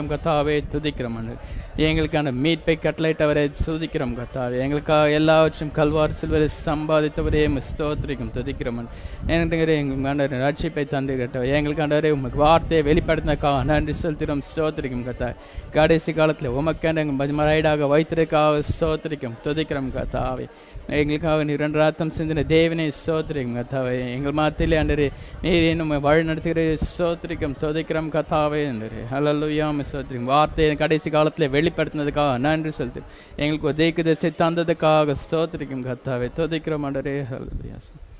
ஸ்தோத்திரம் கத்தாவே துதிக்கிறோம் ஆண்டவரே. எங்களுக்கான மீட்பை கட்டளையிட்டவரை துதிக்கிறோம் கத்தாவே எங்களுக்காக எல்லாவற்றையும் கல்வார் சில்வரை சம்பாதித்தவரே உம்மை ஸ்தோத்திரிக்கும் துதிக்கிறோம் எங்களுக்கு எங்கள் ஆண்டவரே ரட்சிப்பை தந்து கட்டவர் எங்களுக்கு ஆண்டவரே உங்களுக்கு வார்த்தையை வெளிப்படுத்தினக்காக நன்றி செலுத்துகிறோம் ஸ்தோத்திரிக்கும் கத்தா கடைசி காலத்தில் உமக்கான எங்கள் மரைடாக வைத்திருக்காக ஸ்தோத்திரிக்கும் துதிக்கிறோம் கத்தாவே எங்களுக்காக நீர் இரண்டு ராத்தம் சிந்தின தேவனை ஸ்தோத்திரிக்கும் கத்தாவே எங்கள் மாத்திலே அண்டரே நீர் இன்னும் வழி நடத்துகிற ஸ்தோத்திரிக்கும் துதிக்கிறோம் கத்தாவே அண்டரே ஹலல்லுயாம ஸ்தோத்திரிக்கும் வார்த்தையை கடைசி காலத்தில் வெளிப்படுத்தினதுக்காக நன்றி செலுத்து எங்களுக்கு ஒரு தேக்கு திசை தந்ததுக்காக ஸ்தோத்திரிக்கும் கத்தாவே துதிக்கிறோம் அண்டரே ஹல்லுயா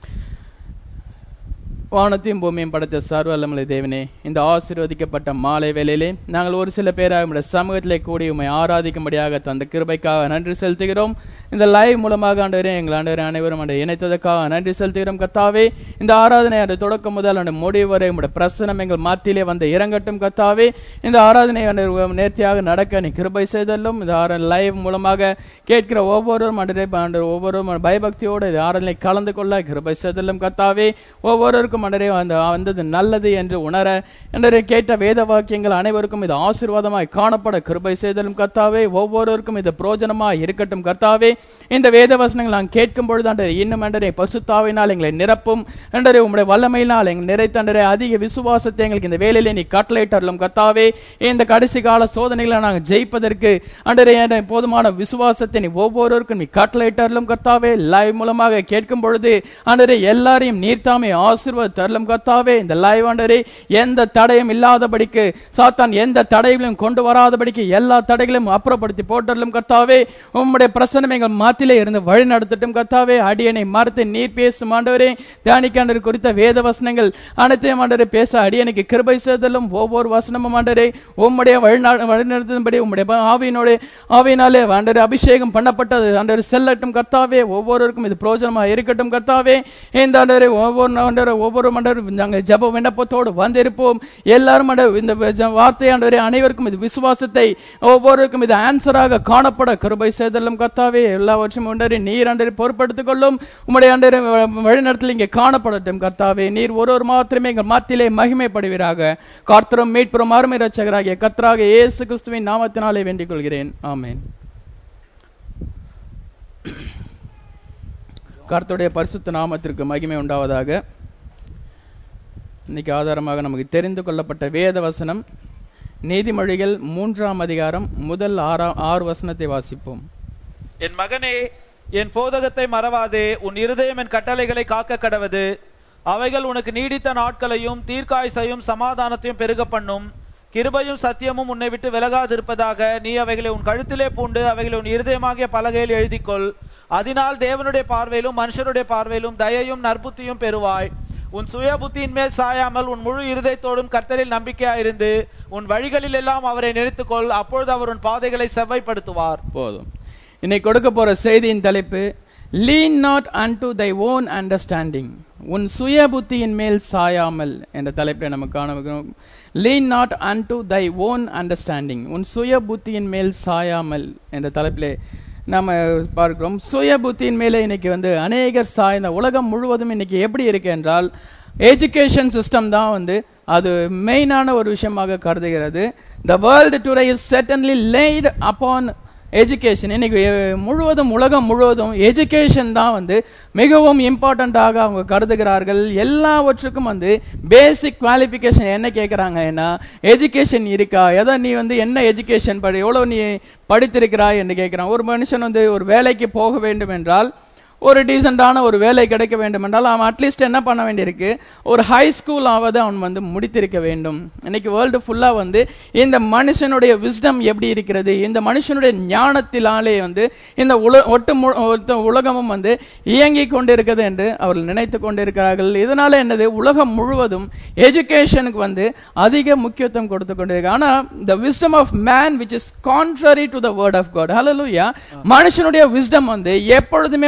வானத்தையும் பூமியும் படைத்த சர்வ வல்லமலை தேவனே இந்த ஆசீர்வதிக்கப்பட்ட மாலை வேளையிலே நாங்கள் ஒரு சில பேராக உடைய சமூகத்திலே கூடி உண்மை ஆராதிக்கும்படியாக தந்த கிருபைக்காக நன்றி செலுத்துகிறோம் இந்த லைவ் மூலமாக ஆண்டவரே எங்கள் ஆண்டவரே அனைவரும் அந்த இணைத்ததற்காக நன்றி செலுத்துகிறோம் கத்தாவே இந்த ஆராதனை அந்த தொடக்கம் முதல் அந்த முடிவு வரை உடைய பிரசனம் எங்கள் மாத்திலே வந்து இறங்கட்டும் கத்தாவே இந்த ஆராதனை ஆண்டவர் நேர்த்தியாக நடக்க நீ கிருபை செய்தல்லும் இந்த ஆரா லைவ் மூலமாக கேட்கிற ஒவ்வொருவரும் ஆண்டவரே ஆண்டவர் ஒவ்வொருவரும் பயபக்தியோடு இந்த ஆராதனை கலந்து கொள்ள கிருபை செய்தல்லும் கத்தாவே ஒவ்வொருவருக்கும் ஆண்டவரே அந்த வந்தது நல்லது என்று உணர என்று கேட்ட வேத வாக்கியங்கள் அனைவருக்கும் இது ஆசீர்வாதமாய் காணப்பட கிருபை செய்தலும் கர்த்தாவே ஒவ்வொருவருக்கும் இது பிரோஜனமாய் இருக்கட்டும் கர்த்தாவே இந்த வேத வசனங்கள் நான் கேட்கும் பொழுது ஆண்டவரே இன்னும் ஆண்டவரே பசுத்தாவினால் எங்களை நிரப்பும் ஆண்டவரே உம்முடைய வல்லமையினால் எங்கள் நிறைத்தண்டரே அதிக விசுவாசத்தை எங்களுக்கு இந்த வேலையிலே நீ கட்டளையிட்டரலும் கர்த்தாவே இந்த கடைசி கால சோதனைகளை நாங்கள் ஜெயிப்பதற்கு ஆண்டவரே என்ற போதுமான விசுவாசத்தை நீ ஒவ்வொருவருக்கும் நீ கட்டளையிட்டரலும் கர்த்தாவே லைவ் மூலமாக கேட்கும் பொழுது ஆண்டவரே எல்லாரையும் நீர்த்தாமே ஆசீர்வாத தரலும் கர்த்தாவே இந்த லைவ் ஆண்டவரே எந்த தடையும் இல்லாதபடிக்கு சாத்தான் எந்த தடைகளையும் கொண்டு வராதபடிக்கு எல்லா தடைகளையும் அப்புறப்படுத்தி போட்டலும் கர்த்தாவே உம்முடைய பிரசனம் எங்கள் மாத்திலே இருந்து வழி நடத்தட்டும் கர்த்தாவே அடியனை மறுத்து நீர் பேசும் ஆண்டவரே தியானிக்காண்டர் குறித்த வேத வசனங்கள் அனைத்தையும் ஆண்டவரே பேச அடியனுக்கு கிருபை செய்தலும் ஒவ்வொரு வசனமும் ஆண்டவரே உம்முடைய வழிநட வழிநடத்தும்படி உம்முடைய ஆவியினோட ஆவியினாலே ஆண்டவரே அபிஷேகம் பண்ணப்பட்டது ஆண்டவரே செல்லட்டும் கர்த்தாவே ஒவ்வொருவருக்கும் இது பிரோஜனமாக இருக்கட்டும் கர்த்தாவே இந்த ஆண்டவரே ஒவ்வொரு ஆண்டவரே ஒவ்வொரு மண்டபம் நாங்கள் ஜப விண்ணப்பத்தோடு வந்திருப்போம் எல்லாரும் ஆண்டவரே, இந்த ஜ- வார்த்தை ஆண்டவரே அனைவருக்கும் இது விசுவாசத்தை ஒவ்வொருவருக்கும் இது ஆன்சராக காணப்பட கிருபை செய்தலும் கர்த்தாவே எல்லாவற்றையும் ஆண்டவரே நீர் ஆண்டவரே பொறுப்படுத்திக் கொள்ளும் உம்முடைய ஆண்டவரே வ- வழிநடத்தல் இங்கே காணப்படட்டும் கர்த்தாவே நீர் ஒருவர் மாத்திரமே எங்கள் மாத்திலே மகிமைப்படுவீராக கார்த்தரும் மீட்புறம் அருமை ரட்சகராகிய கர்த்தராக இயேசு கிறிஸ்துவின் நாமத்தினாலே வேண்டிக் கொள்கிறேன் ஆமென் கர்த்தருடைய பரிசுத்த நாமத்திற்கு மகிமை உண்டாவதாக இன்னைக்கு ஆதாரமாக நமக்கு தெரிந்து கொள்ளப்பட்ட வேத வசனம் நீதிமொழிகள் மூன்றாம் அதிகாரம் முதல் ஆறாம் ஆறு வசனத்தை வாசிப்போம் என் மகனே என் போதகத்தை மறவாதே உன் இருதயம் என் கட்டளைகளை காக்க கடவது அவைகள் உனக்கு நீடித்த நாட்களையும் தீர்க்காயுசையும் சமாதானத்தையும் பெருக பண்ணும் கிருபையும் சத்தியமும் உன்னை விட்டு விலகாதிருப்பதாக நீ அவைகளை உன் கழுத்திலே பூண்டு அவைகளை உன் இருதயமாகிய பலகையில் எழுதிக்கொள் அதனால் தேவனுடைய பார்வையிலும் மனுஷருடைய பார்வையிலும் தயையும் நற்புத்தியும் பெறுவாய் உன் சுய புத்தியின் மேல் சாயாமல் உன் முழு இருதயத்தோடும் கர்த்தரில் நம்பிக்கையாயிருந்து உன் வழிகளில் எல்லாம் அவரை நினைத்துக்கொள் அப்பொழுது அவர் உன் பாதைகளை செவ்வாய்ப்படுத்துவார் போதும் இன்னைக்கு கொடுக்க போற செய்தியின் தலைப்பு lean not unto thy own understanding உன் சுய புத்தியின் மேல் சாயாமல் என்ற தலைப்பை நம்ம காண lean not unto thy own understanding உன் சுய புத்தியின் மேல் சாயாமல் என்ற தலைப்பிலே நாம பார்க்கிறோம் சுய புத்தியின் மேலே இன்னைக்கு வந்து அநேகர் சாய்ந்த உலகம் முழுவதும் இன்னைக்கு எப்படி இருக்கு என்றால் எஜுகேஷன் சிஸ்டம் தான் வந்து அது மெயினான ஒரு விஷயமாக கருதுகிறது the world today is certainly laid upon education இன்னைக்கு அஹ், முழுவதும் உலகம் முழுவதும் எஜுகேஷன் தான் வந்து மிகவும் இம்பார்ட்டண்ட்டாக அவங்க கருதுகிறார்கள் எல்லாவற்றுக்கும் வந்து பேசிக் குவாலிஃபிகேஷன் என்ன கேட்குறாங்க என்ன எஜுகேஷன் இருக்கா எதை நீ வந்து என்ன எஜுகேஷன் படி எவ்வளோ நீ படித்திருக்கிறாய் என்று கேட்குறான் ஒரு மனுஷன் வந்து ஒரு வேலைக்கு போக வேண்டும் என்றால் ஒரு டீசெண்டான ஒரு வேலை கிடைக்க வேண்டும் என்றால் அவன் அட்லீஸ்ட் என்ன பண்ண வேண்டியிருக்கு ஒரு ஹை ஸ்கூல் ஆவது அவன் வந்து முடித்திருக்க வேண்டும் இன்னைக்கு வேர்ல்டு ஃபுல்லா வந்து இந்த மனுஷனுடைய விஸ்டம் எப்படி இருக்கிறது இந்த மனுஷனுடைய ஞானத்தினாலே வந்து இந்த உல ஒட்டு மு- ஒட்டு உலகமும் வந்து இயங்கிக் கொண்டிருக்கிறது என்று அவர்கள் நினைத்து கொண்டிருக்கிறார்கள் இதனால என்னது உலகம் முழுவதும் எஜுகேஷனுக்கு வந்து அதிக முக்கியத்துவம் கொடுத்து கொண்டிருக்கு ஆனா the wisdom of man which is contrary to the word of god hallelujah மனுஷனுடைய wisdom வந்து எப்பொழுதுமே வந்து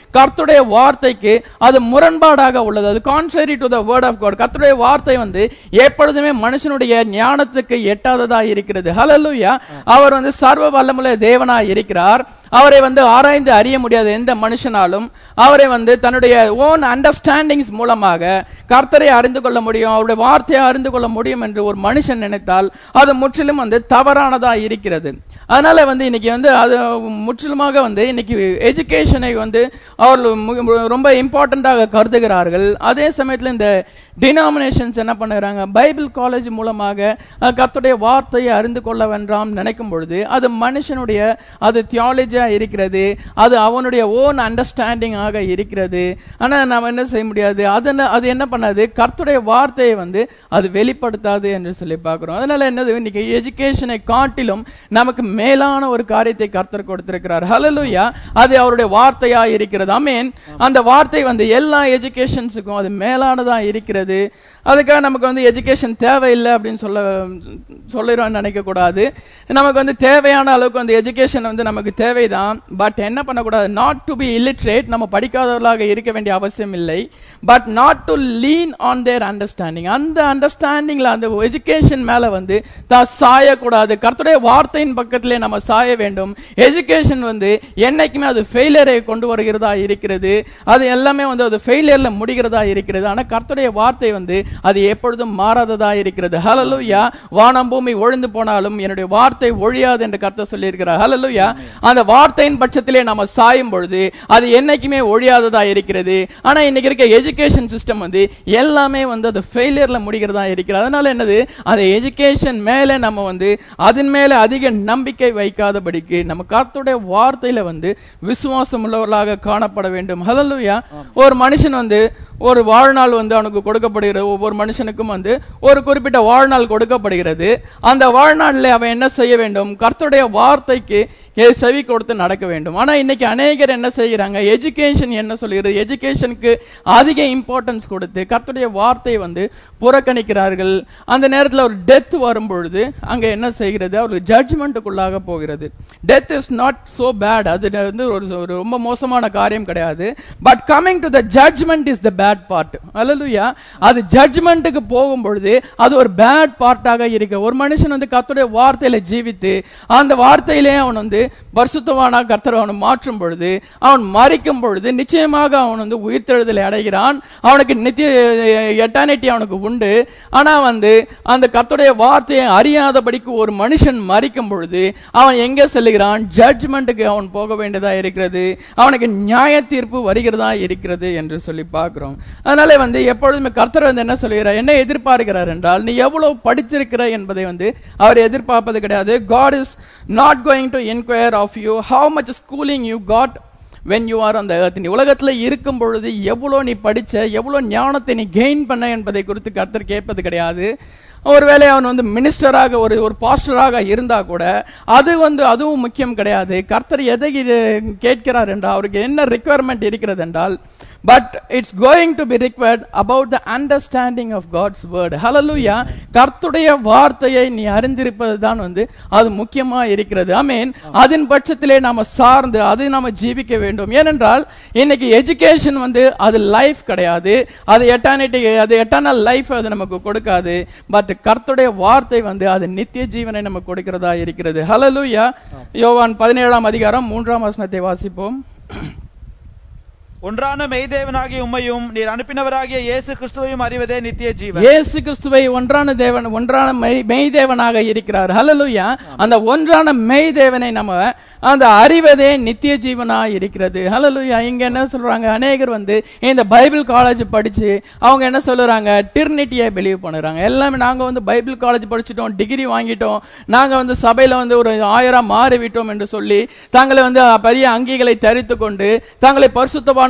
கர்த்தருடைய வார்த்தைக்கு அது முரண்பாடாக உள்ளது அது contrary to the word of God கர்த்தருடைய வார்த்தை வந்து எப்பொழுதுமே மனுஷனுடைய ஞானத்துக்கு எட்டாததா இருக்கிறது ஹalleluya அவர் வந்து சர்வ வல்லமுள்ள தேவனாய் இருக்கிறார் அவரை வந்து ஆராய்ந்து அறிய முடியாத எந்த மனுஷனாலும் அவரை வந்து தன்னுடைய ஓன் அண்டர்ஸ்டாண்டிங்ஸ் மூலமாக கர்த்தரை அறிந்து கொள்ள முடியும் அவருடைய வார்த்தையை அறிந்து கொள்ள முடியும் என்று ஒரு மனுஷன் நினைத்தால் அது முற்றிலும் வந்து தவறானதா இருக்கிறது அதனால வந்து இன்னைக்கு வந்து அது முற்றிலுமாக வந்து இன்னைக்கு எஜுகேஷனை வந்து அவர்கள் மு- ரொம்ப இம்பார்ட்டண்டாக கருதுகிறார்கள் அதே சமயத்துல இந்த டினாமினேஷன்ஸ் என்ன பண்ணுகிறாங்க பைபிள் காலேஜ் மூலமாக அஹ், கர்த்தருடைய வார்த்தையை அறிந்து கொள்ள வேண்டாம் நினைக்கும் பொழுது அது மனுஷனுடைய அது தியாலஜியா இருக்கிறது அது அவனுடைய ஓன் அண்டர்ஸ்டாண்டிங் ஆக இருக்கிறது ஆனா நாம என்ன செய்ய முடியாது அது என்ன- அது என்ன பண்ணாது கர்த்தருடைய வார்த்தையை வந்து அது வெளிப்படுத்தாது என்று சொல்லி பார்க்கிறோம் அதனால என்னது இன்னைக்கு எஜுகேஷனை காட்டிலும் நமக்கு மேலான ஒரு காரியத்தை கர்த்தர் கொடுத்திருக்கிறார் ஹalleluya அது அவருடைய வார்த்தையா இருக்கிறது ஆமென் அந்த வார்த்தை வந்து எல்லா எஜுகேஷன்ஸுக்கும் அது மேலானதா இருக்கிறது அதுக்காக நமக்கு வந்து எஜுகேஷன் தேவையில்லை அப்படின்னு சொல்ல சொல்லிடுவோம் நினைக்க கூடாது நமக்கு வந்து தேவையான அளவுக்கு வந்து எஜுகேஷன் வந்து நமக்கு தேவைதான் பட் என்ன பண்ணக்கூடாது நாட் டு பி illiterate நம்ம படிக்காதவர்களாக இருக்க வேண்டிய அவசியம் இல்லை but not to lean on their understanding அந்த அண்டர்ஸ்டாண்டிங்ல அந்த எஜுகேஷன் மேல வந்து தான் சாயக்கூடாது கர்த்தருடைய வார்த்தையின் பக்கத்திலே நம்ம சாய வேண்டும் எஜுகேஷன் வந்து என்னைக்குமே அது ஃபெயிலியரை கொண்டு வருகிறதா இருக்கிறது அது எல்லாமே வந்து அது ஃபெயிலியர்ல முடிகிறதா இருக்கிறது ஆனா கர்த்தருடைய வார்த்தை வந்து அது எப்பொழுதும் மாறாததா இருக்கிறது ஹalleluya வானம் பூமி ஒழிந்து போனாலும் என்னுடைய வார்த்தை ஒழியாது என்று கர்த்தர் சொல்லியிருக்கிறார் ஹalleluya அந்த வார்த்தையின் பட்சத்திலே நம்ம சாயும் பொழுது அது என்னைக்குமே ஒழியாததா இருக்கிறது ஆனா இன்னைக்கு இருக்க எஜுகேஷன் சிஸ்டம் வந்து எல்லாமே வந்து அது ஃபெயிலியர்ல முடிகிறதா இருக்கிறது அதனால என்னது அந்த எஜுகேஷன் மேல நம்ம வந்து அதன் மேல அதிக நம்பிக்கை வைக்காதபடிக்கு நம்ம கர்த்தருடைய வார்த்தையில வந்து விசுவாசம் உள்ளவர்களாக காணப்பட வேண்டும் ஹalleluya ஒரு மனுஷன் வந்து ஒரு வாழ்நாள் வந்து அவனுக்கு கொடுக்கப்படுகிறது ஒவ்வொரு மனுஷனுக்கும் வந்து ஒரு குறிப்பிட்ட வாழ்நாள் கொடுக்கப்படுகிறது அந்த வாழ்நாளில் அவன் என்ன செய்ய வேண்டும் கர்த்தருடைய வார்த்தைக்கு எ- செவி கொடுத்து நடக்க வேண்டும் ஆனா இன்னைக்கு அநேகர் என்ன செய்கிறாங்க எஜுகேஷன் என்ன சொல்கிறது எஜுகேஷனுக்கு அதிக இம்பார்ட்டன்ஸ் கொடுத்து கர்த்தருடைய வார்த்தை வந்து புறக்கணிக்கிறார்கள் அந்த நேரத்தில் ஒரு டெத் வரும் பொழுது அங்க என்ன செய்கிறது அவருக்கு ஜட்ஜ்மெண்ட்டுக்குள்ளாக போகிறது death is not so bad அது வந்து ஒரு ஒரு ரொம்ப மோசமான காரியம் கிடையாது but coming to the judgment is the bad part hallelujah அது ஜட்ஜ்மெண்ட்டுக்கு போகும் பொழுது அது ஒரு பேட் பார்ட்டாக இருக்கு ஒரு மனுஷன் வந்து கர்த்தருடைய வார்த்தையில ஜீவித்து அந்த வார்த்தையிலே அவன் வந்து பரிசுத்தவானா கர்த்தர் அவனை மாற்றும் பொழுது அவன் மறிக்கும் பொழுது நிச்சயமாக அவன் வந்து உயிர்த்தெழுதலை அடைகிறான் அவனுக்கு நித்திய எட்டானிட்டி அவனுக்கு உண்டு ஆனா வந்து அந்த கர்த்தருடைய வார்த்தையை அறியாதபடிக்கு ஒரு மனுஷன் மறிக்கும் பொழுது அவன் எங்க செல்லுகிறான் ஜட்ஜ்மெண்ட்டுக்கு அவன் போக வேண்டியதா இருக்கிறது அவனுக்கு நியாய தீர்ப்பு வருகிறதா இருக்கிறது என்று சொல்லி பார்க்கிறோம் அதனால வந்து எப்பொழுதுமே கர்த்தர் வந்து என்ன சொல்லுகிறார் என்ன எதிர்பார்க்கிறார் என்றால் நீ எவ்வளவு படிச்சிருக்கிற என்பதை வந்து அவர் எதிர்பார்ப்பது கிடையாது God is not going to enquire of you how much schooling you got when you are on the earth நீ உலகத்துல இருக்கும் பொழுது எவ்வளவு நீ படிச்ச எவ்வளவு ஞானத்தை நீ கெயின் பண்ண என்பதை குறித்து கர்த்தர் கேட்பது கிடையாது ஒருவேளை அவன் வந்து மினிஸ்டராக ஒரு ஒரு பாஸ்டராக இருந்தா கூட அது வந்து அதுவும் முக்கியம் கிடையாது கர்த்தர் எதை இது கேட்கிறார் என்றால் அவருக்கு என்ன ரிக்குவயர்மெண்ட் இருக்கிறது என்றால் but it's going to be required about the understanding of God's word ஹalleluya கர்த்தருடைய வார்த்தையை நீ அறிந்திருப்பது தான் வந்து அது முக்கியமா இருக்கிறது ஐ மீன் அதன் பட்சத்திலே நாம சார்ந்து அது நாம ஜீவிக்க வேண்டும் ஏனென்றால் இன்னைக்கு எஜுகேஷன் வந்து அது லைஃப் கிடையாது அது எட்டானிட்டி அது எட்டர்னல் லைஃப் அது நமக்கு கொடுக்காது பட் கர்த்தருடைய வார்த்தை வந்து அது நித்திய ஜீவனை நமக்கு கொடுக்கிறதா இருக்கிறது ஹalleluya யோவான் பதினேழாம் அதிகாரம் மூன்றாம் வசனத்தை வாசிப்போம் ஒன்றான மெய்தேவனாகிய உம்மையும் நீர் அனுப்பினவராகிய இயேசு கிறிஸ்துவையும் அறிவதே நித்திய ஜீவன் இயேசு கிறிஸ்துவை ஒன்றான தேவன் ஒன்றான மெய் மெய்தேவனாக இருக்கிறார் ஹalleluya அந்த ஒன்றான மெய்தேவனை நம்ம அந்த அறிவதே நித்திய ஜீவனா இருக்கிறது ஹalleluya இங்க என்ன சொல்றாங்க அநேகர் வந்து இந்த பைபிள் காலேஜ் படிச்சு அவங்க என்ன சொல்றாங்க டிர்னிட்டியை பிலீவ் பண்ணுறாங்க எல்லாமே நாங்க வந்து பைபிள் காலேஜ் படிச்சிட்டோம் டிகிரி வாங்கிட்டோம் நாங்க வந்து சபையில வந்து ஒரு ஆயிரம் மாறிவிட்டோம் என்று சொல்லி தங்களை வந்து பெரிய அங்கிகளை தரித்து கொண்டு தங்களை பரிசுத்தவான்கள்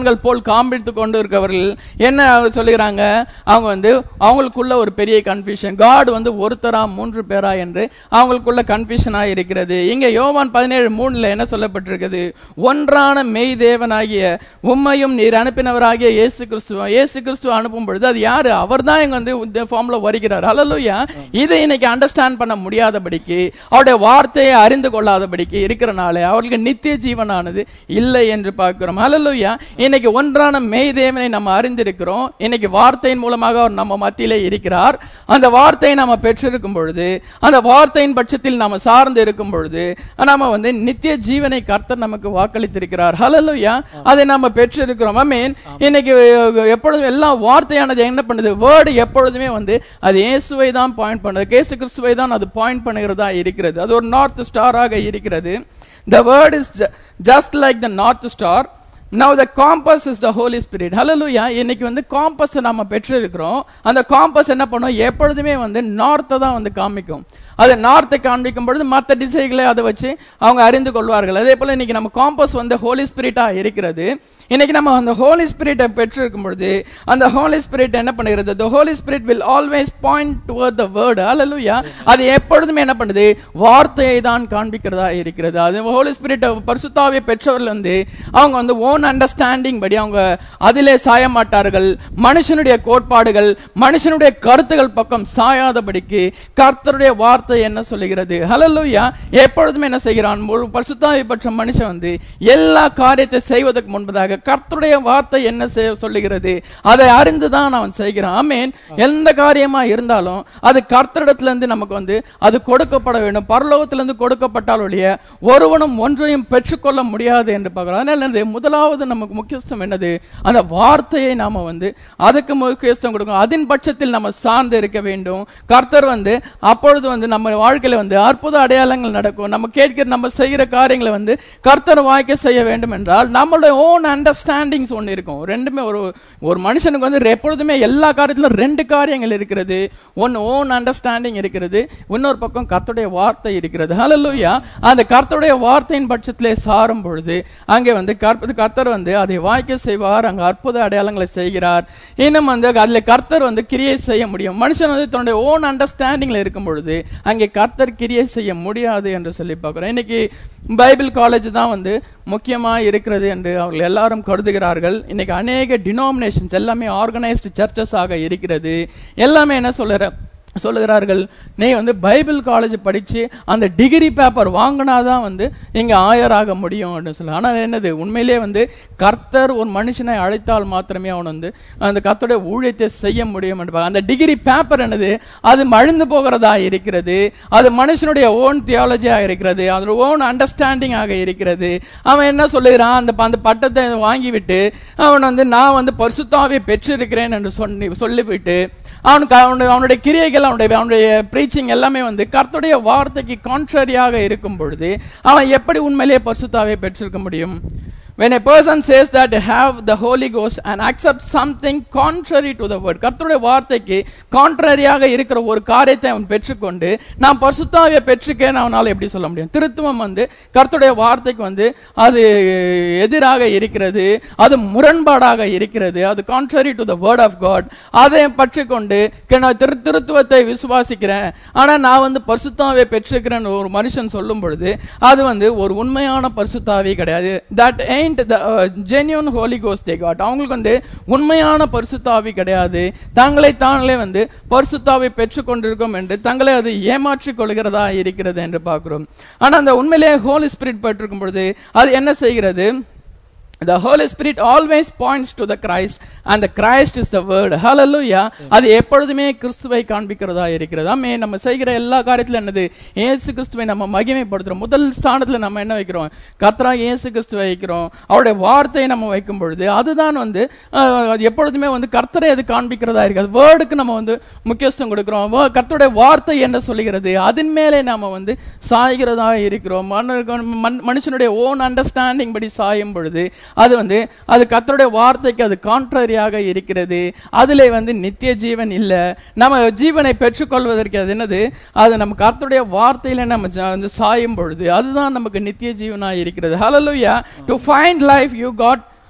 நீதிமான்கள் போல் காண்பித்து கொண்டு இருக்கவர்கள் என்ன அவங்க சொல்லுகிறாங்க அவங்க வந்து அவங்களுக்குள்ள ஒரு பெரிய கன்ஃபியூஷன் காட் வந்து ஒருத்தரா மூன்று பேரா என்று அவங்களுக்குள்ள கன்ஃபியூஷனா இருக்கிறது இங்க யோவான் பதினேழு மூணுல என்ன சொல்லப்பட்டிருக்குது ஒன்றான மெய் தேவனாகிய உம்மையும் நீர் அனுப்பினவராகிய இயேசு கிறிஸ்துவ இயேசு கிறிஸ்துவ அனுப்பும் பொழுது அது யாரு அவர் தான் இங்க வந்து இந்த ஃபார்ம்ல வருகிறார் ஹalleluya இதை இன்னைக்கு அண்டர்ஸ்டாண்ட் பண்ண முடியாதபடிக்கு அவருடைய வார்த்தையை அறிந்து கொள்ளாதபடிக்கு இருக்கிறனால அவர்களுக்கு நித்திய ஜீவனானது இல்லை என்று பார்க்கிறோம் ஹalleluya இன்னைக்கு ஒன்றான மெய் தேவனை நம்ம அறிந்திருக்கிறோம் இன்னைக்கு வார்த்தையின் மூலமாக அவர் நம்ம மத்தியிலே இருக்கிறார் அந்த வார்த்தையை நம்ம பெற்றிருக்கும் பொழுது அந்த வார்த்தையின் பட்சத்தில் நாம சார்ந்து இருக்கும் பொழுது நாம வந்து நித்திய ஜீவனை கர்த்தர் நமக்கு வாக்களித்திருக்கிறார் ஹalleluya அதை நாம பெற்றிருக்கிறோம் ஐ மீன் இன்னைக்கு எப்பொழுதும் எல்லாம் வார்த்தையானது என்ன பண்ணுது வேர்டு எப்பொழுதுமே வந்து அது இயேசுவை தான் பாயிண்ட் பண்ணுது கேசு கிறிஸ்துவை தான் அது பாயிண்ட் பண்ணுகிறதா இருக்கிறது அது ஒரு நார்த் ஸ்டாராக இருக்கிறது the word is ju- just like the north star now the compass is the holy spirit hallelujah இன்னைக்கு வந்து காம்பஸ் நாம பெற்றிருக்கிறோம் அந்த காம்பஸ் என்ன பண்ணும் எப்பொழுதுமே வந்து நார்த்தை தான் வந்து காமிக்கும் அது நார்த்தை காண்பிக்கும் பொழுது மற்ற திசைகளை அதை வச்சு அவங்க அறிந்து கொள்வார்கள் அதே போல இன்னைக்கு நம்ம காம்பஸ் வந்து ஹோலி ஸ்பிரிட்டா இருக்கிறது இன்னைக்கு நம்ம அந்த ஹோலி ஸ்பிரிட்டை பெற்றிருக்கும் பொழுது அந்த ஹோலி ஸ்பிரிட் என்ன பண்ணுகிறது the holy spirit will always point toward the word hallelujah அது எப்பொழுதுமே என்ன பண்ணுது வார்த்தையை தான் காண்பிக்கிறதா இருக்கிறது அது ஹோலி ஸ்பிரிட் பரிசுத்தாவிய பெற்றவர்கள் வந்து அவங்க வந்து ஓன் அண்டர்ஸ்டாண்டிங் படி அவங்க அதிலே சாய மாட்டார்கள் மனுஷனுடைய கோட்பாடுகள் மனுஷனுடைய கருத்துகள் பக்கம் சாயாதபடிக்கு கர்த்தருடைய வார்த்தை என்ன சொல்லுகிறது ஹalleluya எப்பொழுதுமே என்ன செய்கிறான் முழு பரிசுத்தாவி பெற்ற மனுஷன் வந்து எல்லா காரியத்தை செய்வதற்கு முன்பதாக கர்த்தருடைய வார்த்தை என்ன செய்ய சொல்லுகிறது அதை அறிந்துதான் அவன் செய்கிறான் ஆமென் எந்த காரியமா இருந்தாலும் அது கர்த்தரிடத்துல இருந்து நமக்கு வந்து அது கொடுக்கப்பட வேண்டும் பரலோகத்திலிருந்து கொடுக்கப்பட்டால் ஒழிய ஒருவனும் ஒன்றையும் பெற்றுக்கொள்ள முடியாது என்று பார்க்கிறோம் அதனால என்னது முதலாவது நமக்கு முக்கியத்துவம் என்னது அந்த வார்த்தையை நாம வந்து அதுக்கு முக்கியத்துவம் கொடுக்கணும் அதன் பட்சத்தில் நம்ம சார்ந்து இருக்க வேண்டும் கர்த்தர் வந்து அப்பொழுது வந்து நம்ம வாழ்க்கையில வந்து அற்புத அடையாளங்கள் நடக்கும் நம்ம கேட்கிற நம்ம செய்கிற காரியங்களை வந்து கர்த்தர் வாய்க்க செய்ய வேண்டும் என்றால் நம்மளுடைய ஓன் அண்டர்ஸ்டாண்டிங்ஸ் ஒன்று இருக்கும் ரெண்டுமே ஒரு ஒரு மனுஷனுக்கு வந்து எப்பொழுதுமே எல்லா காரியத்திலும் ரெண்டு காரியங்கள் இருக்கிறது ஒன்னு ஓன் அண்டர்ஸ்டாண்டிங் இருக்கிறது இன்னொரு பக்கம் கர்த்தருடைய வார்த்தை இருக்கிறது ஹalleluya அந்த கர்த்தருடைய வார்த்தையின் பட்சத்திலே சாரும் பொழுது அங்கே வந்து கர்ப்ப- கர்த்தர் வந்து அதை வாய்க்க செய்வார் அங்க அற்புத அடையாளங்களை செய்கிறார் இன்னும் வந்து அதுல கர்த்தர் வந்து கிரியை செய்ய முடியும் மனுஷன் வந்து தன்னுடைய ஓன் அண்டர்ஸ்டாண்டிங்ல இருக்கும் பொழுது அங்கே கர்த்தர் கிரியை செய்ய முடியாது என்று சொல்லி பார்க்கிறோம் இன்னைக்கு பைபிள் காலேஜ் தான் வந்து முக்கியமா இருக்கிறது என்று அவர்கள் எல்லாரும் கருதுகிறார்கள் இன்னைக்கு அநேக டினாமினேஷன்ஸ் எல்லாமே ஆர்கனைஸ்டு சர்ச்சஸ் ஆக இருக்கிறது எல்லாமே என்ன சொல்லுற சொல்லுகிறார்கள் நீ வந்து பைபிள் காலேஜ் படிச்சு அந்த டிகிரி பேப்பர் வாங்கினாதான் வந்து இங்க ஆயராக முடியும் அப்படின்னு சொல்லு ஆனா என்னது உண்மையிலே வந்து கர்த்தர் ஒரு மனுஷனை அழைத்தால் மாத்திரமே அவன் வந்து அந்த கர்த்தருடைய ஊழியத்தை செய்ய முடியும் என்று பார்க்க. அந்த டிகிரி பேப்பர் என்னது அது மழுந்து போகிறதா இருக்கிறது அது மனுஷனுடைய ஓன் தியாலஜியா இருக்கிறது அதோட ஓன் அண்டர்ஸ்டாண்டிங் ஆக இருக்கிறது அவன் என்ன சொல்லுகிறான் அந்த அந்த பட்டத்தை வாங்கிவிட்டு அவன் வந்து நான் வந்து பரிசுத்தாவை பெற்றிருக்கிறேன் என்று சொல்லி சொல்லிவிட்டு அவனுக்கு அவனுடைய அவனுடைய கிரியைகள் அவனுடைய அவனுடைய ப்ரீச்சிங் எல்லாமே வந்து கர்த்தருடைய வார்த்தைக்கு கான்ட்ரரியாக இருக்கும் பொழுது அவன் எப்படி உண்மையிலேயே பரிசுத்தாவை பெற்றிருக்க முடியும் when a person says that they have the holy ghost and accepts something contrary to the word கர்த்தருடைய வார்த்தைக்கு கான்ட்ரரியாக இருக்கிற ஒரு காரியத்தை அவன் பெற்றுக்கொண்டு நான் பரிசுத்தாவியை பெற்றுக்கேன் அவனால எப்படி சொல்ல முடியும் திருத்துவம் வந்து கர்த்தருடைய வார்த்தைக்கு வந்து அது எதிராக இருக்கிறது அது முரண்பாடாக இருக்கிறது அது contrary to the word of God அதை பற்றி கொண்டு நான் திரு திருத்துவத்தை விசுவாசிக்கிறேன் ஆனா நான் வந்து பரிசுத்தாவை பெற்றிருக்கிறேன் ஒரு மனுஷன் சொல்லும் பொழுது அது வந்து ஒரு உண்மையான பரிசுத்தாவி கிடையாது that ain't the genuine holy ghost they got அவங்களுக்கு வந்து உண்மையான பரிசுத்தாவி கிடையாது தங்களை தாங்களே வந்து பரிசுத்தாவை பெற்றுக் கொண்டிருக்கோம் என்று தங்களை அது ஏமாற்றிக் கொள்கிறதா இருக்கிறது என்று பார்க்கிறோம் ஆனா அந்த உண்மையிலேயே ஹோலி ஸ்பிரிட் பெற்றிருக்கும் பொழுது அது என்ன செய்கிறது The Holy Spirit always points to the Christ and the Christ is the word. Hallelujah. அது எப்பொழுதுமே கிறிஸ்துவை காண்பிக்கிறதா இருக்கிறது ஆமே நம்ம செய்கிற எல்லா காரியத்திலும் என்னது இயேசு கிறிஸ்துவை நம்ம மகிமைப்படுத்துறோம் முதல் ஸ்தானத்துல நம்ம என்ன வைக்கிறோம் கத்ரா இயேசு கிறிஸ்துவை வைக்கிறோம் அவருடைய வார்த்தையை நம்ம வைக்கும் பொழுது அதுதான் வந்து அஹ், அது எப்பொழுதுமே வந்து கர்த்தரை அது காண்பிக்கிறதா இருக்கு அது வேர்டுக்கு நம்ம வந்து முக்கியத்துவம் கொடுக்கிறோம் வா- கர்த்தருடைய வார்த்தை என்ன சொல்லுகிறது அதன் மேலே நாம வந்து சாய்கிறதா இருக்கிறோம் மனு- மன்- மனுஷனுடைய ஓன் அண்டர்ஸ்டாண்டிங் படி சாயும் பொழுது அது வந்து அது கர்த்தருடைய வார்த்தைக்கு அது கான்ட்ரரியாக இருக்கிறது அதிலே வந்து நித்திய ஜீவன் இல்ல நம்ம ஜீவனை பெற்றுக்கொள்வதற்கு அது என்னது அது நம்ம கர்த்தருடைய வார்த்தையில நம்ம ஜ- வந்து சாயும் பொழுது அதுதான் நமக்கு நித்திய ஜீவனா இருக்கிறது ஹalleluya to find life you got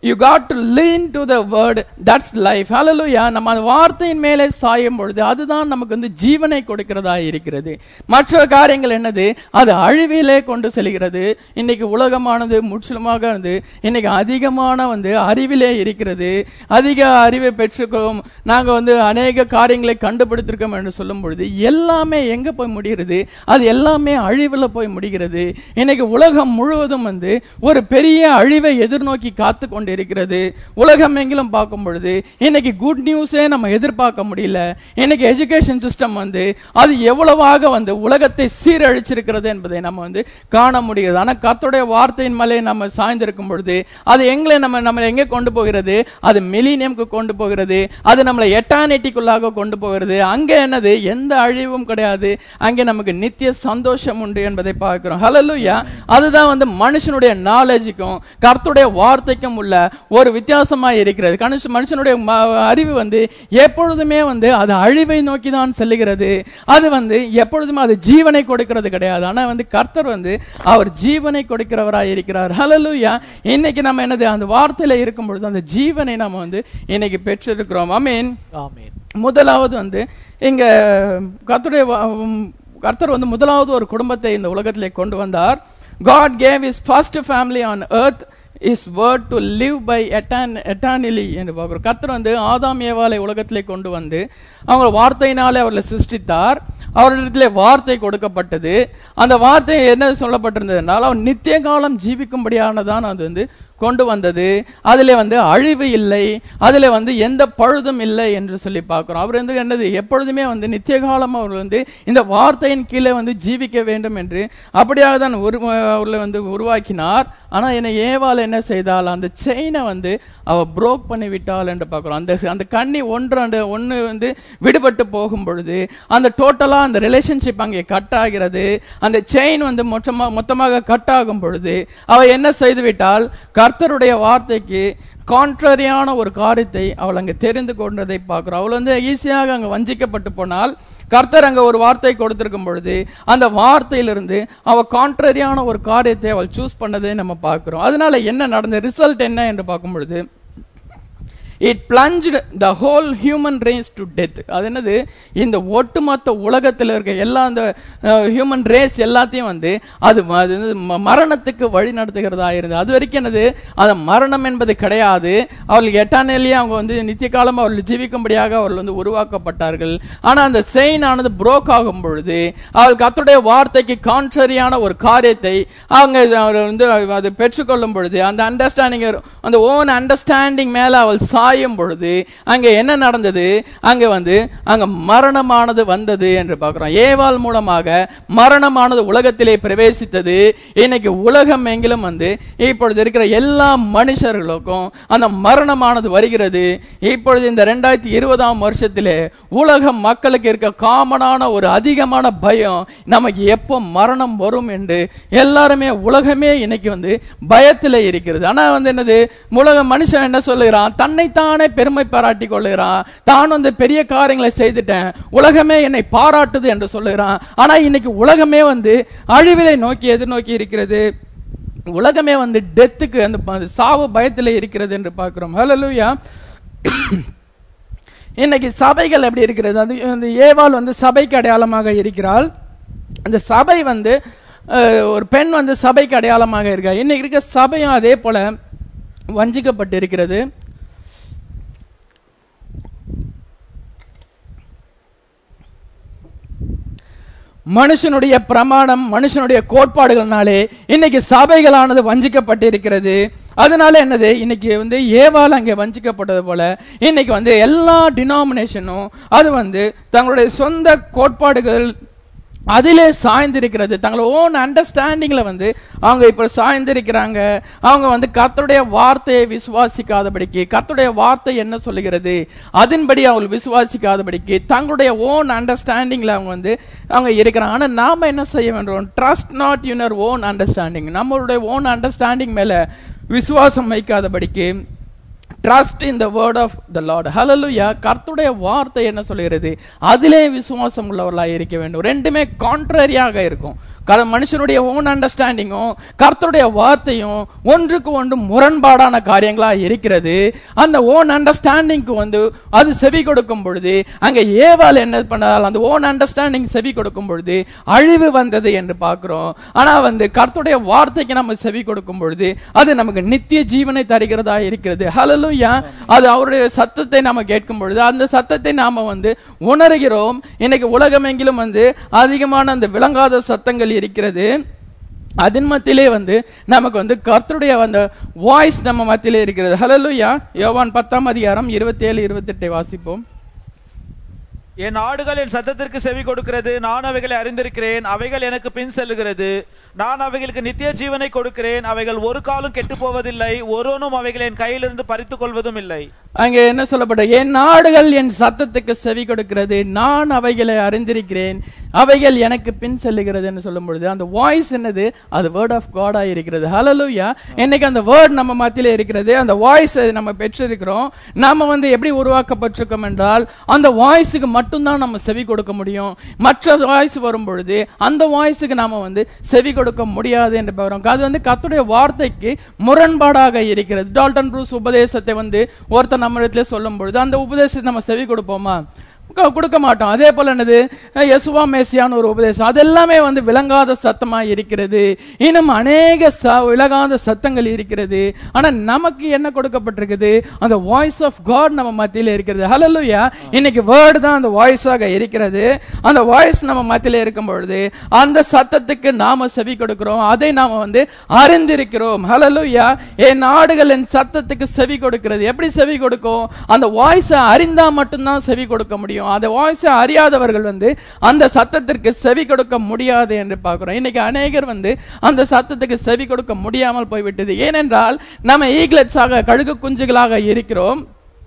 you got to lean to the word that's life ஹalleluya நம்ம அந்த வார்த்தையின் மேலே சாயும் பொழுது அதுதான் நமக்கு வந்து ஜீவனை கொடுக்கிறதா இருக்கிறது மற்ற காரியங்கள் என்னது அது அழிவிலே கொண்டு செல்கிறது இன்னைக்கு உலகமானது முற்றிலுமாக வந்து இன்னைக்கு அதிகமான வந்து அறிவிலே இருக்கிறது அதிக அறிவை பெற்றுக்கோம் நாங்க வந்து அநேக காரியங்களை கண்டுபிடித்திருக்கோம் என்று சொல்லும் பொழுது எல்லாமே எங்க போய் முடிகிறது அது எல்லாமே அழிவுல போய் முடிகிறது இன்னைக்கு உலகம் முழுவதும் வந்து ஒரு பெரிய அழிவை எதிர்நோக்கி காத்து கொண்டு இருக்கிறது உலகம் எங்கிலும் பார்க்கும் பொழுது இன்னைக்கு குட் நியூஸே நம்ம எதிர்பார்க்க முடியல இன்னைக்கு எஜுகேஷன் சிஸ்டம் வந்து அது எவ்வளவாக வந்து உலகத்தை சீரழிச்சிருக்கிறது என்பதை நம்ம வந்து காண முடிகிறது ஆனா கர்த்தருடைய வார்த்தையின் மேலே நம்ம சாய்ந்திருக்கும் பொழுது அது எங்களை நம்ம நம்ம எங்க கொண்டு போகிறது அது மிலினியம்க்கு கொண்டு போகிறது அது நம்மளை எட்டானிட்டிக்குள்ளாக கொண்டு போகிறது அங்க என்னது எந்த அழிவும் கிடையாது அங்கே நமக்கு நித்திய சந்தோஷம் உண்டு என்பதை பார்க்கிறோம் ஹalleluya அதுதான் வந்து மனுஷனுடைய நாலேஜுக்கும் கர்த்தருடைய வார்த்தைக்கும் உள்ள ஒரு வித்தியாசமா இருக்கிறது கனுஷ மனுஷனுடைய ம- அறிவு வந்து எப்பொழுதுமே வந்து அது அழிவை நோக்கி தான் செல்லுகிறது அது வந்து எப்பொழுதுமே அது ஜீவனை கொடுக்கிறது கிடையாது ஆனா வந்து கர்த்தர் வந்து அவர் ஜீவனை கொடுக்கிறவராய் இருக்கிறார் ஹalleluya இன்னைக்கு நம்ம என்னது அந்த வார்த்தையில இருக்கும் பொழுது அந்த ஜீவனை நம்ம வந்து இன்னைக்கு பெற்றிருக்கிறோம் அமீன் ஆமென் முதலாவது வந்து இங்க கர்த்தருடைய வா- உம், கர்த்தர் வந்து முதலாவது ஒரு குடும்பத்தை இந்த உலகத்திலே கொண்டு வந்தார் God gave is first family on earth is word to live by eternally என்று பார்க்கிறோம் கர்த்தர் வந்து ஆதாம் ஏவாளை உலகத்திலே கொண்டு வந்து அவங்க வார்த்தையினாலே அவர்களை சிருஷ்டித்தார் அவரிடத்திலே வார்த்தை கொடுக்கப்பட்டது அந்த வார்த்தை என்ன சொல்லப்பட்டிருந்ததுனால் அவர் நித்திய காலம் ஜீவிக்கும்படியானதான் அது வந்து கொண்டு வந்தது அதிலே வந்து அழிவு இல்லை அதிலே வந்து எந்த பழுதும் இல்லை என்று சொல்லி பார்க்கிறோம் அவர் வந்து என்னது எப்பொழுதுமே வந்து நித்திய காலம் அவர் வந்து இந்த வார்த்தையின் கீழே வந்து ஜீவிக்க வேண்டும் என்று அப்படியாக தான் உரு அவர்களை வந்து உருவாக்கினார் ஆனா என்னை ஏவாள் என்ன செய்தால் அந்த செயினை வந்து அவ புரோக் பண்ணி விட்டாள் என்று பார்க்கிறோம் அந்த அந்த கண்ணி ஒன்று அந்த ஒன்று வந்து விடுபட்டு போகும் பொழுது அந்த டோட்டலா அந்த ரிலேஷன்ஷிப் அங்கே கட் ஆகிறது அந்த செயின் வந்து மொத்தமா மொத்தமாக கட் ஆகும் பொழுது அவ என்ன செய்து விட்டால் கர்த்தருடைய வார்த்தைக்கு கான்ட்ரரியான ஒரு காரியத்தை அவள் அங்க தெரிந்து கொண்டதை பார்க்கிறோம் அவள் வந்து ஈஸியாக அங்க வஞ்சிக்கப்பட்டு போனால் கர்த்தர் அங்க ஒரு வார்த்தை கொடுத்திருக்கும் பொழுது அந்த வார்த்தையிலிருந்து அவ கான்ட்ரரியான ஒரு காரியத்தை அவள் சூஸ் பண்ணதை நம்ம பார்க்கிறோம் அதனால என்ன நடந்த ரிசல்ட் என்ன என்று பார்க்கும் பொழுது it plunged the whole human race to death அது என்னது இந்த ஒட்டுமொத்த உலகத்தில் இருக்க எல்லா அந்த ஹியூமன் ரேஸ் எல்லாத்தையும் வந்து அது ம- அது வந்து ம- மரணத்துக்கு வழி நடத்துகிறதா இருந்தது அது வரைக்கும் என்னது அந்த மரணம் என்பது கிடையாது அவர்கள் எட்டானேலேயே அவங்க வந்து நித்திய காலம் அவர்கள் ஜீவிக்கும்படியாக அவர்கள் வந்து உருவாக்கப்பட்டார்கள் ஆனா அந்த செயின் ஆனது புரோக் ஆகும் பொழுது அவள் கர்த்தருடைய வார்த்தைக்கு கான்ட்ரரியான ஒரு காரியத்தை அவங்க அவர் வந்து அதை பெற்றுக்கொள்ளும் பொழுது அந்த அண்டர்ஸ்டாண்டிங் அந்த ஓன் அண்டர்ஸ்டாண்டிங் மேல அவள் சாயும் பொழுது அங்க என்ன நடந்தது அங்க வந்து அங்க மரணமானது வந்தது என்று பார்க்கிறோம் ஏவாள் மூலமாக மரணமானது உலகத்திலே பிரவேசித்தது இன்னைக்கு உலகம் எங்கிலும் வந்து இப்பொழுது இருக்கிற எல்லா மனுஷர்களுக்கும் அந்த மரணமானது வருகிறது இப்பொழுது இந்த ரெண்டாயிரத்தி இருபதாம் வருஷத்திலே உலக மக்களுக்கு இருக்க காமனான ஒரு அதிகமான பயம் நமக்கு எப்போ மரணம் வரும் என்று எல்லாருமே உலகமே இன்னைக்கு வந்து பயத்தில் இருக்கிறது ஆனா வந்து என்னது உலக மனுஷன் என்ன சொல்லுகிறான் தன்னைத்தானே பெருமை பாராட்டி கொள்ளுகிறான் தான் வந்து பெரிய காரியங்களை செய்துட்டேன் உலகமே என்னை பாராட்டுது என்று சொல்லுகிறான் ஆனா இன்னைக்கு உலகமே வந்து அழிவிலை நோக்கி எதிர்நோக்கி இருக்கிறது உலகமே வந்து டெத்துக்கு அந்த ப- சாவு பயத்தில் இருக்கிறது என்று பார்க்கிறோம் ஹalleluya இன்னைக்கு சபைகள் எப்படி இருக்கிறது அது அந்த ஏவாள் வந்து சபைக்கு அடையாளமாக இருக்கிறாள் அந்த சபை வந்து அஹ், ஒரு பெண் வந்து சபைக்கு அடையாளமாக இருக்கா இன்னைக்கு இருக்க சபையும் அதே போல வஞ்சிக்கப்பட்டு இருக்கிறது மனுஷனுடைய பிரமாணம் மனுஷனுடைய கோட்பாடுகள்னாலே இன்னைக்கு சபைகளானது வஞ்சிக்கப்பட்டு இருக்கிறது அதனால என்னது இன்னைக்கு வந்து ஏவாள் அங்கே வஞ்சிக்கப்பட்டது போல இன்னைக்கு வந்து எல்லா டினாமினேஷனும் அது வந்து தங்களுடைய சொந்த கோட்பாடுகள் அதிலே சாய்ந்திருக்கிறது தங்களோட ஓன் அண்டர்ஸ்டாண்டிங்ல வந்து அவங்க இப்ப சாய்ந்திருக்கிறாங்க அவங்க வந்து கர்த்தருடைய வார்த்தையை விசுவாசிக்காதபடிக்கு கர்த்தருடைய வார்த்தை என்ன சொல்லுகிறது அதன்படி அவங்க விசுவாசிக்காதபடிக்கு தங்களுடைய ஓன் அண்டர்ஸ்டாண்டிங்ல அவங்க வந்து அவங்க இருக்கிறாங்க ஆனா நாம என்ன செய்ய வேண்டும் trust not your own understanding நம்மளுடைய ஓன் அண்டர்ஸ்டாண்டிங் மேல விசுவாசம் வைக்காதபடிக்கு trust in the word of the lord ஹalleluya கர்த்தருடைய வார்த்தை என்ன சொல்கிறது அதிலே விசுவாசம் உள்ளவர்களாக இருக்க வேண்டும் ரெண்டுமே கான்ட்ரரியாக இருக்கும் க- மனுஷனுடைய ஓன் அண்டர்ஸ்டாண்டிங்கும் கர்த்தருடைய வார்த்தையும் ஒன்றுக்கு ஒன்று முரண்பாடான காரியங்களா இருக்கிறது அந்த ஓன் அண்டர்ஸ்டாண்டிங்க்கு வந்து அது செவி கொடுக்கும் பொழுது அங்க ஏவாள் என்ன பண்ணால் அந்த ஓன் அண்டர்ஸ்டாண்டிங் செவி கொடுக்கும் பொழுது அழிவு வந்தது என்று பார்க்கிறோம் ஆனா வந்து கர்த்தருடைய வார்த்தைக்கு நம்ம செவி கொடுக்கும் பொழுது அது நமக்கு நித்திய ஜீவனை தருகிறதா இருக்கிறது ஹalleluya அது அவருடைய சத்தத்தை நாம கேட்கும் பொழுது அந்த சத்தத்தை நாம வந்து உணர்கிறோம் இன்னைக்கு உலகமெங்கிலும் வந்து அதிகமான அந்த விளங்காத சத்தங்கள் இருக்கிறது அதன் மத்தியிலே வந்து நமக்கு வந்து கர்த்தருடைய அந்த வாய்ஸ் நம்ம மத்தியிலே இருக்கிறது ஹalleluya யோவான் பத்தாம் அதிகாரம் இருபத்தி ஏழு இருபத்தெட்டை வாசிப்போம் என் ஆடுகள் என் சத்தத்திற்கு செவி கொடுக்கிறது நான் அவைகளை அறிந்திருக்கிறேன் அவைகள் எனக்கு பின் செல்லுகிறது நான் அவைகளுக்கு நித்திய ஜீவனை கொடுக்கிறேன் அவைகள் ஒரு காலும் கெட்டு போவதில்லை ஒருவனும் அவைகளை என் கையிலிருந்து பறித்துக் கொள்வதும் இல்லை அங்கே என்ன சொல்லப்பட்ட என் நாடுகள் என் சத்தத்துக்கு செவி கொடுக்கிறது நான் அவைகளை அறிந்திருக்கிறேன் அவைகள் எனக்கு பின் செல்லுகிறது என்று சொல்லும் பொழுது அந்த வாய்ஸ் என்னது அது வேர்ட் ஆஃப் காடா இருக்கிறது ஹalleluya இன்னைக்கு அந்த வேர்ட் நம்ம மத்தியில இருக்கிறது அந்த வாய்ஸ் நம்ம பெற்றிருக்கிறோம் நாம வந்து எப்படி உருவாக்கப்பட்டிருக்கோம் என்றால் அந்த வாய்ஸுக்கு மட்டும்தான் நம்ம செவி கொடுக்க முடியும் மற்ற வாய்ஸ் வரும் பொழுது அந்த வாய்ஸுக்கு நாம வந்து செவி கொடுக்க முடியாது என்று பார்க்கிறோம் அது வந்து கர்த்தருடைய வார்த்தைக்கு முரண்பாடாக இருக்கிறது டால்டன் ப்ரூஸ் உபதேசத்தை வந்து ஒருத்தர் நம்ம இடத்துல சொல்லும் பொழுது அந்த உபதேசத்தை நம்ம செவி கொடுப்போமா க- கொடுக்க மாட்டோம் அதே போல என்னது அஹ் யெசுவா மேசியான்னு ஒரு உபதேசம் அது எல்லாமே வந்து விளங்காத சத்தமா இருக்கிறது இன்னும் அநேக ச- விளங்காத சத்தங்கள் இருக்கிறது ஆனா நமக்கு என்ன கொடுக்கப்பட்டிருக்குது அந்த வாய்ஸ் ஆஃப் காட் நம்ம மத்தியில இருக்கிறது ஹalleluya இன்னைக்கு வேர்டு தான் அந்த வாய்ஸாக இருக்கிறது அந்த வாய்ஸ் நம்ம மத்தியில இருக்கும் பொழுது அந்த சத்தத்துக்கு நாம செவி கொடுக்கிறோம் அதை நாம வந்து அறிந்திருக்கிறோம் ஹalleluya என் நாடுகள் என் சத்தத்துக்கு செவி கொடுக்கிறது எப்படி செவி கொடுக்கும் அந்த வாய்ஸை அறிந்தா மட்டும்தான் செவி கொடுக்க முடியும் அந்த வாய்ஸை அறியாதவர்கள் வந்து அந்த சத்தத்திற்கு செவி கொடுக்க முடியாது என்று பார்க்கிறோம் இன்னைக்கு அநேகர் வந்து அந்த சத்தத்துக்கு செவி கொடுக்க முடியாமல் போய்விட்டது ஏனென்றால் நம்ம ஈக்லெட்ஸாக கழுகு குஞ்சுகளாக இருக்கிறோம்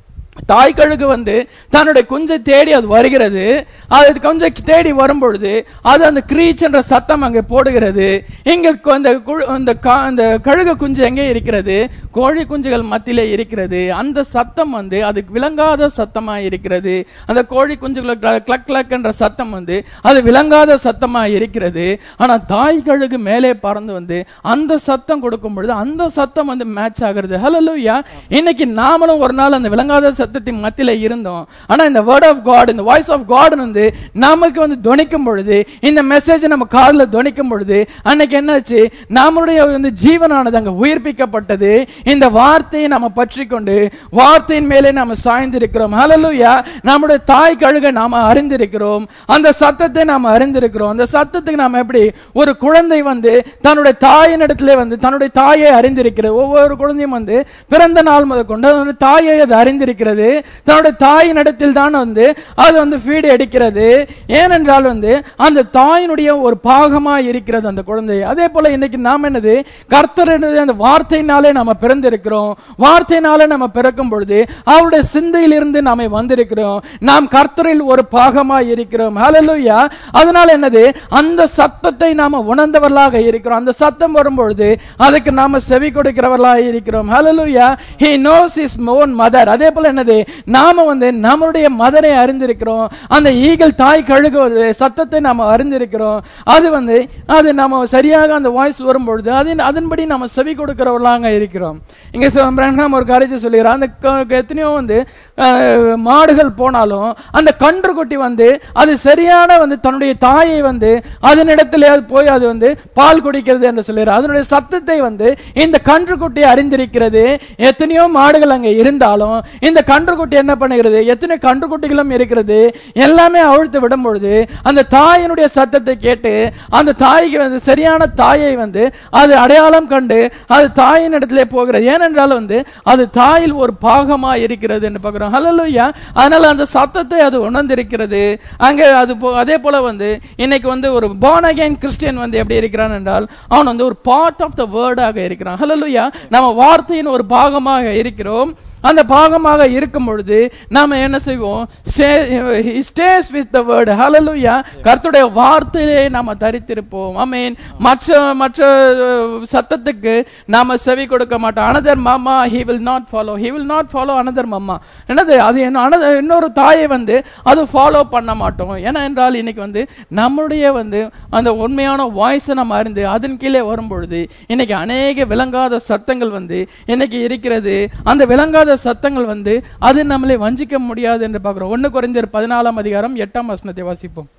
தாய் கழுகு வந்து தன்னுடைய குஞ்சை தேடி அது வருகிறது அது கொஞ்சம் தேடி வரும்பொழுது அது அந்த கிரீச் என்ற சத்தம் அங்கே போடுகிறது இங்க கு- அந்த கு- அந்த கா- அந்த கழுகு குஞ்சு எங்கே இருக்கிறது கோழி குஞ்சுகள் மத்தியிலே இருக்கிறது அந்த சத்தம் வந்து அதுக்கு விளங்காத சத்தமா இருக்கிறது அந்த கோழி குஞ்சுகள் கிளக் கிளக் என்ற சத்தம் வந்து அது விளங்காத சத்தமா இருக்கிறது ஆனா தாய் கழுகு மேலே பறந்து வந்து அந்த சத்தம் கொடுக்கும் பொழுது அந்த சத்தம் வந்து மேட்ச் ஆகிறது ஹalleluya இன்னைக்கு நாமளும் ஒரு நாள் அந்த விளங்காத சத்தத்தின் மத்தியில இருந்தோம் ஆனா இந்த வேர்ட் ஆஃப் காட் இந்த வாய்ஸ் ஆஃப் காட் வந்து நமக்கு வந்து துணிக்கும் பொழுது இந்த மெசேஜ் நம்ம காதுல துணிக்கும் பொழுது அன்னைக்கு என்னாச்சு நம்மளுடைய வந்து ஜீவனானது அங்க உயிர்ப்பிக்கப்பட்டது இந்த வார்த்தையை நம்ம பற்றி கொண்டு வார்த்தையின் மேலே நாம சாய்ந்திருக்கிறோம் ஹalleluya நம்முடைய தாய் கழுக நாம அறிந்திருக்கிறோம் அந்த சத்தத்தை நாம அறிந்திருக்கிறோம் அந்த சத்தத்துக்கு நாம எப்படி ஒரு குழந்தை வந்து தன்னுடைய தாயின் இடத்துல வந்து தன்னுடைய தாயை அறிந்திருக்கிறது ஒவ்வொரு குழந்தையும் வந்து பிறந்த நாள் முதல் கொண்டு அதனுடைய தாயை அது அறிந்திருக்கிறது தன்னுடைய தாயின் இடத்தில் தான் வந்து அது வந்து ஃபீடு எடுக்கிறது ஏனென்றால் வந்து அந்த தாயினுடைய ஒரு பாகமா இருக்கிறது அந்த குழந்தை அதே போல இன்னைக்கு நாம் என்னது கர்த்தருடைய அந்த வார்த்தையினாலே நாம பிறந்திருக்கிறோம் வார்த்தையினாலே நம்ம பிறக்கும் பொழுது அவருடைய சிந்தையிலிருந்து நாம வந்திருக்கிறோம் நாம் கர்த்தரில் ஒரு பாகமா இருக்கிறோம் ஹalleluya அதனால என்னது அந்த சத்தத்தை நாம உணர்ந்தவர்களாக இருக்கிறோம் அந்த சத்தம் வரும்பொழுது அதுக்கு நாம செவி கொடுக்கிறவர்களாக இருக்கிறோம் ஹalleluya he knows his own mother அதே போல என்னது நாம வந்து நம்மளுடைய மதரை அறிந்திருக்கிறோம் அந்த ஈகல் தாய் கழுகு ஒரு சத்தத்தை நாம அறிந்திருக்கிறோம் அது வந்து அது நாம சரியாக அந்த வாய்ஸ் வரும்பொழுது அதன் அதன்படி நாம செவி கொடுக்கிறவர்களாக இருக்கிறோம் இங்க சில பிரஹ்னாம் ஒரு காரியத்தை சொல்லுகிறார் அந்த க- எத்தனையோ வந்து அஹ், மாடுகள் போனாலும் அந்த கன்றுக்குட்டி வந்து அது சரியான வந்து தன்னுடைய தாயை வந்து அதனிடத்திலே அது போய் அது வந்து பால் குடிக்கிறது என்று சொல்லுகிறார் அதனுடைய சத்தத்தை வந்து இந்த கன்றுக்குட்டி அறிந்திருக்கிறது எத்தனையோ மாடுகள் அங்க இருந்தாலும் இந்த கன்றுக்குட்டி என்ன பண்ணுகிறது எத்தனை கன்றுக்குட்டிகளும் இருக்கிறது எல்லாமே அவிழ்த்து விடும் பொழுது அந்த தாயினுடைய சத்தத்தை கேட்டு அந்த தாய்க்கு வந்து சரியான தாயை வந்து அது அடையாளம் கண்டு அது தாயின் இடத்திலே போகிறது ஏனென்றால் வந்து அது தாயில் ஒரு பாகமா இருக்கிறது என்று பார்க்கிறோம் ஹalleluya அதனால அந்த சத்தத்தை அது உணர்ந்திருக்கிறது அங்க அது போ- அதே போல வந்து இன்னைக்கு வந்து ஒரு born again கிறிஸ்டியன் வந்து எப்படி இருக்கிறான் என்றால் அவன் வந்து ஒரு பார்ட் ஆஃப் த வேர்டாக இருக்கிறான் ஹalleluya நம்ம வார்த்தையின் ஒரு பாகமாக இருக்கிறோம் அந்த பாகமாக இருக்கும் பொழுது நாம என்ன செய்வோம் ஸ்டேஸ் வித் த வேர்டு ஹalleluya கர்த்தருடைய வார்த்தையிலே நாம தரித்திருப்போம் ஆமென் மற்ற மற்ற அஹ், சத்தத்துக்கு நாம செவி கொடுக்க மாட்டோம் அனதர் மாமா he will not follow he will not follow another மாமா என்னது அது என்ன another- இன்னொரு தாயை வந்து அது ஃபாலோ பண்ண மாட்டோம் ஏன்னா என்றால் இன்னைக்கு வந்து நம்முடைய வந்து அந்த உண்மையான வாய்ஸை நம்ம அறிந்து அதன் கீழே வரும் பொழுது இன்னைக்கு அநேக விளங்காத சத்தங்கள் வந்து இன்னைக்கு இருக்கிறது அந்த விளங்காத சத்தங்கள் வந்து அது நம்மளை வஞ்சிக்க முடியாது என்று பார்க்கிறோம் ஒன்னு குறைந்தர் பதினாலாம் அதிகாரம் எட்டாம் வசனத்தை வாசிப்போம்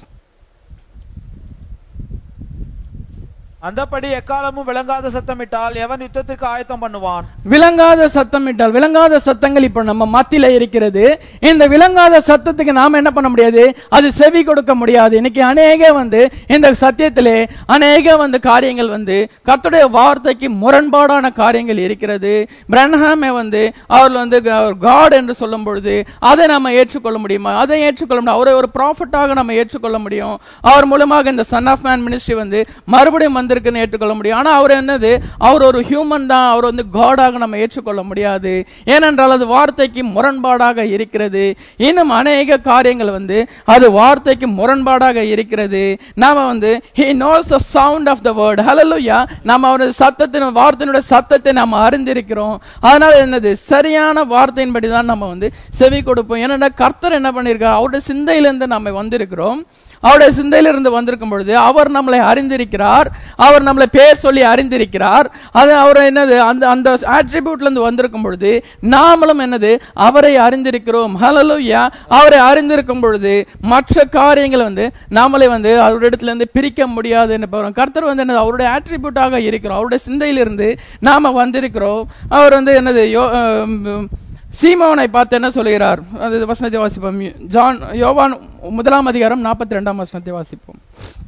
அந்தப்படி எக்காலமும் விளங்காத சத்தமிட்டால் எவன் யுத்தத்திற்கு ஆயத்தம் பண்ணுவான் விளங்காத சத்தம் இட்டால் விளங்காத சத்தங்கள் இப்ப நம்ம மத்தியில இருக்கிறது இந்த விளங்காத சத்தத்துக்கு நாம என்ன பண்ண முடியாது அது செவி கொடுக்க முடியாது இன்னைக்கு அநேக வந்து இந்த சத்தியத்திலே அநேக வந்து காரியங்கள் வந்து கர்த்தருடைய வார்த்தைக்கு முரண்பாடான காரியங்கள் இருக்கிறது பிரன்ஹாமே வந்து அவர் வந்து காட் என்று சொல்லும் பொழுது அதை நாம ஏற்றுக்கொள்ள முடியுமா அதை ஏற்றுக்கொள்ள முடியும் அவரை ஒரு ப்ராஃபிட்டாக நம்ம ஏற்றுக்கொள்ள முடியும் அவர் மூலமாக இந்த சன் ஆஃப் மேன் மினிஸ்ட்ரி வந்து மறுபடியும் வந்திருக்குன்னு ஏற்றுக்கொள்ள முடியும் ஆனா அவர் என்னது அவர் ஒரு ஹியூமன் தான் அவர் வந்து காடாக நம்ம ஏற்றுக்கொள்ள முடியாது ஏனென்றால் அது வார்த்தைக்கு முரண்பாடாக இருக்கிறது இன்னும் அநேக காரியங்கள் வந்து அது வார்த்தைக்கு முரண்பாடாக இருக்கிறது நாம வந்து he knows the sound of the word hallelujah நாம அவருடைய சத்தத்தின் வார்த்தையினுடைய சத்தத்தை நாம அறிந்திருக்கிறோம் அதனால என்னது சரியான வார்த்தையின்படி தான் நம்ம வந்து செவி கொடுப்போம் ஏன்னா கர்த்தர் என்ன பண்ணியிருக்கார் அவருடைய சிந்தையிலிருந்து நம்ம வந்திருக்கிறோம் அவருடைய சிந்தையிலிருந்து வந்திருக்கும் பொழுது அவர் நம்மளை அறிந்திருக்கிறார் அவர் நம்மளை பேர் சொல்லி அறிந்திருக்கிறார் அது அவர் என்னது அந்த அந்த attribute ல இருந்து வந்திருக்கும் பொழுது நாமளும் என்னது அவரை அறிந்திருக்கிறோம் ஹalleluya அவரை அறிந்திருக்கும் பொழுது மற்ற காரியங்களை வந்து நாமளே வந்து அவரிடத்துல இருந்து பிரிக்க முடியாது என்று பாருங்க கர்த்தர் வந்து என்னது அவருடைய ஆட்ரிபியூட்டாக இருக்கிறோம் அவருடைய சிந்தையிலிருந்து நாம வந்திருக்கிறோம் அவர் வந்து என்னது யோ- அஹ் சீமோனை பார்த்து என்ன சொல்கிறார் அது வசனத்தை வாசிப்போம் ஜான் யோவான் முதலாம் அதிகாரம் நாற்பத்தி ரெண்டாம் வசனத்தை வாசிப்போம்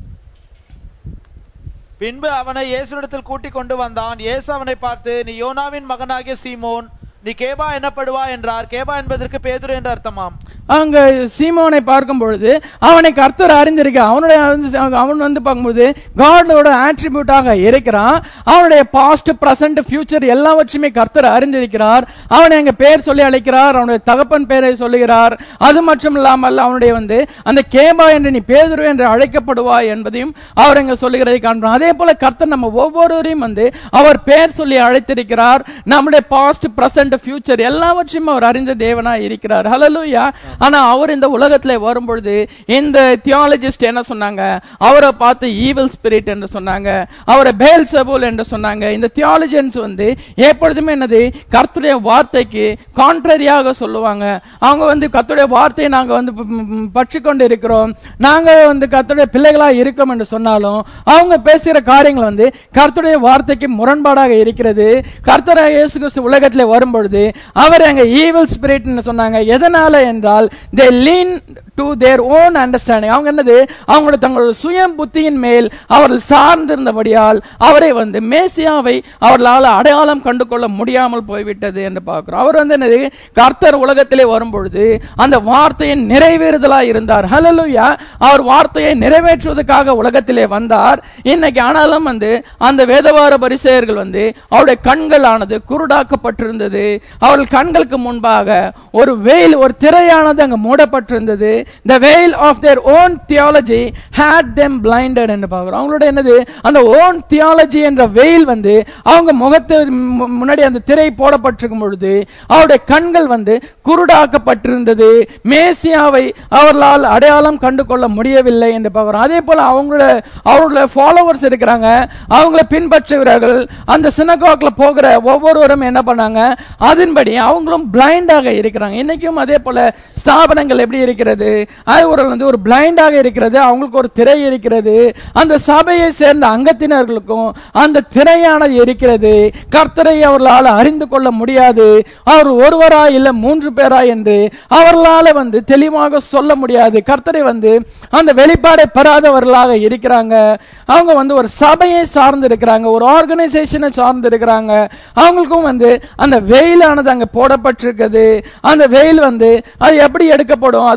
பின்பு அவனை இயேசுவிடத்தில் கூட்டிக் கொண்டு வந்தான் இயேசு அவனை பார்த்து நீ யோனாவின் மகனாகிய சீமோன் நீ கேபா என்னப்படுவா என்றார் கேபா என்பதற்கு பேதுரு என்று அர்த்தமாம் அங்க சீமோனை பார்க்கும் பொழுது அவனை கர்த்தர் அறிந்திருக்க அவனுடைய அறிந்து- அவன் வந்து பார்க்கும்போது காடோட ஆட்ரிபியூட்டாக இருக்கிறான் அவனுடைய பாஸ்ட் பிரசன்ட் ஃபியூச்சர் எல்லாவற்றையுமே கர்த்தர் அறிந்திருக்கிறார் அவனை அங்க பேர் சொல்லி அழைக்கிறார் அவனுடைய தகப்பன் பேரை சொல்லுகிறார் அது மட்டும் இல்லாமல் அவனுடைய வந்து அந்த கேபா என்று நீ பேதுரு என்று அழைக்கப்படுவாய் என்பதையும் அவர் இங்க சொல்லுகிறதை காண்கிறோம் அதே போல கர்த்தர் நம்ம ஒவ்வொருவரையும் வந்து அவர் பேர் சொல்லி அழைத்திருக்கிறார் நம்முடைய பாஸ்ட் பிரசன்ட் ஃபியூச்சர் எல்லாவற்றையும் அவர் அறிந்த தேவனா இருக்கிறார் ஹalleluya ஆனா அவர் இந்த உலகத்துல வரும்பொழுது இந்த தியாலஜிஸ்ட் என்ன சொன்னாங்க அவரை பார்த்து ஈவில் ஸ்பிரிட் என்று சொன்னாங்க அவரை பேல் என்று சொன்னாங்க இந்த தியாலஜியன்ஸ் வந்து எப்பொழுதுமே என்னது கர்த்தருடைய வார்த்தைக்கு கான்ட்ரரியாக சொல்லுவாங்க அவங்க வந்து கர்த்தருடைய வார்த்தையை நாங்க வந்து பற்றி கொண்டு இருக்கிறோம் நாங்க வந்து கர்த்தருடைய பிள்ளைகளா இருக்கோம் என்று சொன்னாலும் அவங்க பேசுகிற காரியங்கள் வந்து கர்த்தருடைய வார்த்தைக்கு முரண்பாடாக இருக்கிறது கர்த்தர் இயேசு கிறிஸ்து உலகத்திலே வரும்பொழுது அவர் அங்க ஈவில் ஸ்பிரிட் சொன்னாங்க எதனால என்றால் they lean to their own understanding அவங்க என்னது அவங்களோட தங்களோட சுய புத்தியின் மேல் அவர்கள் சார்ந்திருந்தபடியால் அவரை வந்து மேசியாவை அவர்களால் அடையாளம் கண்டு கொள்ள முடியாமல் போய்விட்டது என்று பார்க்கிறோம் அவர் வந்து என்னது கர்த்தர் உலகத்திலே வரும்பொழுது அந்த வார்த்தையின் நிறைவேறுதலாய் இருந்தார் ஹalleluya அவர் வார்த்தையை நிறைவேற்றுவதற்காக உலகத்திலே வந்தார் இன்னைக்கு ஆனாலும் வந்து அந்த வேதவார பரிசெயர்கள் வந்து அவருடைய கண்கள் ஆனது குருடாக்கப்பட்டிருந்தது அவர்கள் கண்களுக்கு முன்பாக ஒரு வெயில் ஒரு திரையானது அங்க மூடப்பட்டிருந்தது the veil of their own theology had them blinded என்று பார்க்கிறோம் அவங்களோட என்னது அந்த own theology என்ற வெயில் வந்து அவங்க முகத்து மு- முன்னாடி அந்த திரை போடப்பட்டிருக்கும் பொழுது அவருடைய கண்கள் வந்து குருடாக்கப்பட்டிருந்தது மேசியாவை அவர்களால் அடையாளம் கண்டு கொள்ள முடியவில்லை என்று பார்க்கிறோம் அதே போல அவங்களோட அவங்களோட ஃபாலோவர்ஸ் இருக்கிறாங்க அவங்கள பின்பற்றுகிறார்கள் அந்த சினகாக்ல போகிற ஒவ்வொருவரும் என்ன பண்ணாங்க அதன்படி அவங்களும் பிளைண்டாக இருக்கிறாங்க இன்னைக்கும் அதே போல ஸ்தாபனங்கள் எப்படி இருக்கிறது அது ஒரு வந்து ஒரு பிளைண்டாக இருக்கிறது அவங்களுக்கு ஒரு திரை இருக்கிறது அந்த சபையை சேர்ந்த அங்கத்தினர்களுக்கும் அந்த திரையானது இருக்கிறது கர்த்தரை அவர்களால் அறிந்து கொள்ள முடியாது அவர் ஒருவரா இல்ல மூன்று பேரா என்று அவர்களால வந்து தெளிவாக சொல்ல முடியாது கர்த்தரை வந்து அந்த வெளிப்பாடை பெறாதவர்களாக இருக்கிறாங்க அவங்க வந்து ஒரு சபையை சார்ந்து இருக்கிறாங்க ஒரு ஆர்கனைசேஷனை சார்ந்து இருக்கிறாங்க அவங்களுக்கும் வந்து அந்த வெயிலானது அங்க போடப்பட்டிருக்குது அந்த வெயில் வந்து அது எப்படி எடுக்கப்படும் அது கர்த்தரா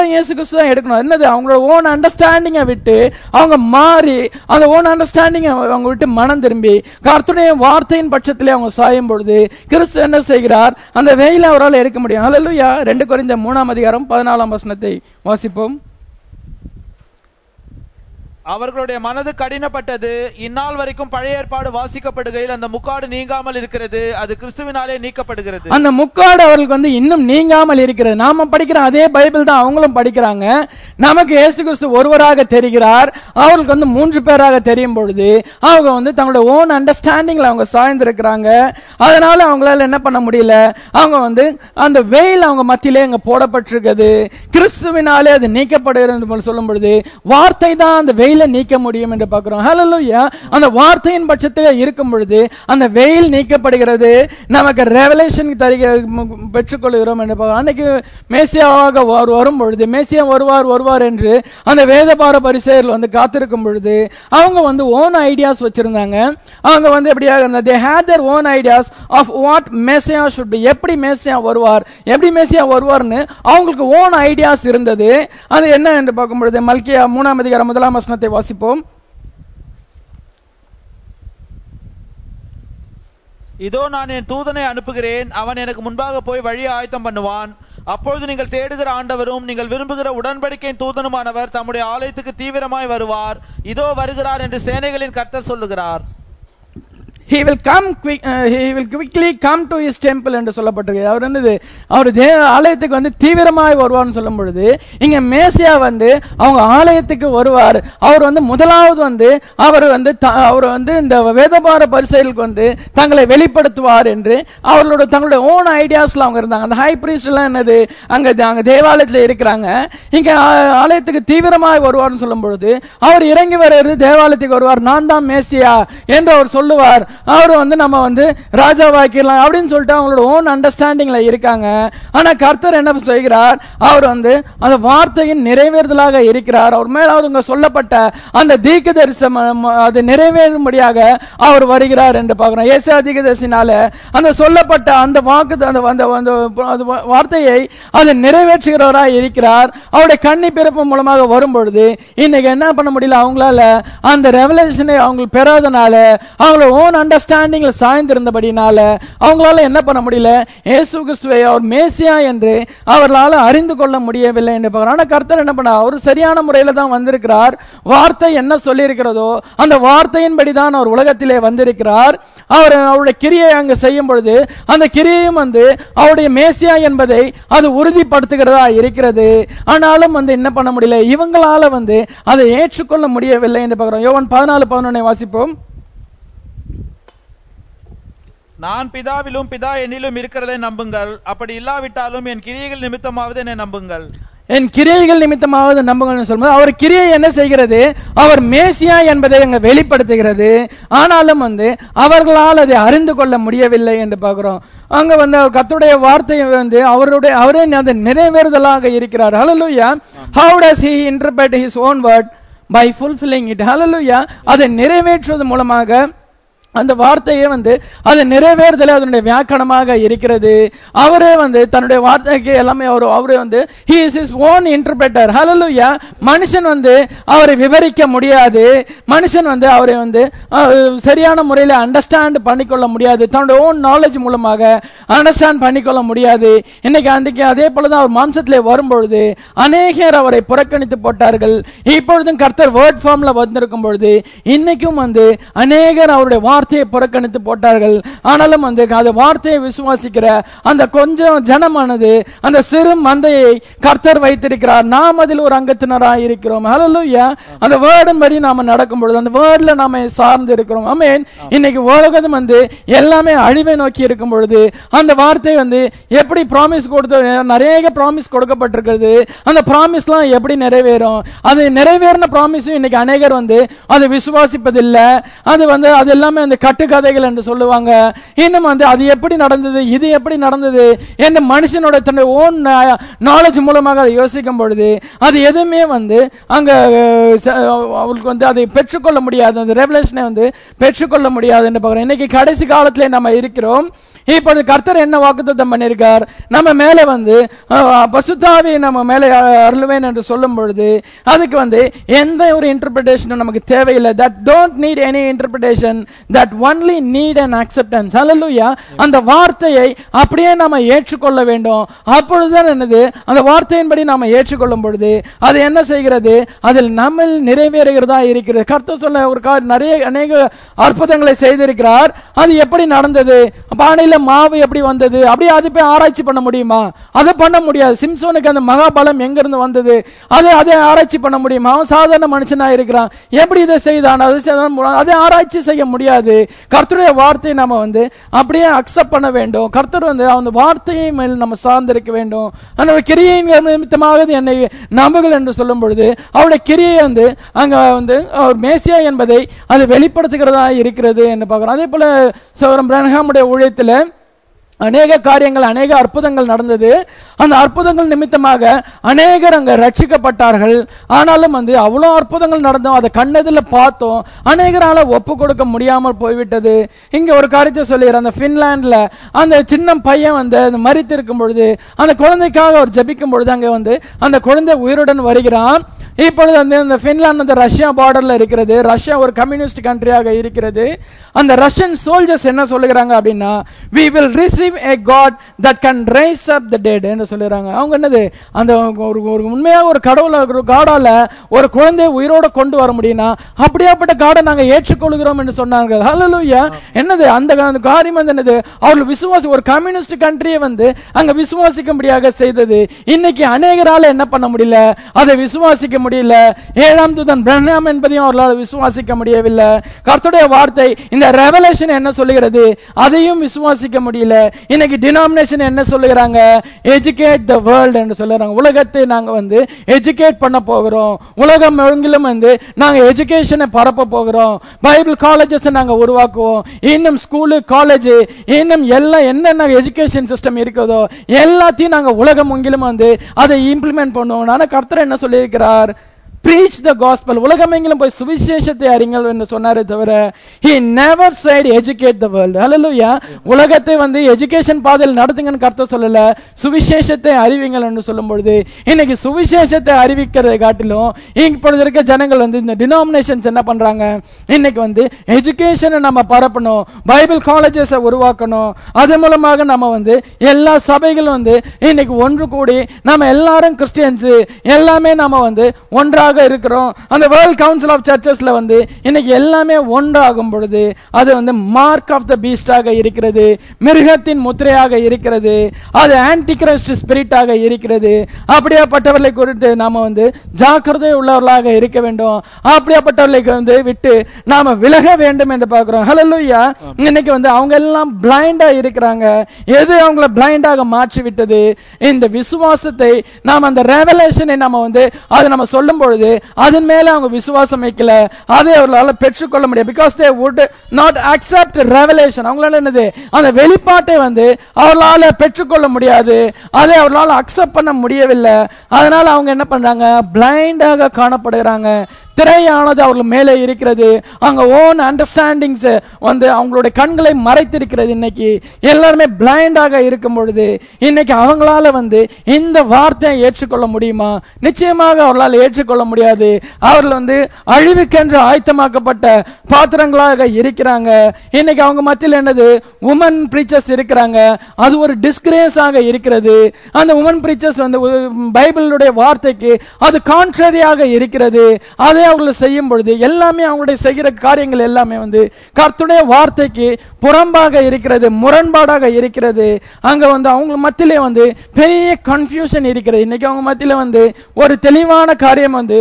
எல்லாரும் இயேசு கிறிஸ்து தான் எடுக்கணும் என்னது அவங்களோட ஓன் அண்டர்ஸ்டாண்டிங்கை விட்டு அவங்க மாறி அந்த ஓன் அண்டர்ஸ்டாண்டிங் அவங்க விட்டு மனம் திரும்பி கர்த்தருடைய வார்த்தையின் பட்சத்திலே அவங்க சாயும் பொழுது கிறிஸ்து என்ன செய்கிறார் அந்த வெயில அவரால் எடுக்க முடியும் அல்லேலூயா ரெண்டு குறைந்த மூணாம் அதிகாரம் பதினாலாம் வசனத்தை வாசிப்போம் அவர்களுடைய மனது கடினப்பட்டது இந்நாள் வரைக்கும் பழைய ஏற்பாடு வாசிக்கப்படுகையில் அந்த முக்காடு நீங்காமல் இருக்கிறது அது கிறிஸ்துவினாலே நீக்கப்படுகிறது அந்த முக்காடு அவர்களுக்கு வந்து இன்னும் நீங்காமல் இருக்கிறது நாம படிக்கிற அதே பைபிள் தான் அவங்களும் படிக்கிறாங்க நமக்கு இயேசு கிறிஸ்து ஒருவராக தெரிகிறார் அவர்களுக்கு வந்து மூன்று பேராக தெரியும் பொழுது அவங்க வந்து தங்களோட ஓன் அண்டர்ஸ்டாண்டிங்ல அவங்க சாய்ந்திருக்கிறாங்க அதனால அவங்களால என்ன பண்ண முடியல அவங்க வந்து அந்த வெயில் அவங்க மத்தியிலே அங்க போடப்பட்டிருக்கிறது கிறிஸ்துவினாலே அது நீக்கப்படுகிறது போல சொல்லும் பொழுது வார்த்தை தான் அந்த வெயிலை நீக்க முடியும் என்று பார்க்கிறோம் ஹalleluya அந்த வார்த்தையின் பட்சத்தில் இருக்கும் பொழுது அந்த வெயில் நீக்கப்படுகிறது நமக்கு ரெவலேஷன் தருகிற ம- பெற்றுக்கொள்கிறோம் என்று பார்க்கிறோம் அன்னைக்கு மேசியாவாக வரு- வரும் பொழுது மேசியா வருவார் வருவார் என்று அந்த வேதபார பரிசெயர்கள் வந்து காத்திருக்கும் பொழுது அவங்க வந்து ஓன் ஐடியாஸ் வச்சிருந்தாங்க அவங்க வந்து எப்படியாக இருந்தா they had their own ideas of what Messiah should be எப்படி மேசியா வருவார் எப்படி மேசியா வருவார்னு அவங்களுக்கு ஓன் ஐடியாஸ் இருந்தது அது என்ன என்று பார்க்கும் பொழுது மல்கியா மூணாம் அதிகாரம் முதலாம் வசனத்தை வாசிப்போம் இதோ நான் என் தூதனை அனுப்புகிறேன் அவன் எனக்கு முன்பாக போய் வழியை ஆயத்தம் பண்ணுவான் அப்பொழுது நீங்கள் தேடுகிற ஆண்டவரும் நீங்கள் விரும்புகிற உடன்படிக்கையின் தூதனுமானவர் தம்முடைய ஆலயத்துக்கு தீவிரமாய் வருவார் இதோ வருகிறார் என்று சேனைகளின் கர்த்தர் சொல்லுகிறார் he will come quick uh, he will quickly come to his temple என்று சொல்லப்பட்டிருக்கு அவர் வந்து அவர் தேவ ஆலயத்துக்கு வந்து தீவிரமாய் வருவார்னு சொல்லும் பொழுது இங்க மேசியா வந்து அவங்க ஆலயத்துக்கு வருவார் அவர் வந்து முதலாவது வந்து அவர் வந்து த- அவர் வந்து இந்த வேதபார பரிசெயலுக்கு வந்து தங்களை வெளிப்படுத்துவார் என்று அவர்களோட தங்களுடைய ஓன் ஐடியாஸ்ல அவங்க இருந்தாங்க அந்த ஹை பிரீஸ்ட் எல்லாம் என்னது அங்க அங்க தேவாலயத்துல இருக்கிறாங்க இங்க ஆ- ஆலயத்துக்கு தீவிரமாய் வருவார்னு சொல்லும் பொழுது அவர் இறங்கி வருவது தேவாலயத்துக்கு வருவார் நான் தான் மேசியா என்று அவர் சொல்லுவார் அவர் வந்து நம்ம வந்து ராஜாவாக்கிடலாம் அப்படின்னு சொல்லிட்டு அவங்களோட ஓன் அண்டர்ஸ்டாண்டிங்ல இருக்காங்க ஆனா கர்த்தர் என்ன செய்கிறார் அவர் வந்து அந்த வார்த்தையின் நிறைவேறுதலாக இருக்கிறார் அவர் மேல அவங்க சொல்லப்பட்ட அந்த தீர்க்க தரிசனம் அது நிறைவேறும்படியாக அவர் வருகிறார் என்று பார்க்கிறோம் ஏசா தீர்க்கதரிசினால அந்த சொல்லப்பட்ட அந்த வாக்கு அந்த அந்த அந்த அது வா- வார்த்தையை அது நிறைவேற்றுகிறவராய் இருக்கிறார் அவருடைய கண்ணி பிறப்பு மூலமாக வரும் பொழுது இன்னைக்கு என்ன பண்ண முடியல அவங்களால அந்த ரெவலேஷனை அவங்க பெறாதனால அவங்களோட ஓன் அண்டர்ஸ்டாண்டிங்ல சாய்ந்திருந்தபடினால அவங்களால என்ன பண்ண முடியல இயேசு கிறிஸ்துவை அவர் மேசியா என்று அவர்களால அறிந்து கொள்ள முடியவில்லை என்று பார்க்கிறோம் ஆனா கர்த்தர் என்ன பண்ண அவர் சரியான முறையில தான் வந்திருக்கிறார் வார்த்தை என்ன சொல்லி இருக்கிறதோ அந்த வார்த்தையின்படி தான் அவர் உலகத்திலே வந்திருக்கிறார் அவர் அவருடைய கிரியை அங்கு செய்யும் பொழுது அந்த கிரியையும் வந்து அவருடைய மேசியா என்பதை அது உறுதிப்படுத்துகிறதா இருக்கிறது ஆனாலும் வந்து என்ன பண்ண முடியல இவங்களால வந்து அதை ஏற்றுக்கொள்ள முடியவில்லை என்று பார்க்கிறோம் யோவான் பதினாலு பதினொன்னை வாசிப்போம் நான் பிதாவிலும் பிதா என்னிலும் இருக்கிறதை நம்புங்கள் அப்படி இல்லாவிட்டாலும் என் கிரியைகள் நிமித்தமாவது என்னை நம்புங்கள் என் கிரியைகள் நிமித்தமாவது நம்புங்கள்னு சொல்லும்போது அவர் கிரியை என்ன செய்கிறது அவர் மேசியா என்பதை அங்க வெளிப்படுத்துகிறது ஆனாலும் வந்து அவர்களால் அதை அறிந்து கொள்ள முடியவில்லை என்று பார்க்கிறோம் அங்க வந்து அவர் கர்த்தருடைய வார்த்தை வந்து அவருடைய அவரே அது நிறைவேறுதலாக இருக்கிறார் ஹalleluya how does he interpret his own word by fulfilling it hallelujah அதை நிறைவேற்றுவது மூலமாக அந்த வார்த்தையே வந்து அது நிறைவேறுதலே அதனுடைய வியாக்கணமாக இருக்கிறது அவரே வந்து தன்னுடைய வார்த்தைக்கு எல்லாமே அவர் அவரே வந்து he is his own interpreter hallelujah மனுஷன் வந்து அவரை விவரிக்க முடியாது மனுஷன் வந்து அவரை வந்து அஹ், சரியான முறையில் அண்டர்ஸ்டாண்ட் பண்ணிக்கொள்ள முடியாது தன்னுடைய ஓன் நாலேஜ் மூலமாக அண்டர்ஸ்டாண்ட் பண்ணிக்கொள்ள முடியாது இன்னைக்கு அன்றைக்கு அதே போலதான் அவர் மாம்சத்திலே வரும்பொழுது அநேகர் அவரை புறக்கணித்து போட்டார்கள் இப்பொழுதும் கர்த்தர் வேர்ட் ஃபார்ம்ல வந்திருக்கும் பொழுது இன்னைக்கும் வந்து அநேகர் அவருடைய வார்த்தையை புறக்கணித்து போட்டார்கள் ஆனாலும் வந்து அந்த வார்த்தையை விசுவாசிக்கிற அந்த கொஞ்சம் ஜனமானது அந்த சிறு மந்தையை கர்த்தர் வைத்திருக்கிறார் நாம் அதில் ஒரு அங்கத்தினராக இருக்கிறோம் ஹalleluya அந்த வேர்டின் படி நாம நடக்கும் பொழுது அந்த வேர்ட்ல நாம சார்ந்து இருக்கிறோம் ஆமென் இன்னைக்கு உலகம் வந்து எல்லாமே அழிவை நோக்கி இருக்கும் பொழுது அந்த வார்த்தை வந்து எப்படி ப்ராமிஸ் கொடுத்து நிறைய ப்ராமிஸ் கொடுக்கப்பட்டிருக்கிறது அந்த ப்ராமிஸ்லாம் எப்படி நிறைவேறும் அது நிறைவேறின ப்ராமிஸும் இன்னைக்கு அநேகர் வந்து அதை விசுவாசிப்பதில்லை அது வந்து அது எல்லாமே வந்து வந்து கட்டுக்கதைகள் என்று சொல்லுவாங்க இன்னும் வந்து அது எப்படி நடந்தது இது எப்படி நடந்தது என்று மனுஷனோட தன்னுடைய ஓன் நாலேஜ் மூலமாக அதை யோசிக்கும் பொழுது அது எதுவுமே வந்து அங்க அஹ், ச- அவருக்கு வந்து அதை பெற்றுக்கொள்ள முடியாது அந்த ரெவலேஷனை வந்து பெற்றுக்கொள்ள முடியாது என்று பார்க்கிறோம் இன்னைக்கு கடைசி காலத்திலே நம்ம இருக்கிறோம் இப்பொழுது கர்த்தர் என்ன வாக்குத்தத்தம் பண்ணியிருக்கார் நம்ம மேலே வந்து அஹ், பசுத்தாவி நம்ம மேலே அஹ், அருளுவேன் என்று சொல்லும் பொழுது அதுக்கு வந்து எந்த ஒரு இன்டர்பிரிட்டேஷனும் நமக்கு தேவையில்லை that don't need any interpretation that only need and acceptance ஹalleluya அந்த வார்த்தையை அப்படியே நாம ஏற்றுக்கொள்ள வேண்டும் அப்பொழுதுதான் என்னது அந்த வார்த்தையின்படி நாம ஏற்றுக்கொள்ளும் பொழுது அது என்ன செய்கிறது அதில் நம்ம நிறைவேறுகிறதா இருக்கிறது கர்த்தர் சொல்ல ஒரு கா- நிறைய அநேக அற்புதங்களை செய்திருக்கிறார் அது எப்படி நடந்தது பானையில மாவு எப்படி வந்தது அப்படியே அது போய் ஆராய்ச்சி பண்ண முடியுமா அதை பண்ண முடியாது சிம்சோனுக்கு அந்த மகாபலம் எங்க இருந்து வந்தது அதை அதை ஆராய்ச்சி பண்ண முடியுமா அவன் சாதாரண மனுஷனா இருக்கிறான் எப்படி இதை செய்தான் அதை செய்தான் மு- அதை ஆராய்ச்சி செய்ய முடியாது கர்த்தருடைய வார்த்தையை நம்ம வந்து அப்படியே அக்செப்ட் பண்ண வேண்டும் கர்த்தர் வந்து அந்த வார்த்தையை மேல் நம்ம சார்ந்திருக்க வேண்டும் அந்த கிரியையின் நிமித்தமாக இது என்னை நம்புகள் என்று சொல்லும் பொழுது அவருடைய கிரியை வந்து அங்க வந்து அவர் மேசியா என்பதை அது வெளிப்படுத்துகிறதா இருக்கிறது என்று பார்க்கிறோம் அதே போல சோரம் பிரன்ஹாமுடைய ஊழியத்தில் அநேக காரியங்கள் அநேக அற்புதங்கள் நடந்தது அந்த அற்புதங்கள் நிமித்தமாக அநேகர் அங்க ரட்சிக்கப்பட்டார்கள் ஆனாலும் வந்து அவ்வளோ அற்புதங்கள் நடந்தோம் அதை கண்ணதில் பார்த்தோம் அநேகரால ஒப்பு கொடுக்க முடியாமல் போய்விட்டது இங்க ஒரு காரியத்தை சொல்லிடுறேன் அந்த பின்லாந்துல அந்த சின்ன பையன் வந்து அந்த மரித்திருக்கும் பொழுது அந்த குழந்தைக்காக அவர் ஜெபிக்கும் பொழுது அங்க வந்து அந்த குழந்தை உயிருடன் வருகிறான் இப்பொழுது வந்து அந்த பின்லாந்து அந்த ரஷ்யா பார்டர்ல இருக்கிறது ரஷ்யா ஒரு கம்யூனிஸ்ட் கண்ட்ரியாக இருக்கிறது அந்த ரஷ்யன் சோல்ஜர்ஸ் என்ன சொல்லுகிறாங்க அப்படின்னா we will receive a god that can raise up the dead என்று சொல்லுறாங்க அவங்க என்னது அந்த ஒரு ஒரு உண்மையாக ஒரு கடவுள ஒரு காடால ஒரு குழந்தையை உயிரோட கொண்டு வர முடியும்னா அப்படியாப்பட்ட காடை நாங்க ஏற்றுக்கொள்கிறோம் என்று சொன்னார்கள் ஹalleluya என்னது அந்த அந்த காரியம் வந்து என்னது அவர்கள் விசுவாசி ஒரு கம்யூனிஸ்ட் கண்ட்ரியை வந்து அங்க விசுவாசிக்கும்படியாக செய்தது இன்னைக்கு அநேகரால என்ன பண்ண முடியல அதை விசுவாசிக்க முடியல ஏழாம் தூதன் பிரண்ணாம் என்பதையும் அவர்களால் விசுவாசிக்க முடியவில்லை கர்த்தருடைய வார்த்தை இந்த ரெவலேஷன் என்ன சொல்லுகிறது அதையும் விசுவாசிக்க முடியல இன்னைக்கு டினாமினேஷன் என்ன சொல்லுகிறாங்க எஜுகேட் த வேர்ல்ட் என்று சொல்லுறாங்க உலகத்தை நாங்க வந்து எஜுகேட் பண்ண போகிறோம் உலகம் எங்கிலும் வந்து நாங்க எஜுகேஷனை பரப்ப போகிறோம் பைபிள் காலேஜஸ் நாங்க உருவாக்குவோம் இன்னும் ஸ்கூலு காலேஜ் இன்னும் எல்லாம் என்னென்ன எஜுகேஷன் சிஸ்டம் இருக்குதோ எல்லாத்தையும் நாங்க உலகம் எங்கிலும் வந்து அதை இம்ப்ளிமெண்ட் பண்ணுவோம் ஆனா கர்த்தர் என்ன சொல்லியிருக்கிறார் preach the gospel உலகமெங்கிலும் போய் சுவிசேஷத்தை அறிங்கள் என்று சொன்னாரே தவிர he never said educate the world hallelujah உலகத்தை வந்து எஜுகேஷன் பாதையில் நடத்துங்கன்னு கர்த்தர் சொல்லல சுவிசேஷத்தை அறிவிங்கள் என்று சொல்லும் பொழுது இன்னைக்கு சுவிசேஷத்தை அறிவிக்கிறதை காட்டிலும் இப்பொழுது இருக்க ஜனங்கள் வந்து இந்த டினாமினேஷன்ஸ் என்ன பண்றாங்க இன்னைக்கு வந்து எஜுகேஷனை நம்ம பரப்பணும் பைபிள் காலேஜஸை உருவாக்கணும் அது மூலமாக நம்ம வந்து எல்லா சபைகளும் வந்து இன்னைக்கு ஒன்று கூடி நம்ம எல்லாரும் கிறிஸ்டியன்ஸ் எல்லாமே நம்ம வந்து ஒன்றாக இருக்கிறோம் அந்த வேர்ல்ட் கவுன்சில் ஆஃப் சர்ச்சஸ்ல வந்து இன்னைக்கு எல்லாமே ஒன்றாகும் பொழுது அது வந்து மார்க் ஆஃப் த பீஸ்டாக இருக்கிறது மிருகத்தின் முத்திரையாக இருக்கிறது அது ஆன்டி கிரைஸ்ட் ஸ்பிரிட்டாக இருக்கிறது அப்படியாப்பட்டவர்களை குறித்து நாம வந்து ஜாக்கிரதை உள்ளவர்களாக இருக்க வேண்டும் அப்படியாப்பட்டவர்களை வந்து விட்டு நாம விலக வேண்டும் என்று பார்க்கிறோம் ஹalleluya இன்னைக்கு வந்து அவங்க எல்லாம் பிளைண்டா இருக்கிறாங்க எது அவங்கள பிளைண்டாக மாற்றி விட்டது இந்த விசுவாசத்தை நாம் அந்த ரெவலேஷனை நம்ம வந்து அதை நம்ம சொல்லும் பொழுது அதன் மேல அவங்க விசுவாசம் வைக்கல அதை அவர்களால பெற்றுக்கொள்ள முடியும் because they would not accept revelation அவங்களால என்னது அந்த வெளிப்பாட்டை வந்து அவர்களால பெற்றுக்கொள்ள முடியாது அதை அவர்களால அக்செப்ட் பண்ண முடியவில்லை அதனால அவங்க என்ன பண்றாங்க பிளைண்டாக காணப்படுகிறாங்க திரையானது அவர்கள் மேலே இருக்கிறது அங்க ஓன் அண்டர்ஸ்டாண்டிங்ஸ் வந்து அவங்களுடைய கண்களை மறைத்திருக்கிறது இன்னைக்கு எல்லாருமே பிளைண்டாக இருக்கும் பொழுது இன்னைக்கு அவங்களால வந்து இந்த வார்த்தையை ஏற்றுக்கொள்ள முடியுமா நிச்சயமாக அவர்களால் ஏற்றுக்கொள்ள முடியாது அவர்கள் வந்து அழிவுக்கென்று ஆயத்தமாக்கப்பட்ட பாத்திரங்களாக இருக்கிறாங்க இன்னைக்கு அவங்க மத்தியில் என்னது உமன் பிரீச்சர்ஸ் இருக்கிறாங்க அது ஒரு டிஸ்கிரேஸ் ஆக இருக்கிறது அந்த உமன் பிரீச்சர்ஸ் வந்து உ- பைபிளுடைய வார்த்தைக்கு அது கான்ட்ரரியாக இருக்கிறது அதை அவர்கள் செய்யும் பொழுது எல்லாமே அவங்களுடைய செய்கிற காரியங்கள் எல்லாமே வந்து கர்த்தருடைய வார்த்தைக்கு புறம்பாக இருக்கிறது முரண்பாடாக இருக்கிறது அங்க வந்து அவங்க மத்தியிலே வந்து பெரிய கன்ஃபியூஷன் இருக்கிறது இன்னைக்கு அவங்க மத்தியில வந்து ஒரு தெளிவான காரியம் வந்து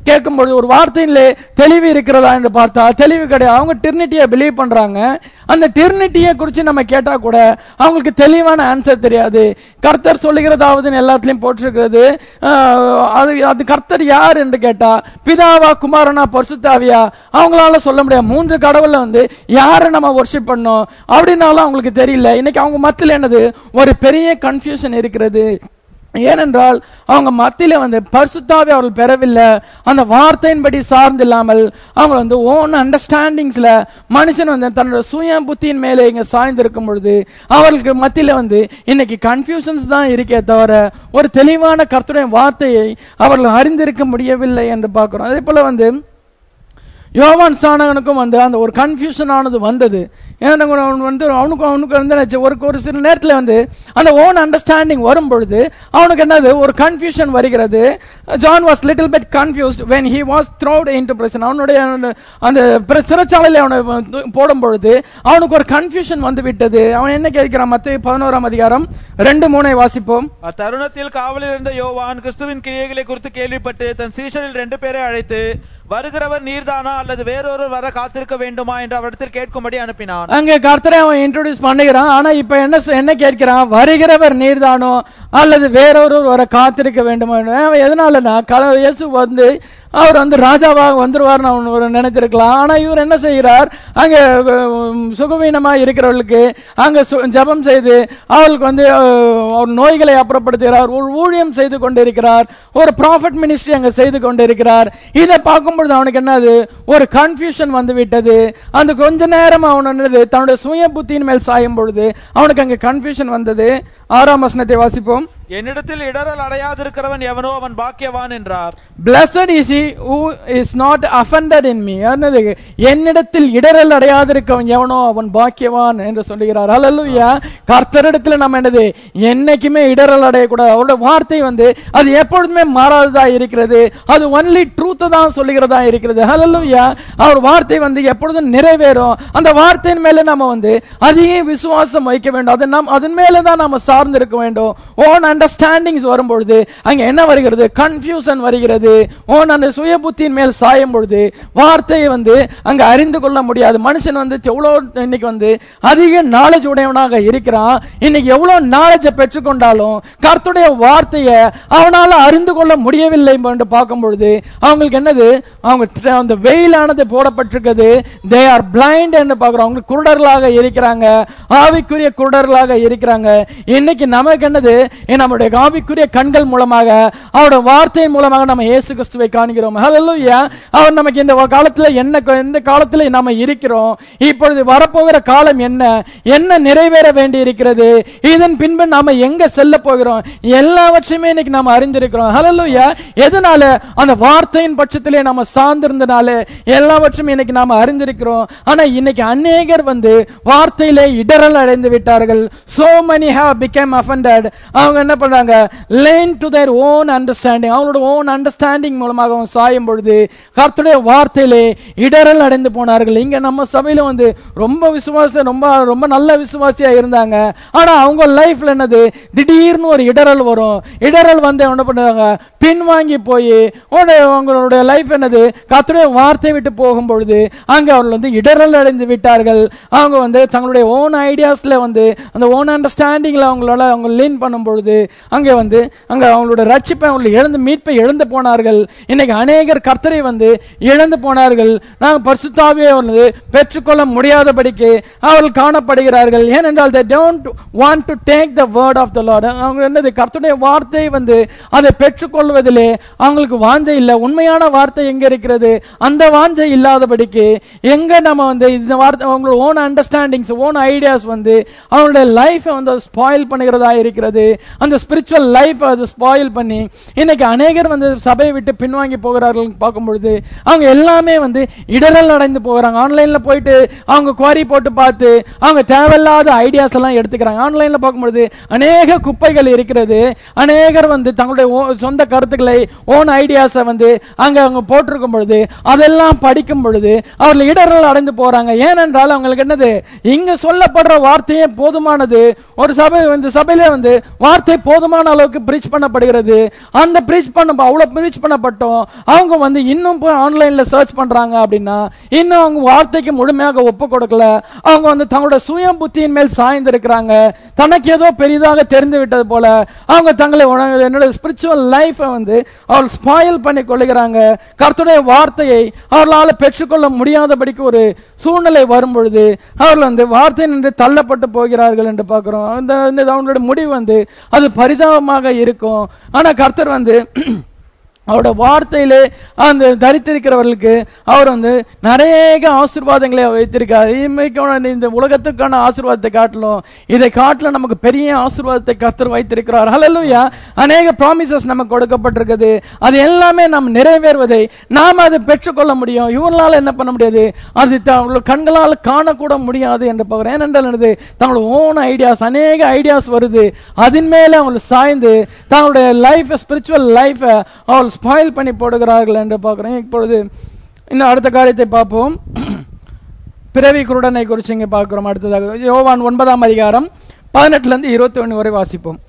கேட்கும்போது ஒரு வார்த்தையிலே தெளிவு இருக்கிறதா என்று பார்த்தா தெளிவு கிடையாது அவங்க டிர்னிட்டியை பிலீவ் பண்றாங்க அந்த டிர்னிட்டியை குறித்து நம்ம கேட்டா கூட அவங்களுக்கு தெளிவான ஆன்சர் தெரியாது கர்த்தர் சொல்லுகிறதாவது எல்லாத்துலயும் போட்டிருக்கிறது ஆஹ், அது அது கர்த்தர் யார் என்று கேட்டா பிதாவா குமாரனா பரிசுத்தாவியா அவங்களால சொல்ல முடியாது மூன்று கடவுள்ல வந்து யாரை நம்ம ஒர்ஷிப் பண்ணோம் அப்படின்னாலும் அவங்களுக்கு தெரியல இன்னைக்கு அவங்க மத்தியில் என்னது ஒரு பெரிய கன்ஃபியூஷன் இருக்கிறது ஏனென்றால் அவங்க மத்தியில வந்து பரிசுத்தாவே அவர்கள் பெறவில்லை அந்த வார்த்தையின்படி சார்ந்து இல்லாமல் அவங்க வந்து ஓன் அண்டர்ஸ்டாண்டிங்ஸ்ல மனுஷன் வந்து தன்னோட சுய புத்தியின் மேலே இங்க சாய்ந்திருக்கும் பொழுது அவர்களுக்கு மத்தியில வந்து இன்னைக்கு கன்ஃபியூஷன்ஸ் தான் இருக்கே தவிர ஒரு தெளிவான கர்த்தருடைய வார்த்தையை அவர்கள் அறிந்திருக்க முடியவில்லை என்று பார்க்கிறோம் அதே போல வந்து யோவான் ஸ்நானகனுக்கும் வந்து அந்த ஒரு கன்ஃபியூஷன் ஆனது வந்தது ஏன்னா அவன் வந்து அவனுக்கு அவனுக்கு வந்து என்னாச்சு, ஒரு ஒரு சில நேரத்தில் வந்து அந்த ஓன் அண்டர்ஸ்டாண்டிங் வரும் பொழுது அவனுக்கு என்னது ஒரு கன்ஃபியூஷன் வருகிறது John was little bit confused when he was thrown into prison அவனுடைய அந்த- அந்த பிர- சிறைச்சாலையில் அவனை வந்து போடும் பொழுது அவனுக்கு ஒரு கன்ஃபியூஷன் வந்து விட்டது அவன் என்ன கேட்கிறான் மத்திய பதினோராம் அதிகாரம் ரெண்டு மூணை வாசிப்போம் அத்தருணத்தில் காவலில் இருந்த யோவான் கிறிஸ்துவின் கிரியைகளை குறித்து கேள்விப்பட்டு தன் சீஷரில் ரெண்டு பேரை அழைத்து வருகிறவர் நீர்தானா அல்லது வேறொருவர் வர காத்திருக்க வேண்டுமா என்று அவரிடத்தில் கேட்கும்படி அனுப்பினான் அங்கே கர்த்தரை அவன் இன்ட்ரோடியூஸ் பண்ணுகிறான் ஆனா இப்ப என்ன செ- என்ன கேட்கிறான் வருகிறவர் நீர்தானோ அல்லது வேறொருவர் வர காத்திருக்க வேண்டுமா அவன் எதனாலனா கல இயேசு வந்து அவர் வந்து ராஜாவாக வந்துருவார்னு அவன் ஒரு நினைத்திருக்கலாம் ஆனா இவர் என்ன செய்கிறார் அங்க உம், சுகவீனமா இருக்கிறவர்களுக்கு அங்க சு- ஜெபம் செய்து அவளுக்கு வந்து அஹ், அவர் நோய்களை அப்புறப்படுத்துகிறார் ஒரு ஊழியம் செய்து கொண்டிருக்கிறார் ஒரு ப்ராஃபிட் மினிஸ்ட்ரி அங்க செய்து கொண்டிருக்கிறார் இதை பார்க்கும்பொழுது அவனுக்கு என்னது ஒரு கன்ஃபியூஷன் வந்து விட்டது அந்த கொஞ்ச நேரம் அவன் என்னது தன்னுடைய சுய புத்தியின் மேல் சாயும் பொழுது அவனுக்கு அங்க கன்ஃபியூஷன் வந்தது ஆறாம் வசனத்தை வாசிப்போம் என்னிடத்தில் இடரல் அடையாதிருக்கிறவன் எவனோ அவன் பாக்கியவான் என்றார் Blessed is he who is not offended in me என்னது என்னிடத்தில் இடரல் அடையாதிருக்கவன் எவனோ அவன் பாக்கியவான் என்று சொல்லுகிறார் அல்லேலூயா கர்த்தரிடத்துல நம்ம என்னது என்னைக்குமே இடரல் அடையக்கூடாது அவருடைய வார்த்தை வந்து அது எப்பொழுதுமே மாறாததா இருக்கிறது அது ஒன்லி ட்ரூத் தான் சொல்லுகிறதா இருக்கிறது அல்லேலூயா அவர் வார்த்தை வந்து எப்பொழுதும் நிறைவேறும் அந்த வார்த்தையின் மேல நம்ம வந்து அதிக விசுவாசம் வைக்க வேண்டும் அது நாம் அதன் மேல தான் நாம சார்ந்து இருக்க வேண்டும் ஓன் அண்டர்ஸ்டாண்டிங்ஸ் வரும்பொழுது அங்க என்ன வருகிறது கன்ஃபியூஷன் வருகிறது ஓன் அந்த சுய புத்தியின் மேல் சாயும் பொழுது வார்த்தையை வந்து அங்க அறிந்து கொள்ள முடியாது மனுஷன் வந்து எவ்வளவு இன்னைக்கு வந்து அதிக நாலேஜ் உடையவனாக இருக்கிறான் இன்னைக்கு எவ்வளவு நாலேஜை பெற்றுக்கொண்டாலும் கர்த்தருடைய வார்த்தையை அவனால அறிந்து கொள்ள முடியவில்லை என்று பார்க்கும் பொழுது அவங்களுக்கு என்னது அவங்க ட்ர- அந்த வெயிலானது போடப்பட்டிருக்கிறது தே ஆர் பிளைண்ட் என்று பார்க்கிறோம் அவங்க குருடர்களாக இருக்கிறாங்க ஆவிக்குரிய குருடர்களாக இருக்கிறாங்க இன்னைக்கு நமக்கு என்னது ஏ, நம்முடைய ஆவிக்குரிய கண்கள் மூலமாக அவருடைய வார்த்தையின் மூலமாக நம்ம இயேசு கிறிஸ்துவை காண்கிறோம் ஹalleluya அவர் நமக்கு இந்த காலத்துல என்ன எந்த காலத்துல நாம இருக்கிறோம் இப்பொழுது வரப்போகிற காலம் என்ன என்ன நிறைவேற வேண்டி இருக்கிறது இதன் பின்பு நாம எங்க செல்ல போகிறோம் எல்லாவற்றையுமே இன்னைக்கு நாம அறிந்திருக்கிறோம் ஹalleluya எதனால அந்த வார்த்தையின் பட்சத்திலே நாம சார்ந்திருந்தனால எல்லாவற்றையும் இன்னைக்கு நாம அறிந்திருக்கிறோம் ஆனா இன்னைக்கு அநேகர் வந்து வார்த்தையிலே இடரல் அடைந்து விட்டார்கள் so many have become offended அவங்க என்ன பண்றாங்க lean to their own understanding அவங்களோட ஓன் அண்டர்ஸ்டாண்டிங் மூலமாக அவங்க சாயும் பொழுது கர்த்தருடைய வார்த்தையிலே இடரல் அடைந்து போனார்கள் இங்க நம்ம சபையில வந்து ரொம்ப விசுவாசம் ரொம்ப ரொம்ப நல்ல விசுவாசியா இருந்தாங்க ஆனா அவங்க லைஃப்ல என்னது திடீர்னு ஒரு இடரல் வரும் இடரல் வந்து என்ன பண்ணுவாங்க பின்வாங்கி போய் உடனே அவங்களுடைய லைஃப் என்னது கர்த்தருடைய வார்த்தை விட்டு போகும் பொழுது அங்க அவர்கள் வந்து இடரல் அடைந்து விட்டார்கள் அவங்க வந்து தங்களுடைய ஓன் ஐடியாஸ்ல வந்து அந்த ஓன் அண்டர்ஸ்டாண்டிங்ல அவங்களால அவங்க லீன் பண்ணும் பொழுது அங்கே வந்து அங்க அவங்களோட ரட்சிப்பை அவங்களை இழந்து மீட்பை இழந்து போனார்கள் இன்னைக்கு அநேகர் கர்த்தரை வந்து இழந்து போனார்கள் நாங்கள் பரிசுத்தாவே வந்து பெற்றுக்கொள்ள முடியாதபடிக்கு அவர்கள் காணப்படுகிறார்கள் ஏனென்றால் they don't want to take the word of the Lord அவங்க என்னது கர்த்தருடைய வார்த்தை வந்து அதை பெற்றுக்கொள்வதிலே அவங்களுக்கு வாஞ்சை இல்லை உண்மையான வார்த்தை எங்க இருக்கிறது அந்த வாஞ்சை இல்லாதபடிக்கு எங்க நம்ம வந்து இந்த வார்த்தை அவங்களோட ஓன் அண்டர்ஸ்டாண்டிங்ஸ் ஓன் ஐடியாஸ் வந்து அவங்களுடைய லைஃபை வந்து ஸ்பாயில் பண்ணுகிறதா இருக்கிறது அந்த ஸ்பிரிச்சுவல் லைஃப் அது ஸ்பாயில் பண்ணி இன்னைக்கு அநேகர் வந்து சபையை விட்டு பின்வாங்கி போகிறார்கள் பார்க்கும் பொழுது அவங்க எல்லாமே வந்து இடரல் அடைந்து போகிறாங்க ஆன்லைன்ல போயிட்டு அவங்க குவாரி போட்டு பார்த்து அவங்க தேவையில்லாத ஐடியாஸ் எல்லாம் எடுத்துக்கிறாங்க ஆன்லைன்ல பார்க்கும்பொழுது அநேக குப்பைகள் இருக்கிறது அநேகர் வந்து தங்களுடைய ஓ- சொந்த கருத்துக்களை ஓன் ஐடியாஸை வந்து அங்க அவங்க போட்டிருக்கும் பொழுது அதெல்லாம் படிக்கும் பொழுது அவர்கள் இடர்கள் அடைந்து போறாங்க ஏனென்றால் அவங்களுக்கு என்னது இங்க சொல்லப்படுற வார்த்தையே போதுமானது ஒரு சபை வந்து சபையிலே வந்து வார்த்தை போதுமான அளவுக்கு பிரீச் பண்ணப்படுகிறது அந்த பிரீச் பண்ண அவ்வளவு பிரீச் பண்ணப்பட்டோம் அவங்க வந்து இன்னும் போய் ஆன்லைன்ல சர்ச் பண்றாங்க அப்படின்னா இன்னும் அவங்க வார்த்தைக்கு முழுமையாக ஒப்பு கொடுக்கல அவங்க வந்து தங்களோட சுய புத்தியின் மேல் சாய்ந்து இருக்கிறாங்க தனக்கு ஏதோ பெரிதாக தெரிந்து விட்டது போல அவங்க தங்களை உண- என்னோட ஸ்பிரிச்சுவல் லைஃபை வந்து அவள் ஸ்பாயில் பண்ணி கொள்ளுகிறாங்க கர்த்தருடைய வார்த்தையை அவர்களால் பெற்றுக்கொள்ள முடியாதபடிக்கு ஒரு சூழ்நிலை வரும் பொழுது அவர்கள் வந்து வார்த்தை நின்று தள்ளப்பட்டு போகிறார்கள் என்று பார்க்கிறோம் அந்த அந்த அவங்களுடைய முடிவு வந்து அது பரிதாபமாக இருக்கும் ஆனா கர்த்தர் வந்து அவரோட வார்த்தையிலே அந்த தரித்திருக்கிறவர்களுக்கு அவர் வந்து நிறைய ஆசீர்வாதங்களை வைத்திருக்கார் இன்மைக்கான இந்த உலகத்துக்கான ஆசீர்வாதத்தை காட்டிலும் இதை காட்டிலும் நமக்கு பெரிய ஆசீர்வாதத்தை கர்த்தர் வைத்திருக்கிறார் ஹalleluya அநேக ப்ராமிசஸ் நமக்கு கொடுக்கப்பட்டிருக்குது அது எல்லாமே நாம் நிறைவேறுவதை நாம் அதை பெற்றுக்கொள்ள முடியும் இவங்களால என்ன பண்ண முடியாது அது தங்களோட கண்களால் காணக்கூட முடியாது என்று பார்க்கிறேன் ஏனென்றால் என்னது தங்களோட ஓன் ஐடியாஸ் அநேக ஐடியாஸ் வருது அதன் மேலே அவங்க சாய்ந்து தங்களுடைய லைஃப் ஸ்பிரிச்சுவல் லைஃபை அவள் ஸ்பாயில் பண்ணி போடுகிறார்கள் என்று பார்க்கிறேன் இப்பொழுது இன்னும் அடுத்த காரியத்தை பார்ப்போம் பிறவி குருடனை குறித்து இங்கே பார்க்கிறோம் அடுத்ததாக யோவான் ஒன்பதாம் அதிகாரம் பதினெட்டுல இருந்து இருபத்தி ஒன்று வரை வாசிப்போம்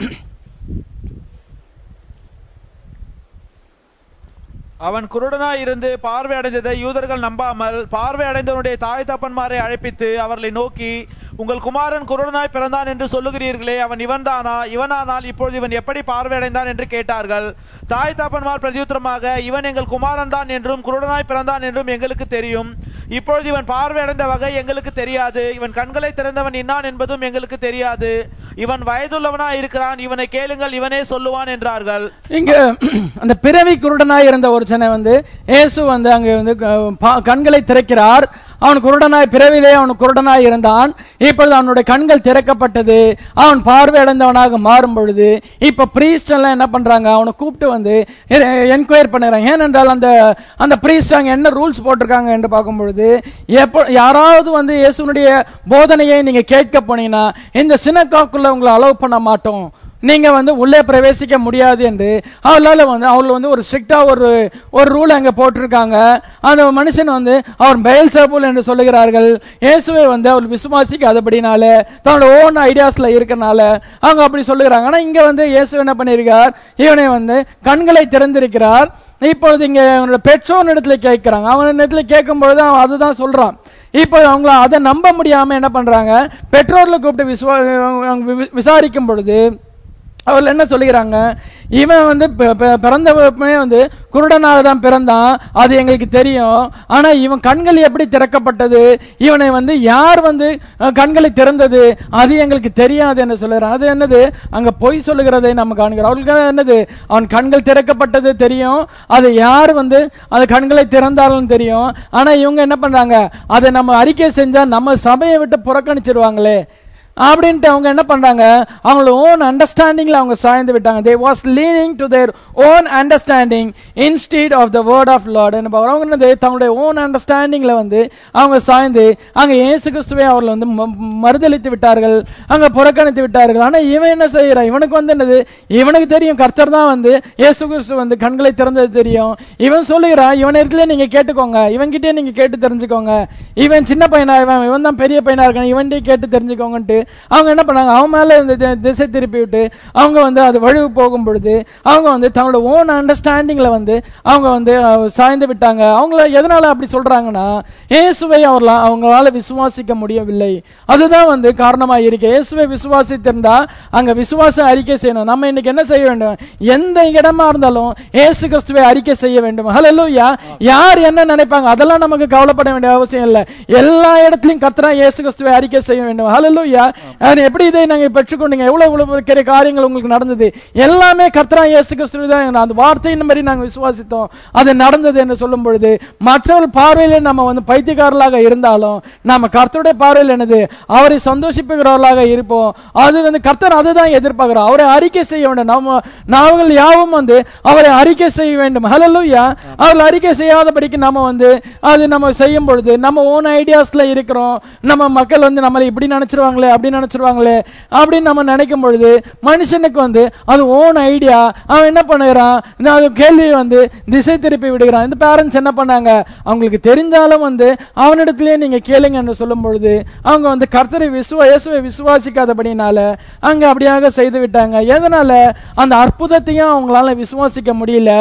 அவன் குருடனாய் இருந்து பார்வை அடைந்ததை யூதர்கள் நம்பாமல் பார்வை அடைந்தவனுடைய தாய் தப்பன்மாரை அழைப்பித்து அவர்களை நோக்கி உங்கள் குமாரன் குருடனாய் பிறந்தான் என்று சொல்லுகிறீர்களே அவன் இவன்தானா இவனானால் இப்பொழுது இவன் எப்படி பார்வை அடைந்தான் என்று கேட்டார்கள் தாய் தப்பன்மார் பிரதியுத்தரமாக இவன் எங்கள் குமாரன் தான் என்றும் குருடனாய் பிறந்தான் என்றும் எங்களுக்கு தெரியும் இப்பொழுது இவன் பார்வை அடைந்த வகை எங்களுக்கு தெரியாது இவன் கண்களை திறந்தவன் இன்னான் என்பதும் எங்களுக்கு தெரியாது இவன் வயதுள்ளவனாய் இருக்கிறான் இவனை கேளுங்கள் இவனே சொல்லுவான் என்றார்கள் இங்க அந்த பிறவி குருடனாய் இருந்த ஒரு சென்னை வந்து இயேசு வந்து அங்க வந்து க- பா- கண்களை திறக்கிறார் அவன் குருடனாய் பிறவிலே அவன் குருடனாய் இருந்தான் இப்பொழுது அவனுடைய கண்கள் திறக்கப்பட்டது அவன் பார்வை அடைந்தவனாக மாறும் பொழுது இப்ப பிரீஸ்ட் எல்லாம் என்ன பண்றாங்க அவனை கூப்பிட்டு வந்து என்கொயர் பண்ணுறாங்க ஏனென்றால் அந்த அந்த பிரீஸ்ட் அங்க என்ன ரூல்ஸ் போட்டிருக்காங்க என்று பார்க்கும் பொழுது எப்போ யாராவது வந்து இயேசுனுடைய போதனையை நீங்க கேட்க போனீங்கன்னா இந்த சினக்காக்குள்ள உங்களை அலோவ் பண்ண மாட்டோம் நீங்க வந்து உள்ளே பிரவேசிக்க முடியாது என்று அவளால வந்து அவள் வந்து ஒரு ஸ்ட்ரிக்டா ஒரு ஒரு ரூல் அங்க போட்டிருக்காங்க அந்த மனுஷன் வந்து அவர் பெயல் சபுல் என்று சொல்லுகிறார்கள் இயேசுவை வந்து அவள் விசுவாசிக்காதபடினால தன்னோட ஓன் ஐடியாஸ்ல இருக்கனால அவங்க அப்படி சொல்லுகிறாங்க ஆனா இங்க வந்து இயேசு என்ன பண்ணியிருக்கார் இவனை வந்து கண்களை திறந்திருக்கிறார் இப்பொழுது இங்க அவனோட பெற்றோர் இடத்துல கேட்கிறாங்க அவன் இடத்துல கேட்கும் பொழுது அவன் அதுதான் சொல்றான் இப்போ அவங்க அதை நம்ப முடியாம என்ன பண்றாங்க பெற்றோர்ல கூப்பிட்டு விசுவா அவங்க வி- விசாரிக்கும் பொழுது அவர்கள் என்ன சொல்லுகிறாங்க இவன் வந்து பி- பி- பிறந்தவனே வந்து குருடனாக தான் பிறந்தான் அது எங்களுக்கு தெரியும் ஆனா இவன் கண்கள் எப்படி திறக்கப்பட்டது இவனை வந்து யார் வந்து அஹ், கண்களை திறந்தது அது எங்களுக்கு தெரியாது என்று சொல்லுறான் அது என்னது அங்க பொய் சொல்லுகிறதை நம்ம காண்கிறோம் அவர்களுக்கு என்னது அவன் கண்கள் திறக்கப்பட்டது தெரியும் அது யார் வந்து அந்த கண்களை திறந்தாலும் தெரியும் ஆனா இவங்க என்ன பண்றாங்க அதை நம்ம அறிக்கை செஞ்சா நம்ம சபையை விட்டு புறக்கணிச்சிருவாங்களே அப்படின்ட்டு அவங்க என்ன பண்றாங்க அவங்களோட ஓன் அண்டர்ஸ்டாண்டிங்ல அவங்க சாய்ந்து விட்டாங்க they was leaning to their own understanding instead of the word of lord அவங்க என்னது தங்களுடைய ஓன் அண்டர்ஸ்டாண்டிங்ல வந்து அவங்க சாய்ந்து அங்க இயேசு கிறிஸ்துவை அவர்கள் வந்து ம- மறுதலித்து விட்டார்கள் அங்க புறக்கணித்து விட்டார்கள் ஆனா இவன் என்ன செய்யறான் இவனுக்கு வந்து என்னது இவனுக்கு தெரியும் கர்த்தர் தான் வந்து இயேசு கிறிஸ்து வந்து கண்களை திறந்தது தெரியும் இவன் சொல்லுகிறான் இவன் இடத்துல நீங்க கேட்டுக்கோங்க இவன்கிட்டயே நீங்க கேட்டு தெரிஞ்சுக்கோங்க இவன் சின்ன பையனா இவன் இவன் தான் பெரிய பையனா இருக்கான் இவன்கிட்டயே கேட்டு தெரிஞ்சுக்கோங்கன்ட்டு அவங்க என்ன பண்ணாங்க அவன் மேல இந்த தி- திசை திருப்பி விட்டு அவங்க வந்து அது வழி போகும் பொழுது அவங்க வந்து தங்களோட ஓன் அண்டர்ஸ்டாண்டிங்ல வந்து அவங்க வந்து அஹ், சாய்ந்து விட்டாங்க அவங்கள எதனால அப்படி சொல்றாங்கன்னா இயேசுவை அவர்களா அவங்களால விசுவாசிக்க முடியவில்லை அதுதான் வந்து காரணமா இருக்கு இயேசுவை விசுவாசித்திருந்தா அங்க விசுவாச அறிக்கை செய்யணும் நம்ம இன்னைக்கு என்ன செய்ய வேண்டும் எந்த இடமா இருந்தாலும் இயேசு கிறிஸ்துவை அறிக்கை செய்ய வேண்டும் ஹalleluya யார் என்ன நினைப்பாங்க அதெல்லாம் நமக்கு கவலைப்பட வேண்டிய அவசியம் இல்லை எல்லா இடத்துலயும் கர்த்தரா இயேசு கிறிஸ்துவை அறிக்கை செய்ய வேண்டும் ஹalleluya அது எப்படி இதை நாங்க பெற்றுக்கொண்டீங்க எவ்வளவு இவ்வளவு பெரிய காரியங்கள் உங்களுக்கு நடந்தது எல்லாமே கர்த்தரா இயேசு கிறிஸ்துவை தான் அந்த வார்த்தையின் மாதிரி நாங்க விசுவாசித்தோம் அது நடந்தது என்று சொல்லும் பொழுது மற்றவர்கள் பார்வையில நம்ம வந்து பைத்தியக்காரர்களாக இருந்தாலும் நாம கர்த்தருடைய பார்வையில் என்னது அவரை சந்தோஷிப்புகிறவர்களாக இருப்போம் அது வந்து கர்த்தர் அதுதான் எதிர்பார்க்கிறோம் அவரை அறிக்கை செய்ய வேண்டும் நம்ம நாவல் யாவும் வந்து அவரை அறிக்கை செய்ய வேண்டும் ஹalleluya அவர்கள் அறிக்கை செய்யாதபடிக்கு நம்ம வந்து அது நம்ம செய்யும் பொழுது நம்ம ஓன் ஐடியாஸ்ல இருக்கிறோம் நம்ம மக்கள் வந்து நம்மளை இப்படி நினைச்சிருவாங்களே அப்படி நினைச்சிருவாங்களே அப்படின்னு நம்ம நினைக்கும் பொழுது மனுஷனுக்கு வந்து அது ஓன் ஐடியா அவன் என்ன பண்ணுகிறான் இந்த அது கேள்வியை வந்து திசை திருப்பி விடுகிறான் இந்த பேரண்ட்ஸ் என்ன பண்ணாங்க அவங்களுக்கு தெரிஞ்சாலும் வந்து அவனிடத்திலேயே நீங்க கேளுங்கன்னு சொல்லும் பொழுது அவங்க வந்து கர்த்தரை விசுவ இயேசுவை விசுவாசிக்காதபடினால அங்க அப்படியாக செய்து விட்டாங்க எதனால அந்த அற்புதத்தையும் அவங்களால விசுவாசிக்க முடியல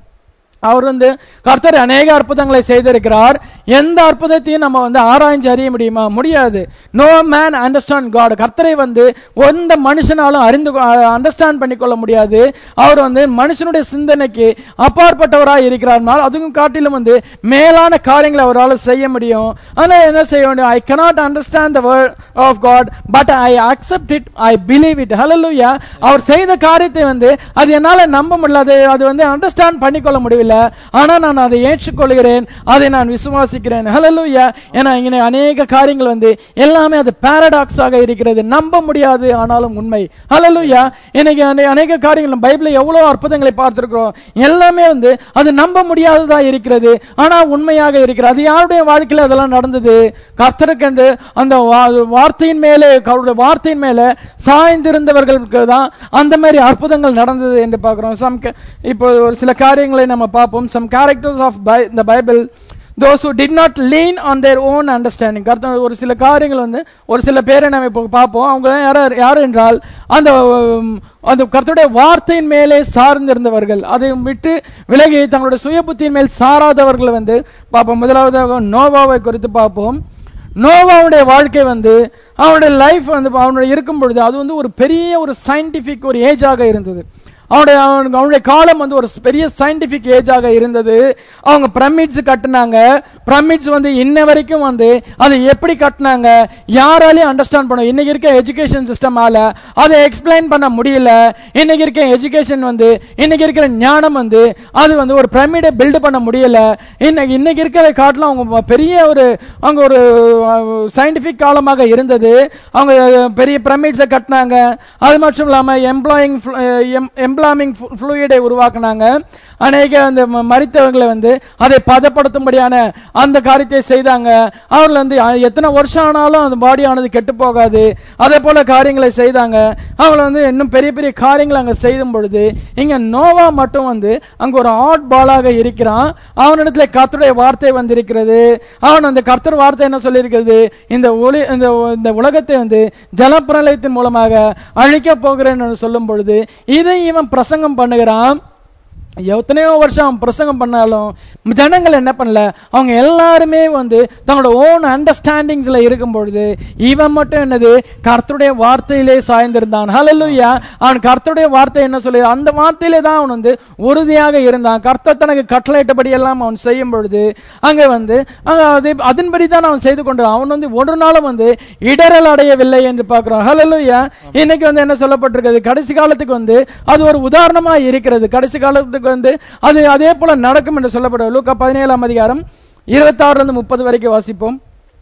அவர் வந்து கர்த்தர் அநேக அற்புதங்களை செய்திருக்கிறார் எந்த அற்புதத்தையும் நம்ம வந்து ஆராய்ஞ்சு அறிய முடியுமா முடியாது நோ மேன் அண்டர்ஸ்டாண்ட் காட் கர்த்தரை வந்து எந்த மனுஷனாலும் அறிந்து அண்டர்ஸ்டாண்ட் பண்ணிக்கொள்ள முடியாது அவர் வந்து மனுஷனுடைய சிந்தனைக்கு அப்பாற்பட்டவராய் இருக்கிறார் அதுவும் காட்டிலும் வந்து மேலான காரியங்களை அவரால் செய்ய முடியும் அதனால என்ன செய்ய வேண்டும் I cannot understand the word of God but I accept it I believe it ஹalleluya அவர் செய்த காரியத்தை வந்து அது என்னால நம்ப முடியல அது அது வந்து அண்டர்ஸ்டாண்ட் பண்ணிக்கொள்ள முடியல ஆனா நான் அதை ஏற்றுக்கொள்கிறேன் அதை நான் விசுவாசிக்கிறேன் ஹalleluya ஏன்னா இங்கே அநேக காரியங்கள் வந்து எல்லாமே அது பாரடாக்ஸ் ஆக இருக்கிறது நம்ப முடியாது ஆனாலும் உண்மை ஹalleluya இன்னைக்கு அநே- அநேக காரியங்கள் பைபிள்ல எவ்வளவு அற்புதங்களை பார்த்திருக்கிறோம் எல்லாமே வந்து அது நம்ப முடியாததா இருக்கிறது ஆனா உண்மையாக இருக்கிறது அது யாருடைய வாழ்க்கையில அதெல்லாம் நடந்தது கர்த்தருக்கென்று அந்த வா- வார்த்தையின் மேலே அவருடைய வார்த்தையின் மேலே சாய்ந்திருந்தவர்களுக்கு தான் அந்த மாதிரி அற்புதங்கள் நடந்தது என்று பார்க்கிறோம் சம் இப்போ ஒரு சில காரியங்களை நம்ம பார்ப்போம் some characters of the Bible those who did not lean on their own understanding கர்த்தர் ஒரு சில காரியங்கள் வந்து ஒரு சில பேரை நம்ம இப்போ பார்ப்போம் அவங்க யார் யார் என்றால் அந்த உம், அந்த கர்த்தருடைய வார்த்தையின் மேலே சார்ந்திருந்தவர்கள் அதை விட்டு விலகி தங்களுடைய சுய புத்தியின் மேல் சாராதவர்கள் வந்து பார்ப்போம் முதலாவதாக நோவாவை குறித்து பார்ப்போம் நோவாவுடைய வாழ்க்கை வந்து அவனுடைய லைஃப் வந்து அவனுடைய இருக்கும் பொழுது அது வந்து ஒரு பெரிய ஒரு சயின்டிபிக் ஒரு ஏஜாக இருந்தது அவனுடைய அவனுக்கு அவனுடைய காலம் வந்து ஒரு பெரிய சயின்டிபிக் ஏஜாக இருந்தது அவங்க பிரமிட்ஸ் கட்டினாங்க பிரமிட்ஸ் வந்து இன்ன வரைக்கும் வந்து அதை எப்படி கட்டினாங்க யாராலையும் அண்டர்ஸ்டாண்ட் பண்ண இன்னைக்கு இருக்க எஜுகேஷன் சிஸ்டமால அதை எக்ஸ்பிளைன் பண்ண முடியல இன்னைக்கு இருக்க எஜுகேஷன் வந்து இன்னைக்கு இருக்கிற ஞானம் வந்து அது வந்து ஒரு பிரமிடை பில்டு பண்ண முடியல இன்னைக்கு இன்னைக்கு இருக்கிற காட்டிலும் அவங்க பெரிய ஒரு அவங்க ஒரு சயின்டிபிக் காலமாக இருந்தது அவங்க பெரிய பிரமிட்ஸை கட்டினாங்க அது மட்டும் இல்லாம எம்ப்ளாயிங் எம்ப்ளாமிங் ஃப்ளூயிடை உருவாக்குனாங்க அநேக அந்த ம- மரித்தவங்களை வந்து அதை பதப்படுத்தும்படியான அந்த காரியத்தை செய்தாங்க அவர்கள் வந்து அ- எத்தனை வருஷம் ஆனாலும் அந்த பாடியானது கெட்டு போகாது அதே போல காரியங்களை செய்தாங்க அவங்க வந்து இன்னும் பெரிய பெரிய காரியங்களை அங்க செய்யும் பொழுது இங்க நோவா மட்டும் வந்து அங்க ஒரு ஆட் பாலாக இருக்கிறான் அவனிடத்துல கர்த்தருடைய வார்த்தை வந்திருக்கிறது அவன் அந்த கர்த்தர் வார்த்தை என்ன சொல்லியிருக்கிறது இந்த ஒளி இந்த இந்த உலகத்தை வந்து ஜலப்பிரளயத்தின் மூலமாக அழிக்க போகிறேன் என்று சொல்லும் பொழுது இதை இவன் பிரசங்கம் பண்ணுகிறான் எத்தனையோ வருஷம் அவன் பிரசங்கம் பண்ணாலும் ஜனங்கள் என்ன பண்ணல அவங்க எல்லாருமே வந்து தங்களோட ஓன் அண்டர்ஸ்டாண்டிங்ஸ்ல இருக்கும் பொழுது இவன் மட்டும் என்னது கர்த்தருடைய வார்த்தையிலே சாய்ந்திருந்தான் ஹalleluya அவன் கர்த்தருடைய வார்த்தை என்ன சொல்லி அந்த வார்த்தையிலே தான் அவன் வந்து உறுதியாக இருந்தான் கர்த்தர் தனக்கு கட்டளையிட்டபடி எல்லாம் அவன் செய்யும் பொழுது அங்க வந்து அங்க அதே அதன்படி தான் அவன் செய்து கொண்டு அவன் வந்து ஒரு நாளும் வந்து இடரல் அடையவில்லை என்று பார்க்கிறோம் ஹalleluya இன்னைக்கு வந்து என்ன சொல்லப்பட்டிருக்கிறது கடைசி காலத்துக்கு வந்து அது ஒரு உதாரணமா இருக்கிறது கடைசி காலத்துக்கு வந்து அது அதே போல நடக்கும் என்று சொல்லப்படுது லூக்கா பதினேழாம் அதிகாரம் இருபத்தாறுல இருந்து முப்பது வரைக்கும் வாசிப்போம்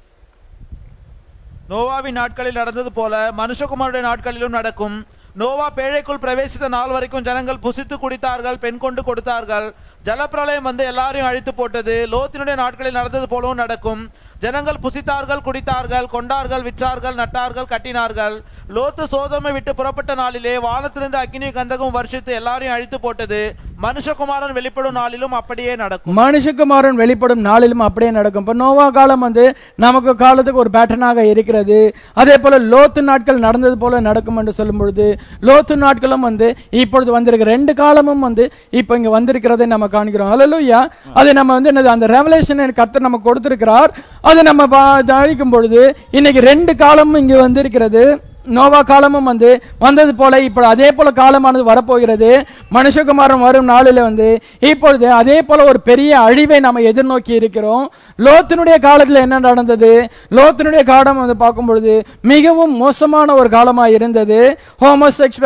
நோவாவின் நாட்களில் நடந்தது போல மனுஷகுமாருடைய நாட்களிலும் நடக்கும் நோவா பேழைக்குள் பிரவேசித்த நாள் வரைக்கும் ஜனங்கள் புசித்து குடித்தார்கள் பெண் கொண்டு கொடுத்தார்கள் ஜலப்பிரளயம் வந்து எல்லாரையும் அழித்து போட்டது லோத்தினுடைய நாட்களில் நடந்தது போலவும் நடக்கும் ஜனங்கள் புசித்தார்கள் குடித்தார்கள் கொண்டார்கள் விற்றார்கள் நட்டார்கள் கட்டினார்கள் லோத்து சோதமை விட்டு புறப்பட்ட நாளிலே வானத்திலிருந்து அக்கினி கந்தகம் வருஷித்து எல்லாரையும் அழித்து போட்டது மனுஷகுமாரன் வெளிப்படும் நாளிலும் அப்படியே நடக்கும் மனுஷகுமாரன் வெளிப்படும் நாளிலும் அப்படியே நடக்கும் இப்ப நோவா காலம் வந்து நமக்கு காலத்துக்கு ஒரு பேட்டர்னாக இருக்கிறது அதே போல லோத்து நாட்கள் நடந்தது போல நடக்கும் என்று சொல்லும் பொழுது லோத்து நாட்களும் வந்து இப்பொழுது வந்திருக்க ரெண்டு காலமும் வந்து இப்ப இங்க வந்திருக்கிறதை நம்ம காண்கிறோம் ஹalleluya அது நம்ம வந்து என்னது அந்த ரெவலேஷன் கர்த்தர் நம்ம கொடுத்திருக்கிறார் அதை நம்ம பா- அழிக்கும் பொழுது இன்னைக்கு ரெண்டு காலமும் இங்க வந்திருக்கிறது நோவா காலமும் வந்து வந்தது போல இப்போ அதே போல காலமானது வரப்போகிறது மனுஷகுமாரன் வரும் நாளில் வந்து இப்பொழுது அதே போல ஒரு பெரிய அழிவை நம்ம எதிர்நோக்கி இருக்கிறோம் லோத்தினுடைய காலத்துல என்ன நடந்தது லோத்தினுடைய காலம் வந்து பார்க்கும் பொழுது மிகவும் மோசமான ஒரு காலமா இருந்தது ஹோமோசெக்சுவல்ஸ்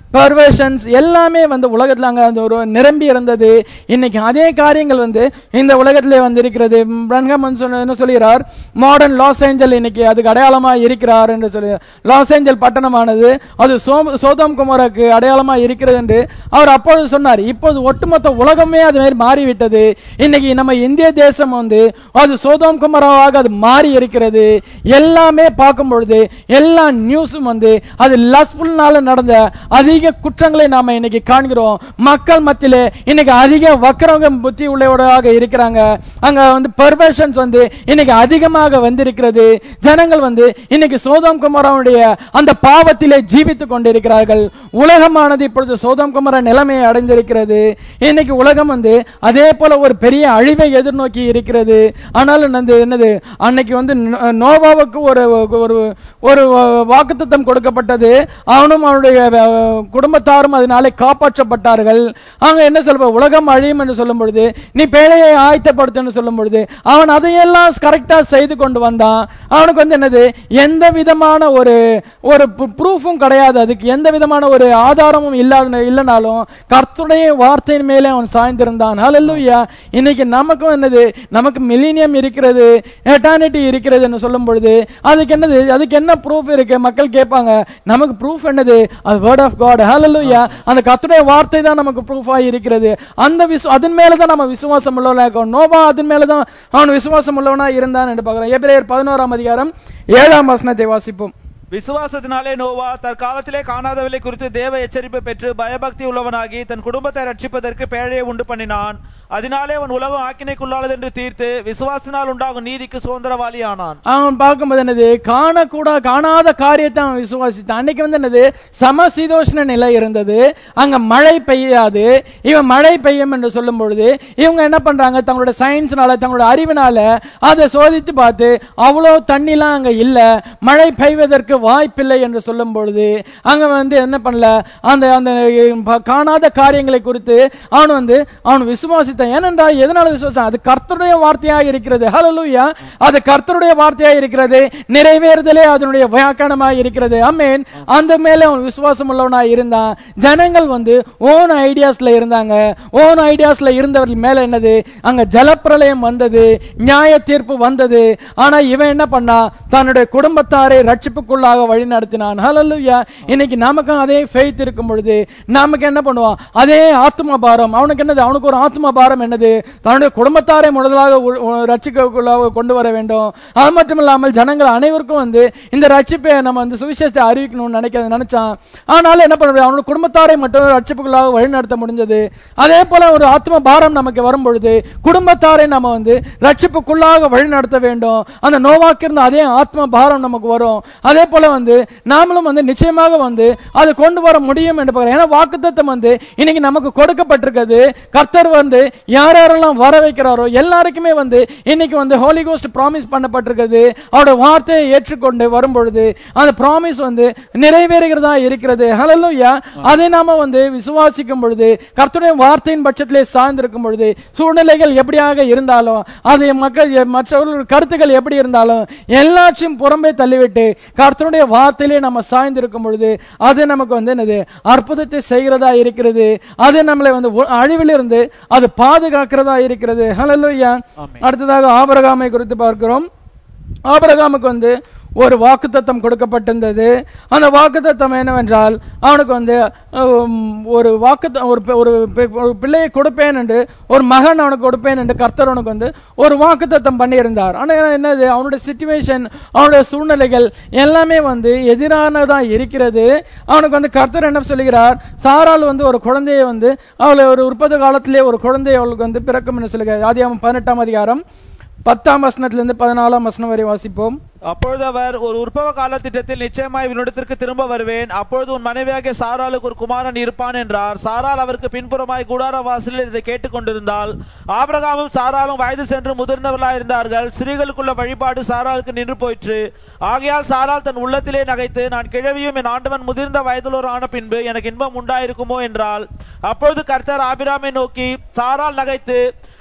பர்வேஷன்ஸ் எல்லாமே வந்து உலகத்துல அங்க அந்த ஒரு நிரம்பி இருந்தது இன்னைக்கு அதே காரியங்கள் வந்து இந்த உலகத்திலே வந்திருக்கிறது பிரன்ஹாம் வந்து சொன்ன- என்ன சொல்கிறார் மாடர்ன் லாஸ் ஏஞ்சல் இன்னைக்கு அதுக்கு அடையாளமா இருக்கிறார் என்று சொல்லி லாஸ் ஏஞ்சல் பட்டணமானது அது சோம் சோதம் குமாருக்கு அடையாளமா இருக்கிறது என்று அவர் அப்பொழுது சொன்னார் இப்போது ஒட்டுமொத்த உலகமே அது மாதிரி மாறிவிட்டது இன்னைக்கு நம்ம இந்திய தேசம் வந்து அது சோதம் குமாராக அது மாறி இருக்கிறது எல்லாமே பார்க்கும் பொழுது எல்லா நியூஸும் வந்து அது லஸ்ஃபுல்னால நடந்த அதிக குற்றங்களை நாம இன்னைக்கு காண்கிறோம் மக்கள் மத்தியிலே இன்னைக்கு அதிக வக்கரங்க புத்தி உள்ளவராக இருக்கிறாங்க அங்க வந்து பெர்வர்ஷன்ஸ் வந்து இன்னைக்கு அதிகமாக வந்திருக்கிறது ஜனங்கள் வந்து இன்னைக்கு சோதம் குமாரனுடைய அந்த பாவத்திலே ஜீவித்துக் கொண்டிருக்கிறார்கள் உலகமானது இப்பொழுது சோதம் குமார நிலைமையை அடைந்திருக்கிறது இன்னைக்கு உலகம் வந்து அதே போல ஒரு பெரிய அழிவை எதிர்நோக்கி இருக்கிறது ஆனாலும் வந்து என்னது அன்னைக்கு வந்து நோ- நோவாவுக்கு ஒரு ஒரு ஒரு வாக்குத்தத்தம் கொடுக்கப்பட்டது அவனும் அவனுடைய அஹ், குடும்பத்தாரும் அதனாலே காப்பாற்றப்பட்டார்கள் அங்க என்ன சொல்ற உலகம் அழியும் என்று சொல்லும் பொழுது நீ பேழையை ஆயத்தப்படுத்துன்னு சொல்லும் பொழுது அவன் அதையெல்லாம் கரெக்டா செய்து கொண்டு வந்தான் அவனுக்கு வந்து என்னது எந்த விதமான ஒரு ஒரு ப்ரூஃபும் கிடையாது அதுக்கு எந்த விதமான ஒரு ஆதாரமும் இல்லாத இல்லைனாலும் கர்த்தருடைய வார்த்தையின் மேலே அவன் சாய்ந்திருந்தான் ஹalleluya இன்னைக்கு நமக்கும் என்னது நமக்கு மில்லினியம் இருக்கிறது எட்டானிட்டி இருக்கிறது என்று சொல்லும் பொழுது அதுக்கு என்னது அதுக்கு என்ன ப்ரூஃப் இருக்கு மக்கள் கேட்பாங்க நமக்கு ப்ரூஃப் என்னது அது வேர்ட் ஆஃப் காட் ஹalleluya அந்த கர்த்தருடைய வார்த்தை தான் நமக்கு ப்ரூஃபா இருக்கிறது அந்த விசு அதன் மேல தான் நம்ம விசுவாசம் உள்ளவனா இருக்கோம் நோபா அதன் மேல தான் அவன் விசுவாசம் உள்ளவனா இருந்தான் என்று பார்க்கிறோம் எபிரேயர் பதினோராம் அதிகாரம் ஏழாம் வசனத்தை வாசிப்போம் விசுவாசத்தினாலே நோவா தற்காலத்திலே காணாதவளை குறித்து தேவ எச்சரிப்பு பெற்று பயபக்தி உள்ளவனாகி தன் குடும்பத்தை ரட்சிப்பதற்கு பேழையை உண்டு பண்ணினான் அதனாலே அவன் உலகம் ஆக்கினைக்குள்ளானது என்று தீர்த்து விசுவாசினால் உண்டாகும் நீதிக்கு சுதந்திரவாளி ஆனான் அவன் பார்க்கும்போது என்னது காணக்கூட காணாத காரியத்தை அவன் விசுவாசித்தான் அன்னைக்கு வந்து என்னது சமசீதோஷ்ண நிலை இருந்தது அங்க மழை பெய்யாது இவன் மழை பெய்யும் என்று சொல்லும் பொழுது இவங்க என்ன பண்றாங்க தங்களோட சயின்ஸ்னால தங்களோட அறிவினால அதை சோதித்து பார்த்து அவ்வளவு தண்ணிலாம் அங்க இல்ல மழை பெய்வதற்கு வாய்ப்பில்லை என்று சொல்லும் பொழுது அங்க வந்து என்ன பண்ணல அந்த அந்த ப- காணாத காரியங்களை குறித்து அவன் வந்து அவன் விசுவாசித்தான் ஏனென்றால் எதனால விசுவாசம் அது கர்த்தருடைய வார்த்தையாக இருக்கிறது ஹalleluya அது கர்த்தருடைய வார்த்தையாக இருக்கிறது நிறைவேறுதலே அதனுடைய வியாக்கணமாக இருக்கிறது அமேன் அந்த மேல அவன் விசுவாசம் உள்ளவனாய் இருந்தான் ஜனங்கள் வந்து ஓன் ஐடியாஸ்ல இருந்தாங்க ஓன் ஐடியாஸ்ல இருந்தவர்கள் மேல என்னது அங்க ஜலப்பிரளயம் வந்தது நியாய தீர்ப்பு வந்தது ஆனா இவன் என்ன பண்ணா தன்னுடைய குடும்பத்தாரை ரட்சிப்புக்குள்ளாக வழி நடத்தினான் ஹalleluya இன்னைக்கு நமக்கும் அதே ஃபெய்த் இருக்கும் பொழுது நமக்கு என்ன பண்ணுவான் அதே ஆத்ம பாரம் அவனுக்கு என்னது அவனுக்கு ஒரு ஆத்ம பாரம் என்னது தன்னுடைய குடும்பத்தாரை முதலாக உ- உ- ரட்சிக்கக்குள்ளாக கொண்டு வர வேண்டும் அது மட்டும் இல்லாமல் ஜனங்கள் அனைவருக்கும் வந்து இந்த ரட்சிப்பை நம்ம வந்து சுவிசேஷத்தை அறிவிக்கணும்னு நினைக்க நினைச்சான் ஆனாலும் என்ன பண்ண முடியும் அவனுடைய குடும்பத்தாரை மட்டும் ரட்சிப்புக்குள்ளாக வழிநடத்த முடிஞ்சது அதே போல ஒரு ஆத்ம பாரம் நமக்கு வரும் பொழுது குடும்பத்தாரை நம்ம வந்து ரட்சிப்புக்குள்ளாக வழிநடத்த வேண்டும் அந்த நோவாக்கு இருந்த அதே ஆத்ம பாரம் நமக்கு வரும் அதே போல வந்து நாமளும் வந்து நிச்சயமாக வந்து அதை கொண்டு வர முடியும் என்று பார்க்கிறேன் ஏன்னா வாக்குத்தத்தம் வந்து இன்னைக்கு நமக்கு கொடுக்கப்பட்டிருக்கிறது கர்த்தர் வந்து யார் யாரெல்லாம் வர வைக்கிறாரோ எல்லாருக்குமே வந்து இன்னைக்கு வந்து ஹோலி கோஸ்ட் ப்ராமிஸ் பண்ணப்பட்டிருக்கிறது அவரோட வார்த்தையை ஏற்றுக்கொண்டு வரும் பொழுது அந்த ப்ராமிஸ் வந்து நிறைவேறுகிறதா இருக்கிறது ஹalleluya அதை நாம வந்து விசுவாசிக்கும் பொழுது கர்த்தருடைய வார்த்தையின் பட்சத்திலே சார்ந்திருக்கும் பொழுது சூழ்நிலைகள் எப்படியாக இருந்தாலும் அது மக்கள் மற்றவர்கள் கருத்துக்கள் எப்படி இருந்தாலும் எல்லாத்தையும் புறம்பே தள்ளிவிட்டு கர்த்தருடைய வார்த்தையிலே நம்ம சாய்ந்திருக்கும் பொழுது அது நமக்கு வந்து என்னது அற்புதத்தை செய்கிறதா இருக்கிறது அது நம்மளை வந்து ஒ- அழிவிலிருந்து அது பாதுகாக்கிறதா இருக்கிறது ஹalleluya அடுத்ததாக ஆபரகாமை குறித்து பார்க்கிறோம் ஆபரகாமுக்கு வந்து ஒரு வாக்குத்தத்தம் கொடுக்கப்பட்டிருந்தது அந்த வாக்குத்தத்தம் என்னவென்றால் அவனுக்கு வந்து உம், ஒரு வாக்கு ஒரு பி- ஒரு பி- ஒரு பிள்ளையை கொடுப்பேன் என்று ஒரு மகன் அவனுக்கு கொடுப்பேன் என்று கர்த்தர் அவனுக்கு வந்து ஒரு வாக்குத்தத்தம் பண்ணியிருந்தார் ஆனால் என்னது அவனுடைய சுச்சுவேஷன் அவனுடைய சூழ்நிலைகள் எல்லாமே வந்து எதிரானதா இருக்கிறது அவனுக்கு வந்து கர்த்தர் என்ன சொல்லுகிறார் சாரால் வந்து ஒரு குழந்தையை வந்து அவளை ஒரு உற்பத்தி காலத்திலே ஒரு குழந்தை அவளுக்கு வந்து பிறக்கும் என்று சொல்லுகிறார் ஆதியாகமம் பதினெட்டாம் அதிகாரம் பத்தாம் வசனத்திலிருந்து பதினாலாம் வசனம் வரை வாசிப்போம் அப்பொழுது அவர் ஒரு உற்பவ கால திட்டத்தில் நிச்சயமாய் இவனிடத்திற்கு திரும்ப வருவேன் அப்பொழுது உன் மனைவியாகிய சாராளுக்கு ஒரு குமாரன் இருப்பான் என்றார் சாரால் அவருக்கு பின்புறமாய் கூடார வாசலில் இதை கேட்டுக்கொண்டிருந்தால் ஆபிரகாமும் சாராலும் வயது சென்று முதிர்ந்தவர்களாய் இருந்தார்கள் ஸ்திரீகளுக்குள்ள வழிபாடு சாராளுக்கு நின்று போயிற்று ஆகையால் சாரால் தன் உள்ளத்திலே நகைத்து நான் கிழவியும் என் ஆண்டவன் முதிர்ந்த வயதுள்ளோர் ஆன பின்பு எனக்கு இன்பம் உண்டாயிருக்குமோ என்றால் அப்பொழுது கர்த்தர் ஆபிராமை நோக்கி சாரால் நகைத்து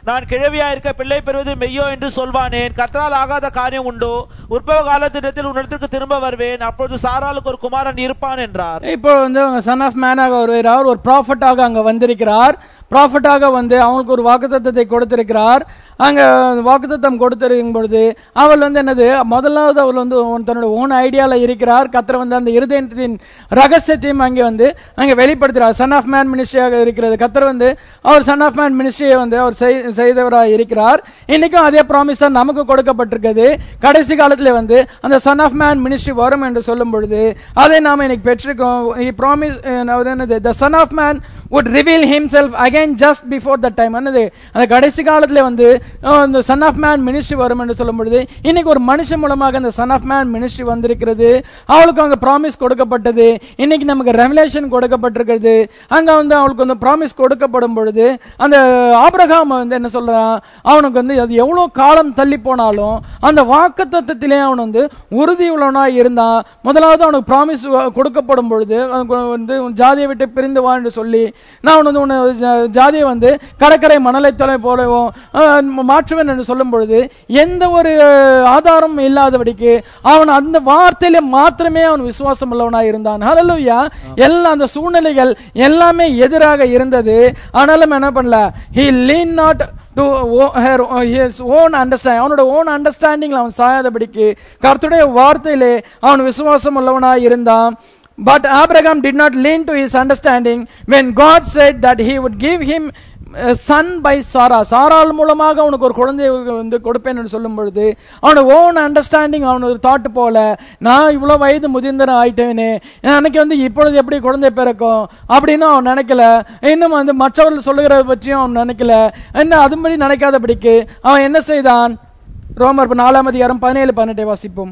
நான் கிழவியா இருக்க பிள்ளை பெறுவது மெய்யோ என்று சொல்வானேன் கர்த்தரால் ஆகாத காரியம் உண்டோ உற்பவ காலத்திடத்தில் உன்னிடத்திற்கு திரும்ப வருவேன் அப்பொழுது சாராளுக்கு ஒரு குமாரன் இருப்பான் என்றார் இப்போ வந்து சன் ஆஃப் மேனாக வருகிறார் ஒரு ப்ராஃபட்டாக அங்க வந்திருக்கிறார் ப்ராஃபட்டாக வந்து அவங்களுக்கு ஒரு வாக்குத்தத்தத்தை கொடுத்திருக்கிறார் அங்க வாக்குத்தத்தம் கொடுத்திருக்கும் பொழுது அவள் வந்து என்னது முதலாவது அவள் வந்து தன்னோட ஓன் ஐடியால இருக்கிறார் கத்திர வந்து அந்த இருதயத்தின் ரகசியத்தையும் அங்கே வந்து அங்கே வெளிப்படுத்துகிறார் சன் ஆஃப் மேன் மினிஸ்ட்ரியாக இருக்கிறது கத்தர் வந்து அவர் சன் ஆஃப் மேன் மினிஸ்ட்ரியை வந்து அவர் செய்- செய்தவராக இருக்கிறார் இன்னைக்கும் அதே ப்ராமிஸ் தான் நமக்கு கொடுக்கப்பட்டிருக்கிறது கடைசி காலத்துல வந்து அந்த சன் ஆஃப் மேன் மினிஸ்ட்ரி வரும் என்று சொல்லும் பொழுது அதை நாம இன்னைக்கு பெற்றிருக்கோம் ப்ராமிஸ் என்னது the son of man would reveal himself again just before that time என்னது அந்த கடைசி காலத்துல வந்து அஹ், இந்த சன் ஆஃப் மேன் மினிஸ்ட்ரி வரும் என்று சொல்லும் பொழுது இன்னைக்கு ஒரு மனுஷன் மூலமாக அந்த சன் ஆஃப் மேன் மினிஸ்ட்ரி வந்திருக்கிறது அவளுக்கு அங்க ப்ராமிஸ் கொடுக்கப்பட்டது இன்னைக்கு நமக்கு ரெவலேஷன் கொடுக்கப்பட்டிருக்கிறது அங்க வந்து அவளுக்கு வந்து ப்ராமிஸ் கொடுக்கப்படும் பொழுது அந்த ஆபிரகாம் வந்து என்ன சொல்றான் அவனுக்கு வந்து அது எவ்வளவு காலம் தள்ளி போனாலும் அந்த வாக்கு தத்துவத்திலே அவன் வந்து உறுதியுள்ளவனா இருந்தான் முதலாவது அவனுக்கு ப்ராமிஸ் கொடுக்கப்படும் பொழுது அவனுக்கு வந்து உன் ஜாதியை விட்டு பிரிந்து வா என்று சொல்லி நான் வந்து உன்னை ஜா- ஜாதியை வந்து கடற்கரை மணலை தொலை போலவும் அஹ், மாற்றுவேன் என்று சொல்லும் பொழுது எந்த ஒரு அஹ், ஆதாரமும் இல்லாதபடிக்கு அவன் அந்த வார்த்தையில மாத்திரமே அவன் விசுவாசம் உள்ளவனா இருந்தான் ஹalleluya எல்லா அந்த சூழ்நிலைகள் எல்லாமே எதிராக இருந்தது ஆனாலும் என்ன பண்ணல he lean not to o- her his own understanding அவனோட ஓன் அண்டர்ஸ்டாண்டிங்ல அவன் சாயாதபடிக்கு கர்த்தருடைய வார்த்தையிலே அவன் விசுவாசம் உள்ளவனாய் இருந்தான் But Abraham did not lean to his understanding when God said that he would give him a son by Sarah. சாராள் மூலமாக அவனுக்கு ஒரு குழந்தையை வந்து கொடுப்பேன் என்று சொல்லும் பொழுது அவனோட ஓன் அண்டர்ஸ்டாண்டிங் அவனுக்கு தாட் போல நான் இவ்வளவு வயது முதிர்ந்தன ஆயிட்டேனே எனக்கு வந்து இப்பொழுது எப்படி குழந்தை பிறக்கும் அப்படின்னு அவன் நினைக்கல இன்னும் வந்து மற்றவர்கள் சொல்லுகிறத பற்றியும் அவன் நினைக்கல என்ன அதுபடி நினைக்காதபடிக்கு அவன் என்ன செய்தான் ரோமர் நாலாம் அதிகாரம் பதினேழு பதினெட்டை வாசிப்போம்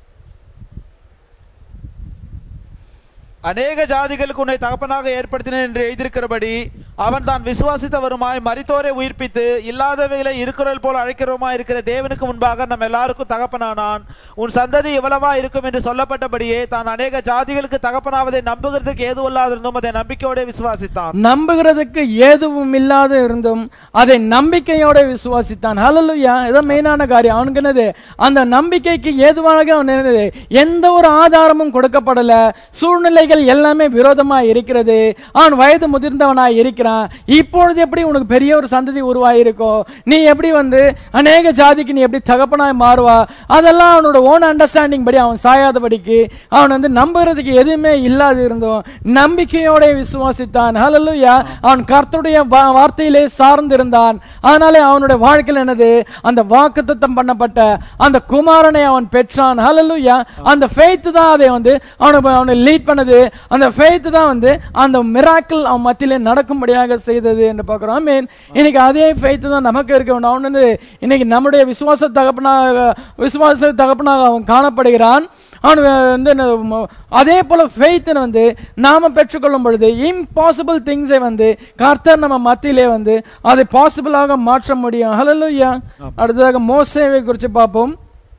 அநேக ஜாதிகளுக்கு உன்னை தகப்பனாக ஏற்படுத்தினேன் என்று எழுதியிருக்கிறபடி அவன் தான் விசுவாசித்தவருமாய் மரித்தோரை உயிர்ப்பித்து இல்லாதவைகளை இருக்கிறவள் போல அழைக்கிறவருமாய் இருக்கிற தேவனுக்கு முன்பாக நம்ம எல்லாருக்கும் தகப்பனானான் உன் சந்ததி இவ்வளவா இருக்கும் என்று சொல்லப்பட்டபடியே தான் அநேக ஜாதிகளுக்கு தகப்பனாவதை நம்புகிறதுக்கு ஏதுவல்லாதிருந்தும் அதை நம்பிக்கையோட விசுவாசித்தான் நம்புகிறதுக்கு ஏதுவும் இல்லாத இருந்தும் அதை நம்பிக்கையோட விசுவாசித்தான் ஹalleluya இதான் மெயினான காரியம் அவனுக்கு என்னது அந்த நம்பிக்கைக்கு ஏதுவாக அவன் என்னது எந்த ஒரு ஆதாரமும் கொடுக்கப்படல சூழ்நிலைகள் எல்லாமே விரோதமா இருக்கிறது அவன் வயது முதிர்ந்தவனாய் இருக்கிறான் இப்பொழுது எப்படி உனக்கு பெரிய ஒரு சந்ததி உருவாயிருக்கும் நீ எப்படி வந்து அநேக ஜாதிக்கு நீ எப்படி தகப்பனாய் மாறுவா அதெல்லாம் அவனோட ஓன் அண்டர்ஸ்டாண்டிங் படி அவன் சாயாதபடிக்கு அவன் வந்து நம்புறதுக்கு எதுவுமே இல்லாது இருந்தோம் நம்பிக்கையோட விசுவாசித்தான் ஹalleluya அவன் கர்த்தருடைய வா- வார்த்தையிலே சார்ந்திருந்தான் அதனாலே அவனுடைய வாழ்க்கையில் என்னது அந்த வாக்குத்தத்தம் பண்ணப்பட்ட அந்த குமாரனை அவன் பெற்றான் ஹalleluya அந்த ஃபெய்த் தான் அதை வந்து அவனுக்கு அவனை லீட் பண்ணது அந்த ஃபெய்த் தான் வந்து அந்த மிராக்கிள் அவன் மத்தியிலே நடக்கும்படியாக செய்தது என்று பார்க்கிறோம் I mean, இன்னைக்கு அதே ஃபெய்த் தான் நமக்கு இருக்க வேண்டும் அவன் வந்து இன்னைக்கு நம்முடைய விசுவாச தகப்பனாக விசுவாச தகப்பனாக அவன் காணப்படுகிறான் அவன் வந்து என்ன, ம- அதே போல ஃபெய்த் வந்து நாம பெற்றுக்கொள்ளும் பொழுது இம்பாசிபிள் திங்ஸை வந்து கர்த்தர் நம்ம மத்தியிலே வந்து அதை பாசிபிளாக மாற்ற முடியும் ஹalleluya அடுத்ததாக மோசேவை குறித்து பார்ப்போம்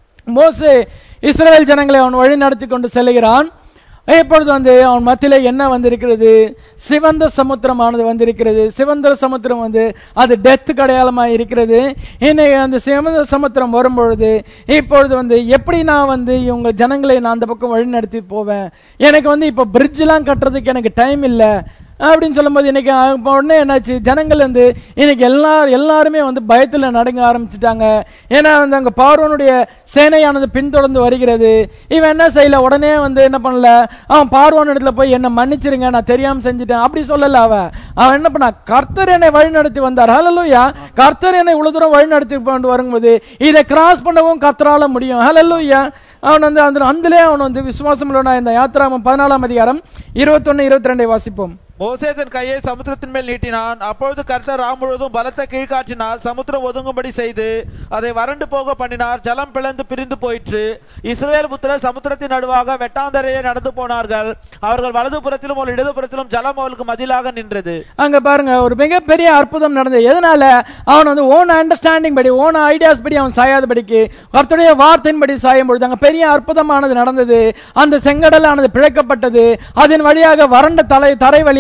மோசே இஸ்ரவேல் ஜனங்களை அவன் வழி நடத்தி கொண்டு செல்கிறான் இப்பொழுது வந்து அவன் மத்தியிலே என்ன வந்திருக்கிறது சிவந்த சமுத்திரமானது வந்திருக்கிறது சிவந்த சமுத்திரம் வந்து அது டெத் அடையாளமாக இருக்கிறது இன்னைக்கு அந்த சிவந்த சமுத்திரம் வரும்பொழுது இப்பொழுது வந்து எப்படி நான் வந்து இவங்க ஜனங்களை நான் அந்த பக்கம் வழி நடத்தி போவேன் எனக்கு வந்து இப்போ பிரிட்ஜ்லாம் கட்டுறதுக்கு எனக்கு டைம் இல்லை அப்படின்னு சொல்லும்போது இன்னைக்கு அஹ், இப்ப உடனே என்னாச்சு ஜனங்கள் வந்து இன்னைக்கு எல்லா எல்லாருமே வந்து பயத்துல நடுங்க ஆரம்பிச்சிட்டாங்க ஏன்னா வந்து அங்க பார்வனுடைய சேனையானது பின்தொடர்ந்து வருகிறது இவன் என்ன செய்யல உடனே வந்து என்ன பண்ணல அவன் பார்வன் இடத்துல போய் என்ன மன்னிச்சிருங்க நான் தெரியாம செஞ்சுட்டேன் அப்படி சொல்லல அவன் அவன் என்ன பண்ணா கர்த்தர் என்னை வழி நடத்தி வந்தார் ஹalleluya கர்த்தர் என்னை இவ்வளவு தூரம் வழி நடத்தி கொண்டு வரும்போது இதை கிராஸ் பண்ணவும் கர்த்தரால முடியும் ஹalleluya அவன் வந்து அந்த அந்திலே அவன் வந்து விசுவாசம் உள்ளவனா இந்த யாத்திராமம் பதினாலாம் அதிகாரம் இருபத்தொன்னு இருபத்தி ரெண்டை வாசிப்போம் மோசே தன் கையை சமுத்திரத்தின் மேல் நீட்டினான் அப்பொழுது கர்த்தர் ராம் முழுவதும் பலத்த கீழ்காற்றினால் சமுத்திரம் ஒதுங்கும்படி செய்து அதை வறண்டு போக பண்ணினார் ஜலம் பிளந்து பிரிந்து போயிற்று இஸ்ரவேல் புத்திரர் சமுத்திரத்தின் நடுவாக வெட்டாந்தரையே நடந்து போனார்கள் அவர்கள் வலது புறத்திலும் ஒரு இடது புறத்திலும் ஜலம் அவர்களுக்கு மதிலாக நின்றது அங்க பாருங்க ஒரு மிகப்பெரிய அற்புதம் நடந்தது எதனால அவன் வந்து ஓன் அண்டர்ஸ்டாண்டிங் படி ஓன் ஐடியாஸ் படி அவன் சாயாதபடிக்கு கர்த்தருடைய வார்த்தையின்படி சாயும் பொழுது அங்க பெரிய அற்புதமானது நடந்தது அந்த செங்கடலானது பிழைக்கப்பட்டது அதன் வழியாக வறண்ட தலை தரை வழியாக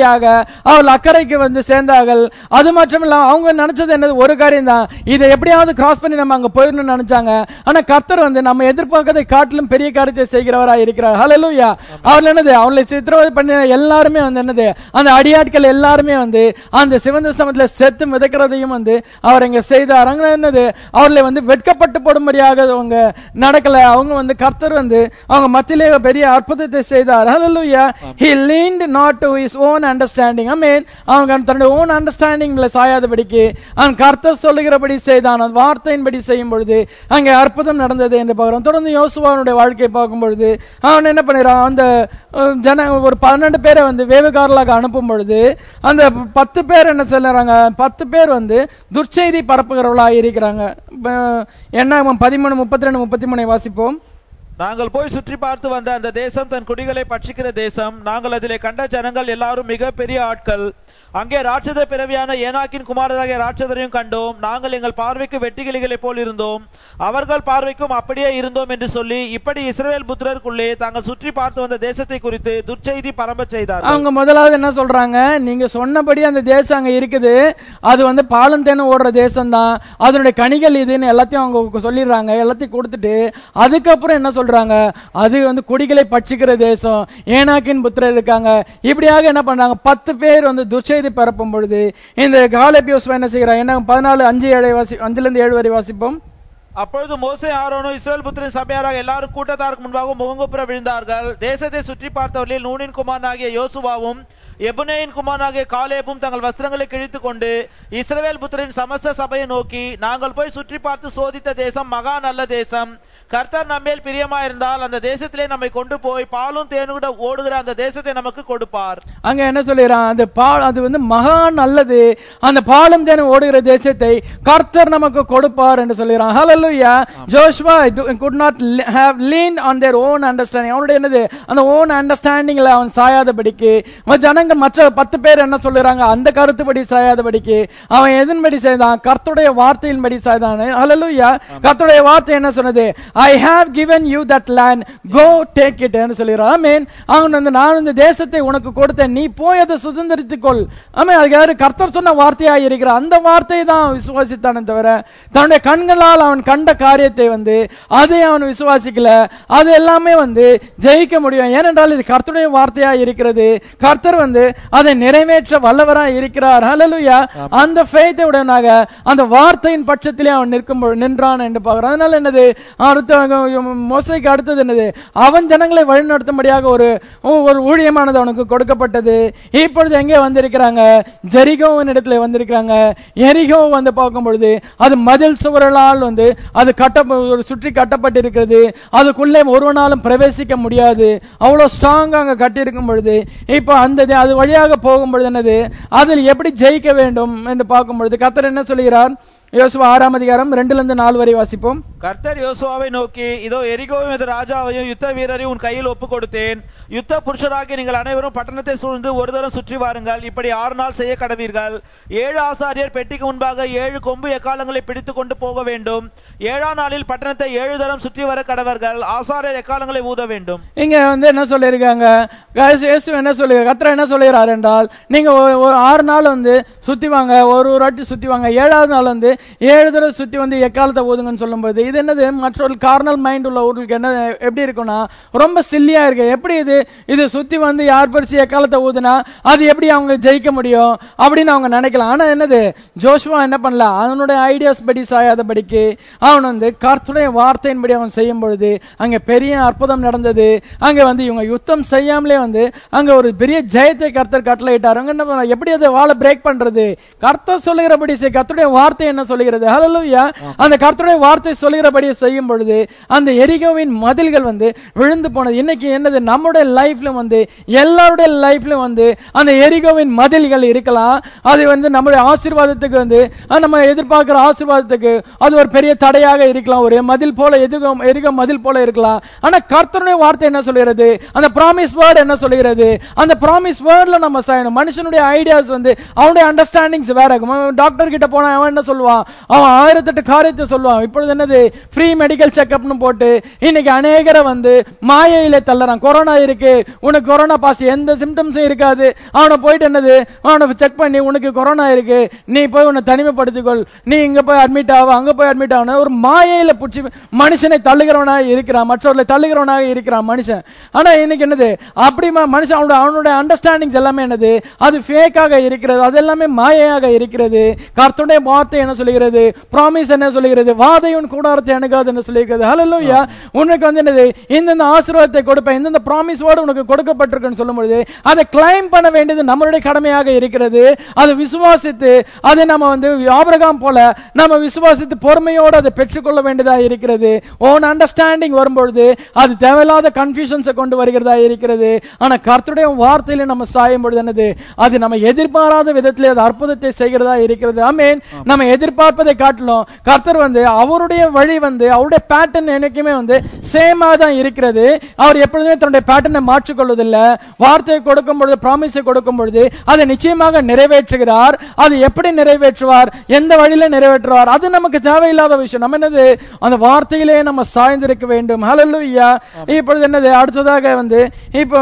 வரும்படியாக அவள் அக்கறைக்கு வந்து சேர்ந்தார்கள் அது மட்டும் இல்லாம அவங்க நினைச்சது என்னது ஒரு காரியம் தான் இதை எப்படியாவது கிராஸ் பண்ணி நம்ம அங்க போயிடணும்னு நினைச்சாங்க ஆனா கர்த்தர் வந்து நம்ம எதிர்பார்க்கறதை காட்டிலும் பெரிய காரியத்தை செய்கிறவராய் இருக்கிறார் ஹalleluya அவர் என்னது அவளை சித்திரவதை பண்ணின எல்லாருமே வந்து என்னது அந்த அடியாட்கள் எல்லாருமே வந்து அந்த சிவந்த சமத்துல செத்து மிதக்கிறதையும் வந்து அவர் இங்க செய்தார் அங்க என்னது அவர்களை வந்து வெட்கப்பட்டு போடும்படியாக அவங்க நடக்கல அவங்க வந்து கர்த்தர் வந்து அவங்க மத்தியிலே பெரிய அற்புதத்தை செய்தார் ஹalleluya he leaned not to his own understanding i mean அவங்க தன்னுடைய ஓன் அண்டர்ஸ்டாண்டிங்ல சாயாதபடிக்கு அவன் கர்த்தர் சொல்லுகிறபடி செய்தான் அந்த வார்த்தையின்படி செய்யும் பொழுது அங்கே அற்புதம் நடந்தது என்று பார்க்கிறோம் தொடர்ந்து யோசுவானுடைய வாழ்க்கையை பார்க்கும் பொழுது அவன் என்ன பண்ணிடுறான் அந்த அஹ், ஜன ஒரு பன்னெண்டு பேரை வந்து வேவுகாரலாக அனுப்பும் பொழுது அந்த பத்து பேர் என்ன சொல்லுறாங்க பத்து பேர் வந்து துர்ச்செய்தி பரப்புகிறவர்களாக இருக்கிறாங்க அஹ், என்ன பதிமூணு முப்பத்தி ரெண்டு முப்பத்தி மூணை வாசிப்போம் நாங்கள் போய் சுற்றி பார்த்து வந்த அந்த தேசம் தன் குடிகளை பட்சிக்கிற தேசம் நாங்கள் அதிலே கண்ட ஜனங்கள் எல்லாரும் மிக பெரிய ஆட்கள் அங்கே ராட்சத பிறவியான ஏனாக்கின் குமாரராகிய ராட்சதரையும் கண்டோம் நாங்கள் எங்கள் பார்வைக்கு வெட்டுக்கிளிகளைப் போல் இருந்தோம் அவர்கள் பார்வைக்கும் அப்படியே இருந்தோம் என்று சொல்லி இப்படி இஸ்ரவேல் புத்திரருக்குள்ளே தாங்கள் சுற்றி பார்த்து வந்த தேசத்தை குறித்து துர்ச்செய்தி பரம்பச் செய்தார் அவங்க முதலாவது என்ன சொல்றாங்க நீங்க சொன்னபடி அந்த தேசம் அங்க இருக்குது அது வந்து பாலும் தேனும் ஓடுற தேசம் தான் அதனுடைய கனிகள் இதுன்னு எல்லாத்தையும் அவங்க சொல்லிடுறாங்க எல்லாத்தையும் கொடுத்துட்டு அதுக்கப்புறம் என்ன சொல்றாங்க அது வந்து குடிகளை பட்சிக்கிற தேசம் ஏனாக்கின் புத்திரர் இருக்காங்க இப்படியாக என்ன பண்றாங்க பத்து பேர் வந்து துர்ச்செய்தி பரப்பும் பொழுது இந்த காலபியோஸ் என்ன செய்யறாங்க என்ன பதினாலு அஞ்சு ஏழை வாசி அஞ்சுல இருந்து ஏழு வரை வாசிப்போம் அப்பொழுது மோசே ஆரோனும் இஸ்ரேல் புத்திரன் சபையாராக எல்லாரும் கூட்டத்தாருக்கு முன்பாக முகங்குப்புற விழுந்தார்கள் தேசத்தை சுற்றி பார்த்தவர்களில் நூனின் குமாரனாகிய யோசுவாவும் எபுனேயின் குமாரனாகிய காலேபும் தங்கள் வஸ்திரங்களை கிழித்துக் கொண்டு இஸ்ரவேல் புத்திரின் சமஸ்த சபையை நோக்கி நாங்கள் போய் சுற்றி பார்த்து சோதித்த தேசம் மகா நல்ல தேசம் கர்த்தர் நம்மேல் பிரியமா இருந்தால் அந்த தேசத்திலே நம்மை கொண்டு போய் பாலும் தேனுட ஓடுகிற அந்த தேசத்தை நமக்கு கொடுப்பார் அங்க என்ன சொல்லிடுறான் அந்த பால் அது வந்து மகா நல்லது அந்த பாலும் தேனும் ஓடுகிற தேசத்தை கர்த்தர் நமக்கு கொடுப்பார் என்று சொல்லிடுறான் ஹalleluya Joshua could not li- have leaned on their own understanding அவனுடைய என்னது அந்த ஓன் அண்டர்ஸ்டாண்டிங்ல அவன் சாயாதபடிக்கு அவன் ஜனங்க மற்ற பத்து பேர் என்ன சொல்லுறாங்க அந்த கருத்துப்படி சாயாதபடிக்கு அவன் எதன்படி செய்தான் கர்த்தருடைய வார்த்தையின்படி செய்தான் ஹalleluya கர்த்தருடைய வார்த்தை என்ன சொன்னது I have given you that land go take it ன்னு சொல்லிடுறான் ஆமென் அவன் வந்து நான் இந்த தேசத்தை உனக்கு கொடுத்தேன் நீ போய் அதை சுதந்திரித்துக் கொள் ஆமென் அதுக்கு யாரு கர்த்தர் சொன்ன வார்த்தையா இருக்கிற அந்த வார்த்தையை தான் அவன் விசுவாசித்தானே தவிர தன்னுடைய கண்களால் அவன் கண்ட காரியத்தை வந்து அதை அவன் விசுவாசிக்கல அது எல்லாமே வந்து ஜெயிக்க முடியும் ஏனென்றால் இது கர்த்தருடைய வார்த்தையா இருக்கிறது கர்த்தர் வந்து அதை நிறைவேற்ற வல்லவரா இருக்கிறார் ஹalleluya அந்த ஃபெய்த்தை உடனாக அந்த வார்த்தையின் பட்சத்திலே அவன் நிற்கும் பொழுது நின்றான் என்று பார்க்கிறான் அதனால என்னது அடுத்த மோசைக்கு அடுத்தது என்னது அவன் ஜனங்களை வழிநடத்தும்படியாக ஒரு ஒரு ஊழியமானது அவனுக்கு கொடுக்கப்பட்டது இப்பொழுது எங்கே வந்திருக்கிறாங்க ஜெரிகோவின் இடத்துல வந்திருக்கிறாங்க எரிகோ வந்து பார்க்கும் பொழுது அது மதில் சுவரலால் வந்து அது கட்ட ஒரு சுற்றி கட்டப்பட்டிருக்கிறது அதுக்குள்ளே ஒருவனாலும் பிரவேசிக்க முடியாது அவ்வளவு ஸ்ட்ராங்கா அங்க கட்டியிருக்கும் பொழுது இப்போ அந்த இது- அது வழியாக போகும் பொழுது என்னது அதில் எப்படி ஜெயிக்க வேண்டும் என்று பார்க்கும் பொழுது கத்தர் என்ன சொல்கிறார் யோசுவா ஆறாம் அதிகாரம் ரெண்டுல இருந்து நாலு வரை வாசிப்போம் கர்த்தர் யோசுவாவை நோக்கி இதோ எரிகோவும் எதிர் ராஜாவையும் யுத்த வீரரையும் உன் கையில் ஒப்புக் கொடுத்தேன் யுத்த புருஷராகி நீங்கள் அனைவரும் பட்டணத்தை சூழ்ந்து ஒரு தரம் சுற்றி வாருங்கள் இப்படி ஆறு நாள் செய்ய கடவீர்கள் ஏழு ஆசாரியர் பெட்டிக்கு முன்பாக ஏழு கொம்பு எக்காலங்களை பிடித்துக் கொண்டு போக வேண்டும் ஏழாம் நாளில் பட்டணத்தை ஏழு தரம் சுற்றி வர கடவர்கள் ஆசாரியர் எக்காலங்களை ஊத வேண்டும் இங்க வந்து என்ன சொல்லியிருக்காங்க guys, இயேசு என்ன சொல்லி கத்திர என்ன சொல்லுகிறார் என்றால் நீங்க ஒரு ஒரு ஆறு நாள் வந்து சுத்தி வாங்க ஒரு ஒரு வாட்டி சுத்தி வாங்க ஏழாவது நாள் வந்து ஏழு தடவை சுத்தி வந்து எக்காலத்தை ஓதுங்கன்னு சொல்லும்போது இது என்னது மற்றொரு கார்னல் மைண்ட் உள்ளவர்களுக்கு என்ன எப்படி இருக்கும்னா ரொம்ப சில்லியா இருக்கு எப்படி இது இது சுத்தி வந்து யார் பரிசு எக்காலத்தை ஊதுனா அது எப்படி அவங்க ஜெயிக்க முடியும் அப்படின்னு அவங்க நினைக்கலாம் ஆனா என்னது ஜோஷுவா என்ன பண்ணல அவனுடைய ஐடியாஸ் படி சாயாதபடிக்கு அவன் வந்து கர்த்தருடைய வார்த்தையின்படி அவன் செய்யும் பொழுது அங்க பெரிய அற்புதம் நடந்தது அங்க வந்து இவங்க யுத்தம் செய்யாமலே வந்து அங்க ஒரு பெரிய ஜெயத்தை கர்த்தர் கட்டளையிட்டார் அங்க என்ன பண்ண- எப்படி அதை வாழை பிரேக் பண்றது கர்த்தர் சொல்லுகிறபடி செய் கர்த்தருடைய வார்த்தை என்ன சொல்லுகிறது ஹalleluya அந்த கர்த்தருடைய வார்த்தை சொல்லுகிறபடி செய்யும் பொழுது அந்த எரிகோவின் மதில்கள் வந்து விழுந்து போனது இன்னைக்கு என்னது நம்முடைய லைஃப்ல வந்து எல்லாருடைய லைஃப்ல வந்து அந்த எரிகோவின் மதில்கள் இருக்கலாம் அது வந்து நம்முடைய ஆசீர்வாதத்துக்கு வந்து அஹ், நம்ம எதிர்பார்க்கிற ஆசீர்வாதத்துக்கு அது ஒரு பெரிய தடையாக இருக்கலாம் ஒரு மதில் போல எதிர்கோ எரிகோ மதில் போல இருக்கலாம் ஆனா கர்த்தருடைய வார்த்தை என்ன சொல்கிறது அந்த ப்ராமிஸ் வேர்ட் என்ன சொல்கிறது அந்த ப்ராமிஸ் வேர்ட்ல நம்ம செய்யணும் மனுஷனுடைய ஐடியாஸ் வந்து அவனுடைய அண்டர்ஸ்டாண்டிங்ஸ் வேற இருக்கும் டாக்டர் கிட்ட போனா அவன் என்ன சொல்லுவான் சொல்லுவான் அவன் ஆயிரத்தெட்டு காரியத்தை சொல்லுவான் இப்பொழுது என்னது ஃப்ரீ மெடிக்கல் செக்அப்னு போட்டு இன்னைக்கு அநேகரை வந்து மாயையில தள்ளறான் கொரோனா இருக்கு உனக்கு கொரோனா பாஸ் எந்த சிம்டம்ஸும் இருக்காது அவனை போயிட்டு என்னது அவனை செக் பண்ணி உனக்கு கொரோனா இருக்கு நீ போய் உன்னை தனிமைப்படுத்திக்கொள் நீ இங்க போய் அட்மிட் ஆகும் அங்க போய் அட்மிட் ஆகணும் ஒரு மாயையில புடிச்சு மனுஷனை தள்ளுகிறவனாக இருக்கிறான் மற்றவர்களை தள்ளுகிறவனாக இருக்கிறான் மனுஷன் ஆனா இன்னைக்கு என்னது அப்படி ம- மனுஷன் அவனோட அவனுடைய அண்டர்ஸ்டாண்டிங்ஸ் எல்லாமே என்னது அது ஃபேக்காக இருக்கிறது அது எல்லாமே மாயையாக இருக்கிறது கர்த்தருடைய வார்த்தை என்ன சொல்லுகிறது ப்ராமிஸ் என்ன சொல்லுகிறது வாதையும் கூடாரத்தை அணுகாது என்ன சொல்லியிருக்கிறது ஹalleluya உனக்கு வந்து என்னது இந்தந்த ஆசீர்வாதத்தை கொடுப்பேன் இந்தந்த ப்ராமிஸோடு உனக்கு கொடுக்கப்பட்டிருக்குன்னு சொல்லும்பொழுது அதை கிளைம் பண்ண வேண்டியது நம்மளுடைய கடமையாக இருக்கிறது அதை விசுவாசித்து அதை நம்ம வந்து ஆபிரகாம் போல நம்ம விசுவாசித்து பொறுமையோடு அதை பெற்றுக்கொள்ள வேண்டியதா இருக்கிறது ஓன் அண்டர்ஸ்டாண்டிங் வரும்பொழுது அது தேவையில்லாத கன்ஃபியூஷன்ஸை கொண்டு வருகிறதா இருக்கிறது ஆனா கர்த்தருடைய வார்த்தையில நம்ம சாயும் பொழுது என்னது அது நம்ம எதிர்பாராத விதத்திலே அது அற்புதத்தை செய்கிறதா இருக்கிறது ஆமீன் நம்ம எதிர்பார்ப்பதை காட்டிலும் கர்த்தர் வந்து அவருடைய வழி வந்து அவருடைய பேட்டர்ன் என்னைக்குமே வந்து சேமா தான் இருக்கிறது அவர் எப்பொழுதுமே தன்னுடைய பேட்டர்னை மாற்றிக்கொள்வதில்லை வார்த்தையை கொடுக்கும் பொழுது ப்ராமிஸை கொடுக்கும் பொழுது அதை நிச்சயமாக நிறைவேற்றுகிறார் அது எப்படி நிறைவேற்றுவார் எந்த வழியில நிறைவேற்றுவார் அது நமக்கு தேவையில்லாத விஷயம் நம்ம என்னது அந்த வார்த்தையிலே நம்ம சாய்ந்திருக்க வேண்டும் ஹalleluya இப்பொழுது என்னது அடுத்ததாக வந்து இப்போ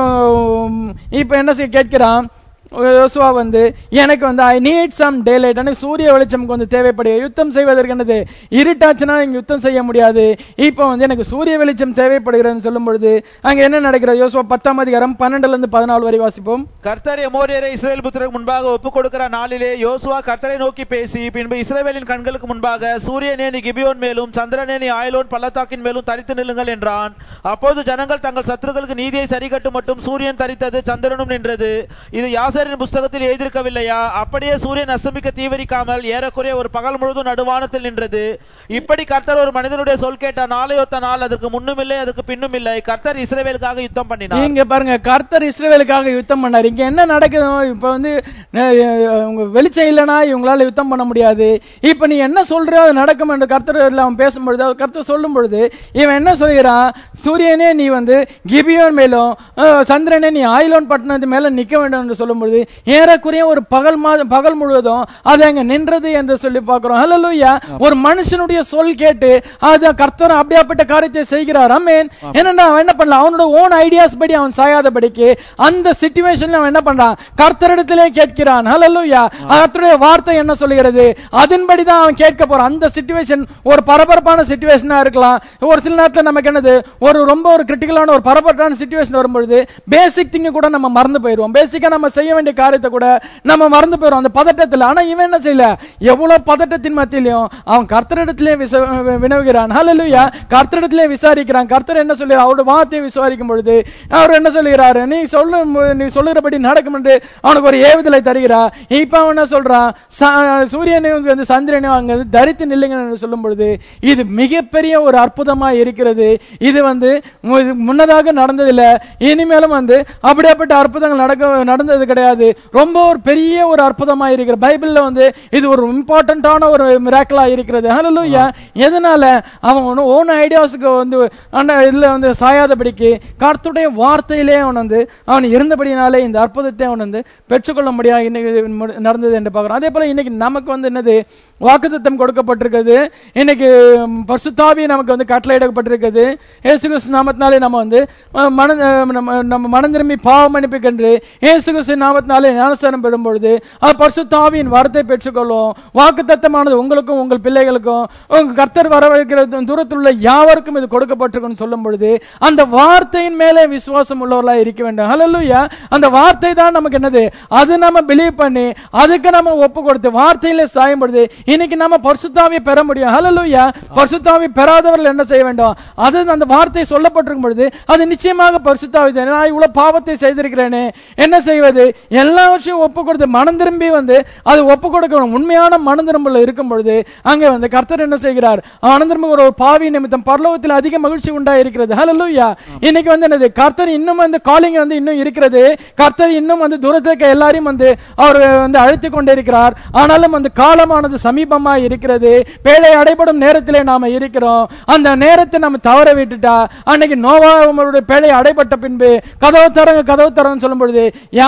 இப்போ என்ன செய்ய கேட்கிறான் யோசுவா வந்து எனக்கு வந்து ஐ நீட் சம் டேலைட் எனக்கு சூரிய வெளிச்சம் கொஞ்சம் தேவைப்படுது யுத்தம் செய்வதற்கு என்னது இருட்டாச்சுன்னா இங்க யுத்தம் செய்ய முடியாது இப்போ வந்து எனக்கு சூரிய வெளிச்சம் தேவைப்படுகிறதுன்னு சொல்லும் பொழுது அங்க என்ன நடக்கிறது யோசுவா பத்தாம் அதிகாரம் பன்னெண்டுல இருந்து பதினாலு வரை வாசிப்போம் கர்த்தர் எமோரியரை இஸ்ரேல் புத்திரருக்கு முன்பாக ஒப்புக் கொடுக்கிற நாளிலே யோசுவா கர்த்தரை நோக்கி பேசி பின்பு இஸ்ரவேலின் கண்களுக்கு முன்பாக சூரியனே நீ கிபியோன் மேலும் சந்திரனே நீ ஆயலோன் பள்ளத்தாக்கின் மேலும் தரித்து நில்லுங்கள் என்றான் அப்போது ஜனங்கள் தங்கள் சத்துருக்களுக்கு நீதியை சரிகட்டும் மட்டும் சூரியன் தரித்தது சந்திரனும் நின்றது இது யாசரின் புஸ்தகத்தில் எழுதியிருக்கவில்லையா அப்படியே சூரியன் அஸ்தமிக்க தீவிரிக்காமல் ஏறக்குறைய ஒரு பகல் முழுதும் நடுவானத்தில் நின்றது இப்படி கர்த்தர் ஒரு மனிதனுடைய சொல் கேட்ட நாளையொத்த நாள் அதற்கு முன்னும் இல்லை அதற்கு பின்னும் இல்லை கர்த்தர் இஸ்ரவேலுக்காக யுத்தம் பண்ணினார் இங்க பாருங்க கர்த்தர் இஸ்ரவேலுக்காக யுத்தம் பண்ணார் இங்க என்ன நடக்குது இப்ப வந்து அஹ், உங்க வெளிச்சம் இல்லைன்னா இவங்களால யுத்தம் பண்ண முடியாது இப்ப நீ என்ன சொல்ற அது நடக்கும் என்று கர்த்தர் இதுல அவன் பேசும்பொழுது அவர் கர்த்தர் சொல்லும் பொழுது இவன் என்ன சொல்கிறான் சூரியனே நீ வந்து கிபியோன் மேலும் அஹ், சந்திரனே நீ ஆயிலோன் பட்டணத்து மேல நிக்க வேண்டும் என்று சொல்லும் பொழுது ஏறக்குறைய ஒரு பகல் மாதம் பகல் முழுவதும் அது அங்க நின்றது என்று சொல்லி பார்க்கிறோம் ஹalleluya ஒரு மனுஷனுடைய சொல் கேட்டு அது கர்த்தர் அப்படியாப்பட்ட காரியத்தை செய்கிறார் அமேன் என்னன்னா அவன் என்ன பண்ணலாம் அவனோட ஓன் ஐடியாஸ் படி அவன் சாயாதபடிக்கு அந்த சிச்சுவேஷன்ல அவன் என்ன பண்றான் கர்த்தரிடத்திலே கேட்கிறான் ஹalleluya கர்த்தருடைய வார்த்தை என்ன சொல்லுகிறது அதன்படி தான் அவன் கேட்க போறான் அந்த சிச்சுவேஷன் ஒரு பரபரப்பான சிச்சுவேஷனா இருக்கலாம் ஒரு சில நேரத்துல நமக்கு என்னது ஒரு ரொம்ப ஒரு கிரிட்டிக்கலான ஒரு பரபரப்பான சிச்சுவேஷன் வரும்பொழுது பேசிக் திங்க கூட நம்ம மறந்து போயிடுவோம் பேசிக்கா நம்ம செய்ய வேண்டிய காரியத்தை கூட நம்ம மறந்து போயிடுவோம் அந்த பதட்டத்துல ஆனா இவன் என்ன செய்யல எவ்வளவு பதட்டத்தின் மத்தியிலையும் அவன் கர்த்தரிடத்திலே விச- வினவுகிறான் ஹalleluya கர்த்தரிடத்திலே விசாரிக்கிறான் கர்த்தர் என்ன சொல்லுகிறார் அவருடைய வார்த்தையை விசாரிக்கும் பொழுது அவர் என்ன சொல்லுகிறாரு நீ சொல்லு நீ சொல்லுகிறபடி நடக்கும் என்று அவனுக்கு ஒரு ஏவுதலை தருகிறார் இப்ப அவன் என்ன சொல்றான் ச- சூரியனும் வந்து சந்திரனும் அங்க வந்து தரித்து நில்லுங்க என்று சொல்லும் பொழுது இது மிகப்பெரிய ஒரு அற்புதமா இருக்கிறது இது வந்து மு- இது முன்னதாக நடந்ததில்ல இனிமேலும் வந்து அப்படியாப்பட்ட அற்புதங்கள் நடக்க நடந்தது கிடையாது ரொம்ப ஒரு பெரிய ஒரு அற்புதமா இருக்கிற பைபிள்ல வந்து இது ஒரு இம்பார்ட்டன்டான ஒரு மிராக்கலா இருக்கிறது ஹalleluya எதனால அவன் ஓன் ஐடியாஸுக்கு வந்து அந்த இதுல வந்து சாயாதபடிக்கு கர்த்தருடைய வார்த்தையிலே அவன் வந்து அவன் இருந்தபடினாலே இந்த அற்புதத்தை அவன் வந்து பெற்றுக்கொள்ள முடியாது இன்னைக்கு மு- நடந்தது என்று பார்க்கிறோம் அதே போல இன்னைக்கு நமக்கு வந்து என்னது வாக்குத்தத்தம் கொடுக்கப்பட்டிருக்கிறது இன்னைக்கு ம், பரிசுத்தாவி நமக்கு வந்து கட்டளையிடப்பட்டிருக்கிறது இயேசு கிறிஸ்து நாமத்தினாலே நம்ம வந்து அஹ், மன அஹ், நம்ம நம்ம மனம் திரும்பி பாவ மன்னிப்புக்கென்று இயேசு கிறிஸ்து நாமத்தினாலே ஞானஸ்தானம் பெறும் பொழுது அது பரிசுத்தாவியின் வரத்தை பெற்றுக்கொள்ளும் வாக்குத்தத்தமானது உங்களுக்கும் உங்கள் பிள்ளைகளுக்கும் உங்க கர்த்தர் வரவழைக்கிற தூரத்தில் உள்ள யாவருக்கும் இது கொடுக்கப்பட்டிருக்கும் சொல்லும் பொழுது அந்த வார்த்தையின் மேலே விசுவாசம் உள்ளவர்களா இருக்க வேண்டும் ஹalleluya அந்த வார்த்தை தான் நமக்கு என்னது அது நம்ம பிலீவ் பண்ணி அதுக்கு நம்ம ஒப்பு கொடுத்து வார்த்தையில சாயும் பொழுது இன்னைக்கு நம்ம பரிசுத்தாவியை பெற முடியும் ஹalleluya பரிசுத்தாவி பெறாதவர்கள் என்ன செய்ய வேண்டும் அது அந்த வார்த்தை சொல்லப்பட்டிருக்கும் பொழுது அது நிச்சயமாக பரிசுத்தாவி தான். நான் இவ்வளவு பாவத்தை செய்திருக்கிறேனே என்ன செய்வது எல்லாவற்றையும் ஒப்பு கொடுத்து மனம் திரும்பி வந்து அது ஒப்பு கொடுக்கணும் உண்மையான மனம் திரும்பல இருக்கும் பொழுது அங்கே வந்து கர்த்தர் என்ன செய்கிறார் மனம் திரும்ப ஒரு பாவி நிமித்தம் பரலோகத்தில் அதிக மகிழ்ச்சி உண்டா இருக்கிறது ஹalleluya இன்னைக்கு வந்து என்னது கர்த்தர் இன்னும் வந்து காலிங் வந்து இன்னும் இருக்கிறது கர்த்தர் இன்னும் வந்து தூரத்துக்கு எல்லாரையும் வந்து அவர் வந்து அழைத்து கொண்டே இருக்கிறார் ஆனாலும் அந்த காலமானது சமீபமா இருக்கிறது பேழை அடைபடும் நேரத்திலே நாம இருக்கிறோம் அந்த நேரத்தை நம்ம தவற விட்டுட்டா அன்னைக்கு நோவா அவருடைய பேழை அடைபட்ட பின்பு கதவு தரங்க கதவு தரங்க சொல்லும் பொழுது யா அங்க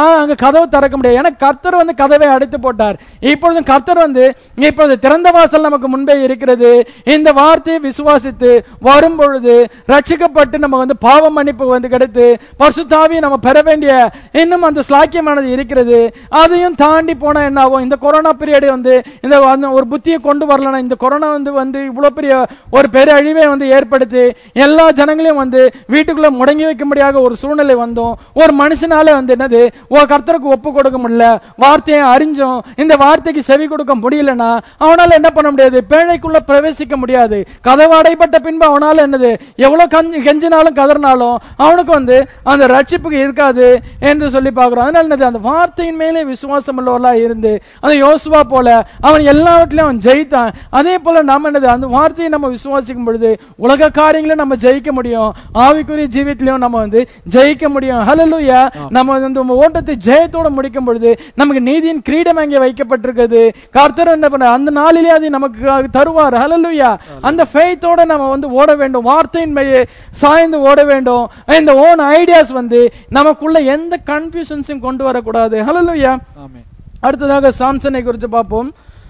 கதவு திறக்க முடியாது ஏன்னா கர்த்தர் வந்து கதவை அடைத்து போட்டார் இப்பொழுது கர்த்தர் வந்து இப்பொழுது திறந்த வாசல் நமக்கு முன்பே இருக்கிறது இந்த வார்த்தையை விசுவாசித்து வரும் பொழுது ரட்சிக்கப்பட்டு நம்ம வந்து பாவ மன்னிப்பு வந்து கிடைத்து பரிசுத்தாவியை நம்ம பெற வேண்டிய இன்னும் அந்த ஸ்லாக்கியமானது இருக்கிறது அதையும் தாண்டி போனா என்ன ஆகும் இந்த கொரோனா பீரியட் வந்து இந்த அந்த ஒரு புத்தியை கொண்டு வரலனா இந்த கொரோனா வந்து வந்து இவ்வளவு பெரிய ஒரு பெரிய அழிவை வந்து ஏற்படுத்தி எல்லா ஜனங்களையும் வந்து வீட்டுக்குள்ள முடங்கி வைக்கும்படியாக ஒரு சூழ்நிலை வந்தோம் ஒரு மனுஷனால வந்து என்னது ஓ கர்த்தருக்கு ஒப்பு கொடுக்க முடியல வார்த்தையை அறிஞ்சோம் இந்த வார்த்தைக்கு செவி கொடுக்க முடியலன்னா அவனால என்ன பண்ண முடியாது பேழைக்குள்ள பிரவேசிக்க முடியாது கதவு அடைப்பட்ட பின்பு அவனால என்னது எவ்வளவு கஞ்சி கெஞ்சினாலும் கதறினாலும் அவனுக்கு வந்து அந்த ரட்சிப்புக்கு இருக்காது என்று சொல்லி பார்க்கிறோம் அதனால என்னது அந்த வார்த்தையின் மேலே விசுவாசம் உள்ளவர்களா இருந்து அந்த யோசுவா போல அவன் எல்லாவற்றிலும் அவன் ஜெயித்தான் அதே போல நாம என்னது அந்த வார்த்தையை நம்ம விசுவாசிக்கும் பொழுது உலக காரியங்களை நம்ம ஜெயிக்க முடியும் ஆவிக்குரிய ஜீவித்திலையும் நம்ம வந்து ஜெயிக்க முடியும் ஹalleluya நம்ம வந்து இந்த ஓட்டத்தை ஜெயத்தோட முடிக்கும் பொழுது நமக்கு நீதியின் கிரீடம் அங்கே வைக்கப்பட்டிருக்கிறது கர்த்தர் என்ன பண்ண அந்த நாளிலே அதை நமக்கு தருவார் ஹalleluya அந்த ஃபெய்த்தோட நம்ம வந்து ஓட வேண்டும் வார்த்தையின் மேலே சாய்ந்து ஓட வேண்டும் இந்த ஓன் ஐடியாஸ் வந்து நமக்குள்ள எந்த கன்ஃபியூஷன்ஸும் கொண்டு வரக்கூடாது ஹalleluya ஆமென் அடுத்ததாக சாம்சனை குறித்து பார்ப்போம்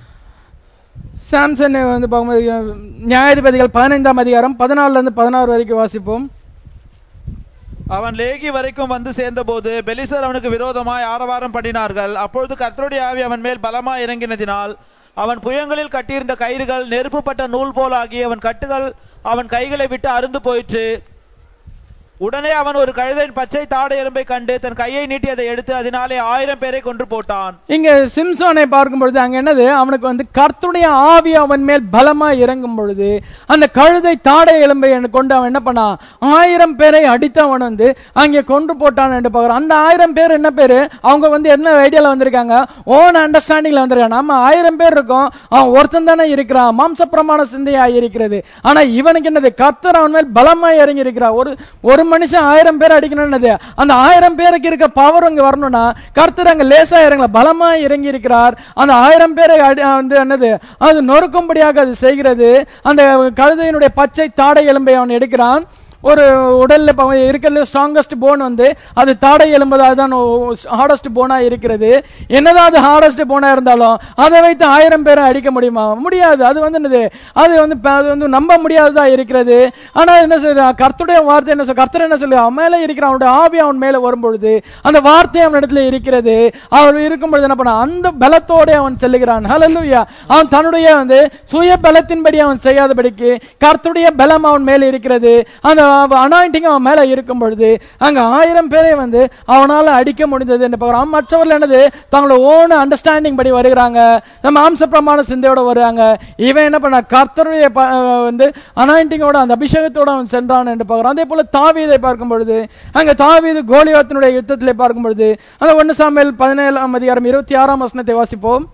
சாம்சன் வந்து பார்க்கும்போது நியாயாதிபதிகள் பதினைந்தாம் அதிகாரம் பதினாலுல இருந்து பதினாறு வரைக்கும் வாசிப்போம் அவன் லேகி வரைக்கும் வந்து சேர்ந்தபோது பெலிசர் அவனுக்கு விரோதமாய் ஆரவாரம் பண்ணினார்கள் அப்பொழுது கர்த்தருடைய ஆவி அவன் மேல் பலமாய் இறங்கினதினால் அவன் புயங்களில் கட்டியிருந்த கயிறுகள் நெருப்புப்பட்ட நூல் போல் ஆகி அவன் கட்டுகள் அவன் கைகளை விட்டு அருந்து போயிற்று உடனே அவன் ஒரு கழுதையின் பச்சை தாடை எறும்பை கண்டு தன் கையை நீட்டி அதை எடுத்து அதனாலே ஆயிரம் பேரை கொன்று போட்டான் இங்க சிம்சோனை பார்க்கும் பொழுது அங்க என்னது அவனுக்கு வந்து கர்த்தருடைய ஆவி அவன் மேல் பலமா இறங்கும் பொழுது அந்த கழுதை தாடை எலும்பை கொண்டு அவன் என்ன பண்ணான் ஆயிரம் பேரை அடித்து அவன் வந்து அங்கே கொண்டு போட்டான் என்று பார்க்கிறோம் அந்த ஆயிரம் பேர் என்ன பேரு அவங்க வந்து என்ன ஐடியால வந்திருக்காங்க ஓன் அண்டர்ஸ்டாண்டிங்ல வந்திருக்காங்க நம்ம ஆயிரம் பேர் இருக்கோம் அவன் ஒருத்தன் தானே இருக்கிறான் மாம்ச பிரமாண சிந்தையா இருக்கிறது ஆனா இவனுக்கு என்னது கர்த்தர் அவன் மேல் பலமா இறங்கி இருக்கிறான் ஒரு ஒரு மனுஷன் ஆயிரம் பேர் அடிக்கணும்னது அந்த ஆயிரம் பேருக்கு இருக்க பவர் அங்க வரணும்னா கர்த்தர் அங்க லேசா இறங்கல பலமா இறங்கி இருக்கிறார் அந்த ஆயிரம் பேரை அடி- வந்து என்னது அது நொறுக்கும்படியாக அது செய்கிறது அந்த கழுதையினுடைய பச்சை தாடை எலும்பை அவன் எடுக்கிறான் ஒரு உடல்ல இப்ப அவன் இருக்கிறதுல ஸ்ட்ராங்கஸ்ட் போன் வந்து அது தாடை எலும்பு அதுதான் ஹார்டஸ்ட் போனா இருக்கிறது என்னதான் அது ஹார்டஸ்ட் போனா இருந்தாலும் அதை வைத்து ஆயிரம் பேரை அடிக்க முடியுமா முடியாது அது வந்து என்னது அது வந்து ப- அது வந்து நம்ப முடியாததா இருக்கிறது ஆனா என்ன சொல்ற கர்த்தருடைய வார்த்தை என்ன சொல் கர்த்தர் என்ன சொல்லு அவன் மேல இருக்கிற அவனுடைய ஆவி அவன் மேல வரும்பொழுது அந்த வார்த்தை அவன் இடத்துல இருக்கிறது அவன் இருக்கும் பொழுது என்ன பண்ண அந்த பலத்தோட அவன் செல்லுகிறான் ஹalleluya அவன் தன்னுடைய வந்து சுய பலத்தின்படி அவன் செய்யாதபடிக்கு கர்த்தருடைய பலம் அவன் மேல இருக்கிறது அந்த அனாயிண்டிங் அவன் மேல இருக்கும் பொழுது அங்க ஆயிரம் பேரை வந்து அவனால அடிக்க முடிந்தது என்று பார்க்கிறோம் மற்றவர்கள் என்னது தங்களோட ஓன் அண்டர்ஸ்டாண்டிங் படி வருகிறாங்க நம்ம மாம்ச பிரமாண சிந்தையோட வருவாங்க இவன் என்ன பண்ண கர்த்தருடைய ப- வந்து அனாயிண்டிங்கோட அந்த அபிஷேகத்தோட அவன் சென்றான் என்று பார்க்கிறோம் அதே போல தாவீதை பார்க்கும் பொழுது அங்க தாவீது கோலியாத்தினுடைய யுத்தத்திலே பார்க்கும் பொழுது அந்த ஒன்னு சாமியல் பதினேழாம் அதிகாரம் இருபத்தி ஆறாம் வசனத்தை வாசிப்போம்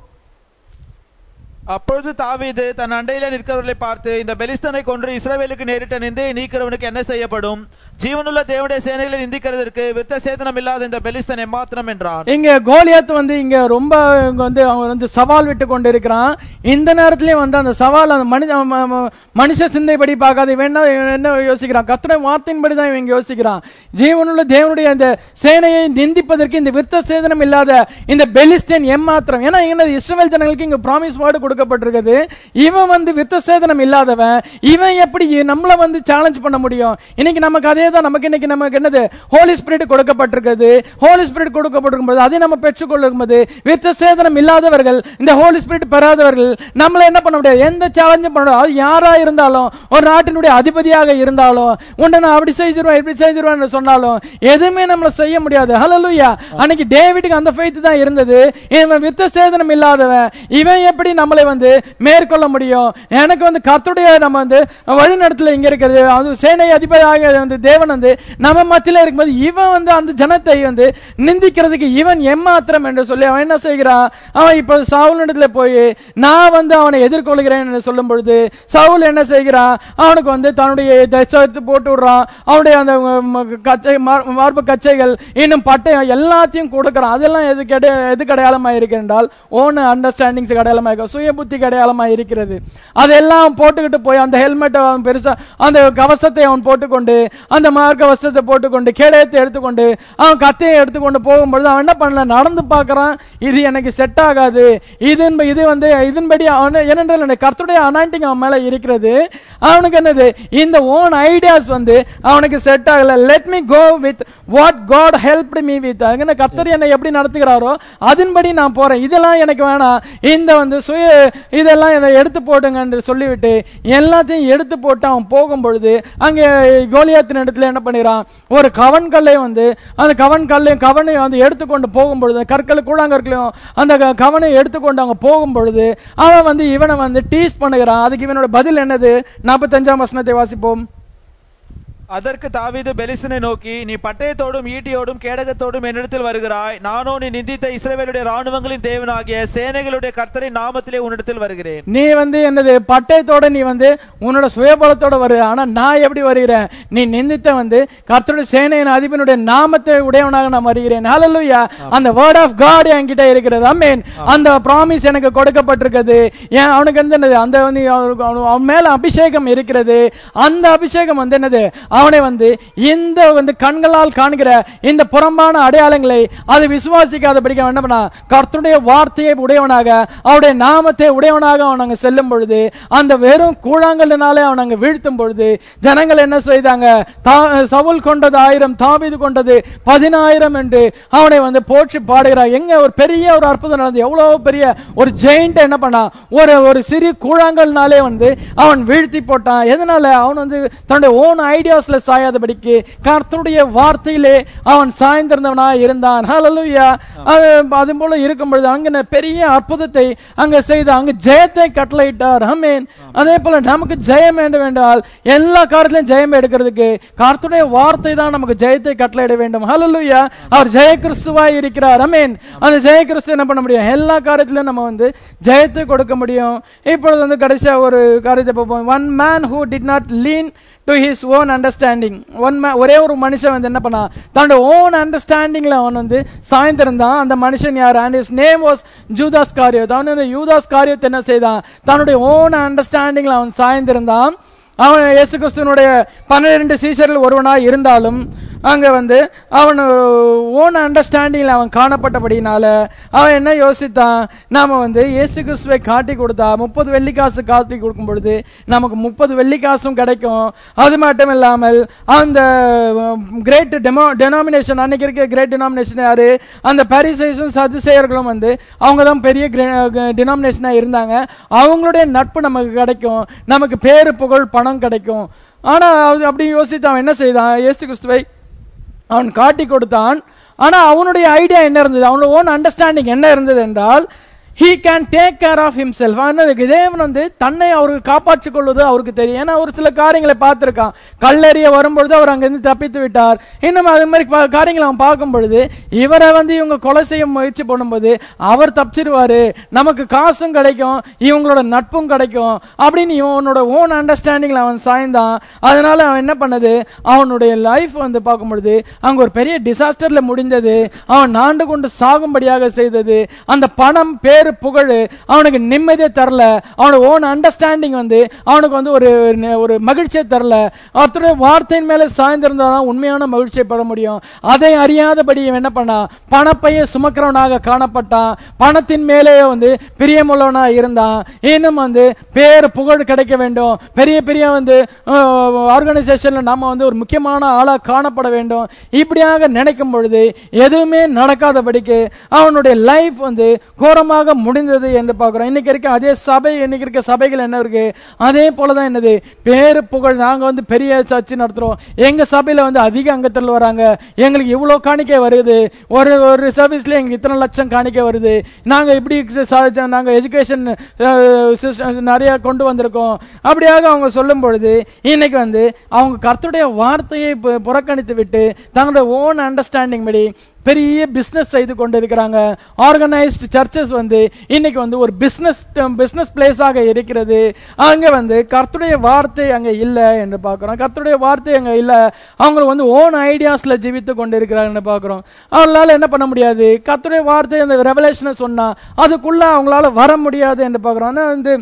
அப்பொழுது தாவீது தன் அண்டையில நிற்கிறவர்களை பார்த்து இந்த பெலிஸ்தனை கொன்று இஸ்ரவேலுக்கு நேரிட்ட நிந்தையை நீக்கிறவனுக்கு என்ன செய்யப்படும் ஜீவனுள்ள தேவனுடைய சேனைகளை நிந்திக்கிறதற்கு விருத்த சேதனம் இல்லாத இந்த பெலிஸ்தன் எம்மாத்திரம் என்றான் இங்க கோலியாத் வந்து இங்க ரொம்ப இங்க வந்து அவன் வந்து சவால் விட்டு கொண்டு இருக்கிறான் இந்த நேரத்திலயும் வந்து அந்த சவால் அந்த மனித ம- ம- மனுஷ சிந்தைப்படி பார்க்காத இவன் என்ன இவன் என்ன யோசிக்கிறான் கத்துடைய வார்த்தையின்படி தான் இவன் இங்க யோசிக்கிறான் ஜீவனுள்ள தேவனுடைய அந்த சேனையை நிந்திப்பதற்கு இந்த விருத்த சேதனம் இல்லாத இந்த பெலிஸ்தேன் எம்மாத்திரம் ஏன்னா என்ன இஸ்ரவேல் ஜனங்களுக்கு இங்க ப்ராமிஸ் வேர்டு கொடுக்கப்பட்டிருக்குது இவன் வந்து விருத்த சேதனம் இல்லாதவன் இவன் எப்படி நம்மள வந்து சேலஞ்ச் பண்ண முடியும் இன்னைக்கு நமக்கு அதே தான் நமக்கு இன்னைக்கு நமக்கு என்னது ஹோலி ஸ்பிரிட் கொடுக்கப்பட்டிருக்கிறது ஹோலி ஸ்பிரிட் கொடுக்கப்பட்டிருக்கும் போது அதை நம்ம பெற்றுக்கொள்ளும் போது விருத்த சேதனம் இல்லாதவர்கள் இந்த ஹோலி ஸ்பிரிட் பெறாதவர்கள் நம்மள என்ன பண்ண முடியாது எந்த சேலஞ்சும் பண்ண முடியாது அது யாரா இருந்தாலும் ஒரு நாட்டினுடைய அதிபதியாக இருந்தாலும் உன்னை நான் அப்படி செஞ்சிருவேன் இப்படி செஞ்சிருவேன் சொன்னாலும் எதுவுமே நம்மள செய்ய முடியாது ஹalleluya அன்னைக்கு டேவிட்டுக்கு அந்த ஃபெய்த் தான் இருந்தது இவன் வித்த சேதனம் இல்லாதவன் இவன் எப்படி நம்மளை வந்து மேற்கொள்ள முடியும் எனக்கு வந்து கர்த்தருடைய நம்ம வந்து வழிநடத்துல இங்க இருக்கிறது அது சேனை அதிபதியாக வந்து தேவன் வந்து நம்ம மத்தியில இருக்கும்போது இவன் வந்து அந்த ஜனத்தை வந்து நிந்திக்கிறதுக்கு இவன் எம்மாத்திரம் என்று சொல்லி அவன் என்ன செய்கிறான் அவன் இப்போ சவுல் போய் நான் வந்து அவனை எதிர்கொள்கிறேன் என்று சொல்லும் பொழுது சவுல் என்ன செய்கிறான் அவனுக்கு வந்து தன்னுடைய தசத்து போட்டு விடுறான் அவனுடைய அந்த ம, கச்சை மார்- மார்பு கச்சைகள் இன்னும் பட்டயம் எல்லாத்தையும் கொடுக்கறான் அதெல்லாம் எதுக்கு எடு- எதுக்கு அடையாளமா இருக்கு என்றால் ஓன் அண்டர்ஸ்டாண்டிங்ஸ் அடையாளமா இருக்கு சுய சுய புத்திக்கு அடையாளமா இருக்கிறது அதெல்லாம் போட்டுக்கிட்டு போய் அந்த ஹெல்மெட்டை அவன் பெருசா அந்த கவசத்தை அவன் போட்டுக்கொண்டு அந்த மார்க்க வஸ்திரத்தை போட்டுக்கொண்டு கேடயத்தை எடுத்துக்கொண்டு அவன் கத்தையை எடுத்துக்கொண்டு போகும்பொழுது அவன் என்ன பண்ணல நடந்து பார்க்கறான் இது எனக்கு செட் ஆகாது இதன் இது வந்து இதன்படி அவன் ஏனென்றால் எனக்கு கர்த்தருடைய அனாயிண்டிங் அவன் மேல இருக்கிறது அவனுக்கு என்னது இந்த ஓன் ஐடியாஸ் வந்து அவனுக்கு செட் ஆகல let me go with what God help me with அங்கே கர்த்தர் என்னை எப்படி நடத்துகிறாரோ அதன்படி நான் போறேன் இதெல்லாம் எனக்கு வேணாம் இந்த வந்து சுய இதெல்லாம் என்னை எடுத்து போடுங்க என்று சொல்லிவிட்டு எல்லாத்தையும் எடுத்து போட்டு அவன் போகும் பொழுது அங்கே கோலியாத்தின் இடத்துல என்ன பண்ணிடுறான் ஒரு கவன் கல்லை வந்து அந்த கவன் கல்லையும் கவனை வந்து எடுத்துக்கொண்டு போகும் பொழுது கற்கள் கூழாங்கற்களையும் அந்த க- கவனை எடுத்துக்கொண்டு அவங்க போகும் பொழுது அவன் வந்து இவனை வந்து டீஸ் பண்ணுகிறான் அதுக்கு இவனோட பதில் என்னது நாற்பத்தஞ்சாம் வசனத்தை வாசிப்போம் அதற்கு தாவீது பெலிசனை நோக்கி நீ பட்டயத்தோடும் ஈட்டியோடும் கேடகத்தோடும் என்னிடத்தில் வருகிறாய் நானோ நீ நிந்தித்த இஸ்ரவேலுடைய ராணுவங்களின் தேவனாகிய சேனைகளுடைய கர்த்தரின் நாமத்திலே உன்னிடத்தில் வருகிறேன் நீ வந்து என்னது பட்டயத்தோட நீ வந்து உன்னோட சுயபலத்தோட வரு ஆனா நான் எப்படி வருகிறேன் நீ நிந்தித்த வந்து கர்த்தருடைய சேனையின் அதிபனுடைய நாமத்தை உடையவனாக நான் வருகிறேன் ஹalleluya அந்த வேர்ட் ஆஃப் காட் என்கிட்ட இருக்கிறது அமேன் அந்த ப்ராமிஸ் எனக்கு கொடுக்கப்பட்டிருக்கிறது ஏன் அவனுக்கு வந்து என்னது அந்த வந்து அவனுக்கு- அவனு- அவன் மேல அபிஷேகம் இருக்கிறது அந்த அபிஷேகம் வந்து என்னது அவனை வந்து இந்த வந்து கண்களால் காண்கிற இந்த புறம்பான அடையாளங்களை அது விசுவாசிக்காதபடிக்கு அவன் என்ன பண்ணா கர்த்தருடைய வார்த்தையை உடையவனாக அவருடைய நாமத்தை உடையவனாக அவன் அங்க செல்லும் பொழுது அந்த வெறும் கூழாங்கல்லினாலே அவன் அங்க வீழ்த்தும் பொழுது ஜனங்கள் என்ன செய்தாங்க தா- சவுல் கொண்டது ஆயிரம் தாவீது கொண்டது பதினாயிரம் என்று அவனை வந்து போற்றி பாடுகிறார் எங்க ஒரு பெரிய ஒரு அற்புதம் நடந்தது எவ்வளவு பெரிய ஒரு ஜெயிண்ட் என்ன பண்ணா ஒரு ஒரு சிறு கூழாங்கல்னாலே வந்து அவன் வீழ்த்தி போட்டான் எதனால அவன் வந்து தன்னுடைய ஓன் ஐடியாஸ்ல சாயாதபடிக்கு கர்த்தருடைய வார்த்தையிலே அவன் சாய்ந்திருந்தவனாய் இருந்தான் ஹalleluya அது அது போல இருக்கும் பொழுது அங்க பெரிய அற்புதத்தை அங்க செய்த அங்க ஜெயத்தை கட்டளையிட்டார் ஆமென் அதே போல நமக்கு ஜெயம் வேண்டும் என்றால் எல்லா காரியத்திலும் ஜெயம் எடுக்கிறதுக்கு கர்த்தருடைய வார்த்தை தான் நமக்கு ஜெயத்தை கட்டளையிட வேண்டும் ஹalleluya அவர் ஜெய கிறிஸ்துவாய் இருக்கிறார் ஆமென் அந்த ஜெய கிறிஸ்து என்ன பண்ண முடியும் எல்லா காரியத்திலும் நம்ம வந்து ஜெயத்தை கொடுக்க முடியும் இப்பொழுது வந்து கடைசியா ஒரு காரியத்தை பார்ப்போம் one man who did not lean to his own understanding one ஒரே ஒரு மனுஷன் வந்து என்ன பண்ணா தன்னோட ஓன் அண்டர்ஸ்டாண்டிங்ல அவன் வந்து சாய்ந்திருந்தான் அந்த மனுஷன் யார் and is name was Judas Iscariot அவன் வந்து யூதாஸ் காரியத்தை என்ன செய்தான் தன்னுடைய ஓன் அண்டர்ஸ்டாண்டிங்ல அவன் சாய்ந்திருந்தான் அவன் இயேசு கிறிஸ்துவனுடைய பன்னிரண்டு சீசரில் ஒருவனாய் இருந்தாலும் அங்க வந்து அவன் ஓன் அண்டர்ஸ்டாண்டிங்ல அவன் காணப்பட்டபடினால அவன் என்ன யோசித்தான் நாம வந்து இயேசு கிறிஸ்துவை காட்டி கொடுத்தா முப்பது வெள்ளிக்காசு காட்டி கொடுக்கும் பொழுது நமக்கு முப்பது வெள்ளிக்காசும் கிடைக்கும் அது மட்டும் இல்லாமல் அந்த கிரேட் டெமோ டெனாமினேஷன் அன்னைக்கு இருக்க கிரேட் டெனாமினேஷன் யாரு அந்த பாரிசைஸும் சதுசேயர்களும் வந்து அவங்க தான் பெரிய டினாமினேஷனா இருந்தாங்க அவங்களுடைய நட்பு நமக்கு கிடைக்கும் நமக்கு பேரு புகழ் பணம் கிடைக்கும் ஆனா அது அப்படி யோசித்து அவன் என்ன செய்தான் இயேசு கிறிஸ்துவை அவன் காட்டி கொடுத்தான் ஆனா அவனுடைய ஐடியா என்ன இருந்தது அவனோட ஓன் அண்டர்ஸ்டாண்டிங் என்ன இருந்தது என்றால் he can take care of himself தேவன் வந்து தன்னை அவருக்கு காப்பாற்றிக் கொள்வது அவருக்கு தெரியும் ஏன்னா ஒரு சில காரியங்களை பார்த்திருக்கான் கல்லெறிய வரும்பொழுது அவர் அங்கிருந்து தப்பித்து விட்டார் இன்னும் அது மாதிரி பா- காரியங்களை அவன் பார்க்கும் பொழுது இவரை வந்து இவங்க கொலை செய்ய முயற்சி பண்ணும்போது அவர் தப்பிச்சிருவாரு நமக்கு காசும் கிடைக்கும் இவங்களோட நட்பும் கிடைக்கும் அப்படின்னு இவனோட ஓன் அண்டர்ஸ்டாண்டிங்ல அவன் சாய்ந்தான் அதனால அவன் என்ன பண்ணது அவனுடைய லைஃப் வந்து பார்க்கும் பொழுது அங்க ஒரு பெரிய டிசாஸ்டர்ல முடிந்தது அவன் நாண்டு கொண்டு சாகும்படியாக செய்தது அந்த பணம் பேரு புகழ் அவனுக்கு நிம்மதியை தரல அவனோட ஓன் அண்டர்ஸ்டாண்டிங் வந்து அவனுக்கு வந்து ஒரு ஒரு மகிழ்ச்சியை தரல ஒருத்தருடைய வார்த்தையின் மேல சாய்ந்திருந்தாதான் உண்மையான மகிழ்ச்சியை பெற முடியும் அதை அறியாதபடி இவன் என்ன பண்ணான் பணப்பையை சுமக்கிறவனாக காணப்பட்டான் பணத்தின் மேலே வந்து பிரியமுள்ளவனா இருந்தான் இன்னும் வந்து பேர் புகழ் கிடைக்க வேண்டும் பெரிய பெரிய வந்து ஆர்கனைசேஷன்ல நாம வந்து ஒரு முக்கியமான ஆளா காணப்பட வேண்டும் இப்படியாக நினைக்கும் பொழுது எதுவுமே நடக்காதபடிக்கு அவனுடைய லைஃப் வந்து கோரமாக முடிந்தது என்று பார்க்கிறோம் இன்னைக்கு இருக்க அதே சபை இன்னைக்கு இருக்க சபைகள் என்ன இருக்கு அதே போலதான் என்னது பேரு புகழ் நாங்க வந்து பெரிய சர்ச்சு நடத்துறோம் எங்க சபையில வந்து அதிக அங்கத்தில் வராங்க எங்களுக்கு இவ்வளவு காணிக்கை வருது ஒரு ஒரு சர்வீஸ்ல எங்களுக்கு இத்தனை லட்சம் காணிக்கை வருது நாங்க இப்படி ச- நாங்க எஜுகேஷன் நிறைய கொண்டு வந்திருக்கோம் அப்படியாக அவங்க சொல்லும் பொழுது இன்னைக்கு வந்து அவங்க கர்த்தருடைய வார்த்தையை பு- புறக்கணித்து விட்டு தங்களுடைய ஓன் அண்டர்ஸ்டாண்டிங் படி பெரிய பிசினஸ் செய்து கொண்டிருக்கிறாங்க ஆர்கனைஸ்டு சர்ச்சஸ் வந்து இன்னைக்கு வந்து ஒரு பிசினஸ் பிசினஸ் பிளேஸாக இருக்கிறது அங்க வந்து கர்த்தருடைய வார்த்தை அங்க இல்ல என்று பார்க்கிறோம் கர்த்தருடைய வார்த்தை அங்க இல்ல அவங்க வந்து ஓன் ஐடியாஸ்ல ஜீவித்து கொண்டிருக்கிறாங்கன்னு பார்க்கிறோம் அவங்களால என்ன பண்ண முடியாது கர்த்தருடைய வார்த்தை அந்த ரெவலேஷனை சொன்னா அதுக்குள்ள அவங்களால வர முடியாது என்று பார்க்கிறோம் ஆனா வந்து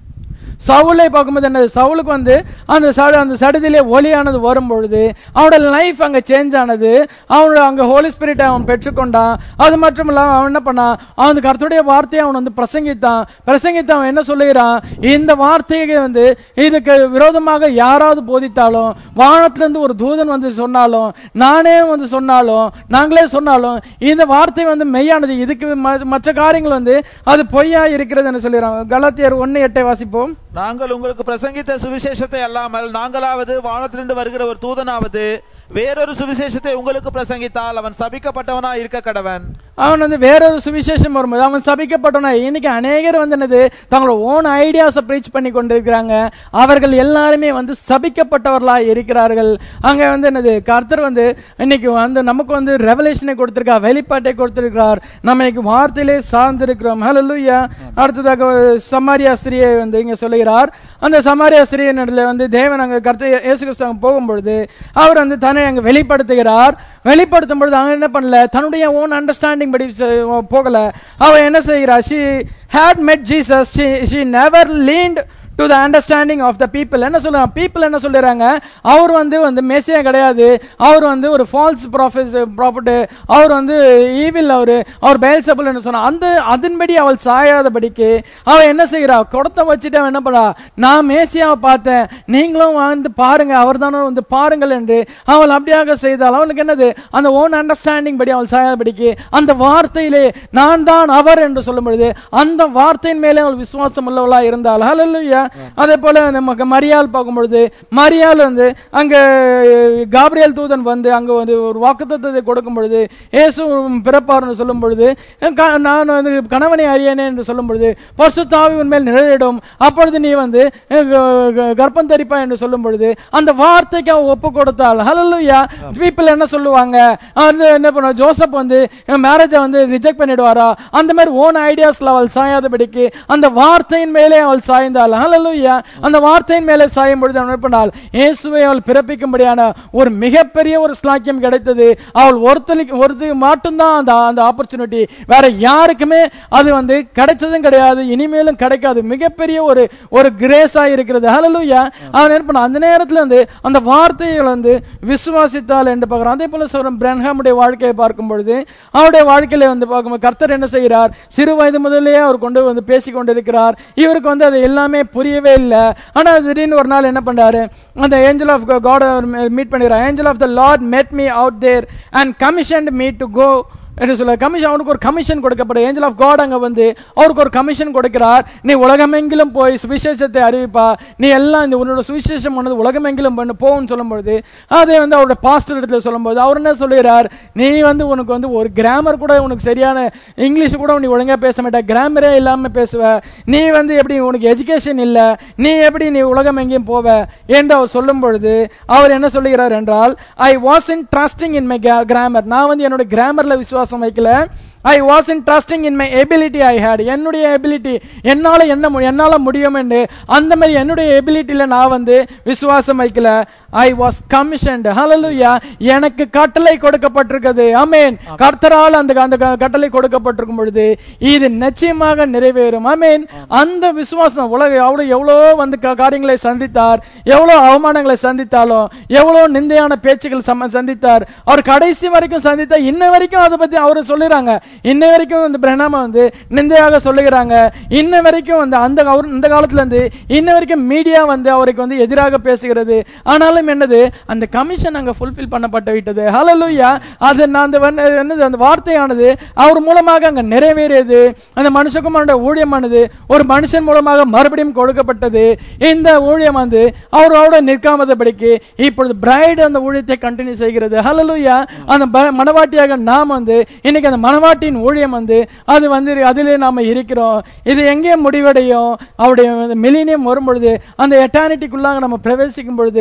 சவுலை பார்க்கும்போது என்னது சவுலுக்கு வந்து அந்த சடு அந்த சடுதிலே ஒளியானது வரும் பொழுது அவனோட லைஃப் அங்க சேஞ்ச் ஆனது அவனோட அங்க ஹோலி ஸ்பிரிட் அவன் பெற்றுக்கொண்டான் அது மட்டும் இல்லாம அவன் என்ன பண்ணான் அவன் கருத்துடைய வார்த்தையை அவன் வந்து பிரசங்கித்தான் பிரசங்கித்து அவன் என்ன சொல்லுகிறான் இந்த வார்த்தையை வந்து இதுக்கு விரோதமாக யாராவது போதித்தாலும் வானத்திலிருந்து ஒரு தூதன் வந்து சொன்னாலும் நானே வந்து சொன்னாலும் நாங்களே சொன்னாலும் இந்த வார்த்தை வந்து மெய்யானது இதுக்கு ம- மற்ற காரியங்கள் வந்து அது பொய்யா இருக்கிறதுன்னு சொல்லிடுறான் கலாத்தியர் ஒன்னு எட்டை வாசிப்போம் நாங்கள் உங்களுக்கு பிரசங்கித்த சுவிசேஷத்தை அல்லாமல் நாங்களாவது வானத்திலிருந்து வருகிற ஒரு தூதனாவது வேறொரு சுவிசேஷத்தை உங்களுக்கு பிரசங்கித்தால் அவன் சபிக்கப்பட்டவனா இருக்க கடவன் அவன் வந்து வேறொரு சுவிசேஷம் வரும்போது அவன் சபிக்கப்பட்டவனா இன்னைக்கு அநேகர் வந்து என்னது தங்களோட ஓன் ஐடியாஸை ப்ரீச் பண்ணி கொண்டிருக்கிறாங்க அவர்கள் எல்லாருமே வந்து சபிக்கப்பட்டவர்களா இருக்கிறார்கள் அங்க வந்து என்னது கர்த்தர் வந்து இன்னைக்கு வந்து நமக்கு வந்து ரெவலேஷனை கொடுத்திருக்கார் வெளிப்பாட்டை கொடுத்திருக்கிறார் நம்ம இன்னைக்கு வார்த்தையிலே சார்ந்திருக்கிறோம் ஹalleluya அடுத்ததாக ஒரு சமாரியா ஸ்திரியை வந்து இங்க சொல்லுகிறார் அந்த சமாரியா ஸ்திரியின் இடத்துல வந்து தேவன் அங்க கர்த்தர் இயேசு கிறிஸ்து அங்க போகும்பொழுது அவர் வந்து தன்னை அங்க வெளிப்படுத்துகிறார் வெளிப்படுத்தும் பொழுது அவன் என்ன பண்ணல தன்னுடைய ஓன் அண்டர்ஸ்டாண்டிங் படி செ- போகல அவன் என்ன செய்கிறார் she had met jesus she she never leaned to the understanding of the people என்ன சொல்றாங்க பீப்புள் என்ன சொல்றாங்க அவர் வந்து வந்து மெஸ்ஸியா கிடையாது அவர் வந்து ஒரு ஃபால்ஸ் ப்ராஃபிட் ப்ராஃபிட் அவர் வந்து ஈவில் அவரு அவர் பயல்சபுல் என்ன சொன்னா அந்த அதன்படி அவள் சாயாதபடிக்கு அவள் என்ன செய்கிறா குடத்தை வச்சுட்டு அவன் என்ன பண்ணா நான் மேசியாவை பார்த்தேன் நீங்களும் வந்து பாருங்க அவர் தானே வந்து பாருங்கள் என்று அவள் அப்படியாக செய்தால் அவளுக்கு என்னது அந்த ஓன் அண்டர்ஸ்டாண்டிங் படி அவள் சாயாதபடிக்கு அந்த வார்த்தையிலே நான் தான் அவர் என்று சொல்லும் பொழுது அந்த வார்த்தையின் மேலே அவள் விசுவாசம் உள்ளவளா இருந்தாள் ஹalleluya அதே போல நமக்கு மரியாள் பார்க்கும் பொழுது மரியாள் வந்து அங்க காப்ரியேல் தூதன் வந்து அங்க வந்து ஒரு வாக்குத்தத்தத்தை கொடுக்கும் பொழுது இயேசு பிறப்பார்னு சொல்லும் பொழுது க- நான் வந்து கணவனை அறியனே என்று சொல்லும் பொழுது பரிசுத்தாவி உன்மேல் நிழலிடும் அப்பொழுது நீ வந்து அஹ், க- க- கர்ப்பம் தரிப்பா என்று சொல்லும் பொழுது அந்த வார்த்தைக்கு அவன் ஒப்பு கொடுத்தாள் ஹalleluya பீப்புள் என்ன சொல்லுவாங்க வந்து என்ன பண்ணுவா ஜோசப் வந்து மேரேஜை வந்து ரிஜெக்ட் பண்ணிடுவாரா அந்த மாதிரி ஓன் ஐடியாஸ்ல அவள் சாயாதபடிக்கு அந்த வார்த்தையின் மேலே அவள் சாய்ந்தாள் ஹalleluya அந்த வார்த்தையின் மேலே சாயும் பொழுது அவள் என்ன பண்ணாள் இயேசுவை அவள் பிறப்பிக்கும்படியான ஒரு மிகப்பெரிய ஒரு ஸ்லாக்கியம் கிடைத்தது அவள் ஒருத்தனுக்கு ஒருத்தருக்கு மட்டும்தான் அந்த அந்த ஆப்பர்ச்சுனிட்டி வேற யாருக்குமே அது வந்து கிடைச்சதும் கிடையாது இனிமேலும் கிடைக்காது மிகப்பெரிய ஒரு ஒரு கிரேஸா இருக்கிறது ஹalleluya அவன் என்ன பண்ண அந்த நேரத்துல வந்து அந்த வார்த்தைகள் வந்து விசுவாசித்தாள் என்று பார்க்கிறோம் அதே போல சொல்றோம் பிரன்ஹாமுடைய வாழ்க்கையை பார்க்கும் பொழுது அவருடைய வாழ்க்கையில வந்து பார்க்கும்போது கர்த்தர் என்ன செய்கிறார் சிறு வயது முதலே அவர் கொண்டு வந்து பேசி கொண்டிருக்கிறார் இவருக்கு வந்து அது எல்லாமே புரியவே இல்லை ஆனா திடீர்னு ஒரு நாள் என்ன பண்றாரு அந்த ஏஞ்சல் ஆஃப் காட் மீட் பண்ணுகிறார் angel of the lord met me out there and commissioned me to go என்று சொல்ல கமிஷன் அவனுக்கு ஒரு கமிஷன் கொடுக்கப்படும் ஏஞ்சல் ஆஃப் காட் அங்க வந்து அவருக்கு ஒரு கமிஷன் கொடுக்கிறார் நீ உலகமெங்கிலும் போய் சுவிசேஷத்தை அறிவிப்பா நீ எல்லாம் இந்த உன்னோட சுவிசேஷம் பண்ணது உலகமெங்கிலும் பண்ணு போன்னு சொல்லும்பொழுது அதே வந்து அவருடைய பாஸ்டர் இடத்துல சொல்லும்போது அவர் என்ன சொல்லுகிறார் நீ வந்து உனக்கு வந்து ஒரு கிராமர் கூட உனக்கு சரியான இங்கிலீஷ் கூட நீ ஒழுங்கா பேச மாட்ட கிராமரே இல்லாம பேசுவ நீ வந்து எப்படி உனக்கு எஜுகேஷன் இல்ல நீ எப்படி நீ உலகம் எங்கேயும் போவ என்று அவர் சொல்லும் பொழுது அவர் என்ன சொல்லுகிறார் என்றால் I was in trusting in my grammar நான் வந்து என்னோட கிராமர்ல விசுவாசம் வைக்கல I was in trusting in my ability I had என்னுடைய எபிலிட்டி என்னால என்ன மு- என்னால முடியும் என்று அந்த மாதிரி என்னுடைய எபிலிட்டியில நான் வந்து விசுவாசம் வைக்கல ஐ வாஸ் கமிஷன்ட் ஹalleluya எனக்கு கட்டளை கொடுக்கப்பட்டிருக்கிறது ஆமென் கர்த்தரால் அந்த அந்த க- கட்டளை கொடுக்கப்பட்டிருக்கும் பொழுது இது நிச்சயமாக நிறைவேறும் ஆமென் அந்த விசுவாசம் உலக அவ்வளவு எவ்வளோ வந்து க- காரியங்களை சந்தித்தார் எவ்வளவு அவமானங்களை சந்தித்தாலும் எவ்வளவு நிந்தையான பேச்சுகள் சம- சந்தித்தார் அவர் கடைசி வரைக்கும் சந்தித்தார் இன்ன வரைக்கும் அதை பத்தி அவர் சொல்லுறாங்க இன்ன வரைக்கும் வந்து பிரணாம வந்து நிந்தையாக சொல்லுகிறாங்க இன்ன வரைக்கும் வந்து அந்த அவர் இந்த காலத்துல இருந்து இன்ன வரைக்கும் மீடியா வந்து அவருக்கு வந்து எதிராக பேசுகிறது ஆனாலும் என்னது அந்த கமிஷன் அங்க ஃபுல்ஃபில் பண்ணப்பட்டு விட்டது ஹalleluya அது நான் அந்த வண்ண- என்னது அந்த வார்த்தையானது அவர் மூலமாக அங்க நிறைவேறியது அந்த மனுஷகுமாரோட ஊழியமானது ஒரு மனுஷன் மூலமாக மறுபடியும் கொடுக்கப்பட்டது இந்த ஊழியம் வந்து அவரோட நிற்காமதபடிக்கு இப்பொழுது பிரைடு அந்த ஊழியத்தை கண்டினியூ செய்கிறது ஹalleluya அந்த ப- மணவாட்டியாக நாம் வந்து இன்னைக்கு அந்த மணவாட்டியின் ஊழியம் வந்து அது வந்து அதிலே நாம இருக்கிறோம் இது எங்கே முடிவடையும் அவருடைய மிலினியம் வரும் பொழுது அந்த எட்டானிட்டிக்குள்ளாக நம்ம பிரவேசிக்கும் பொழுது அவருடைய வருகை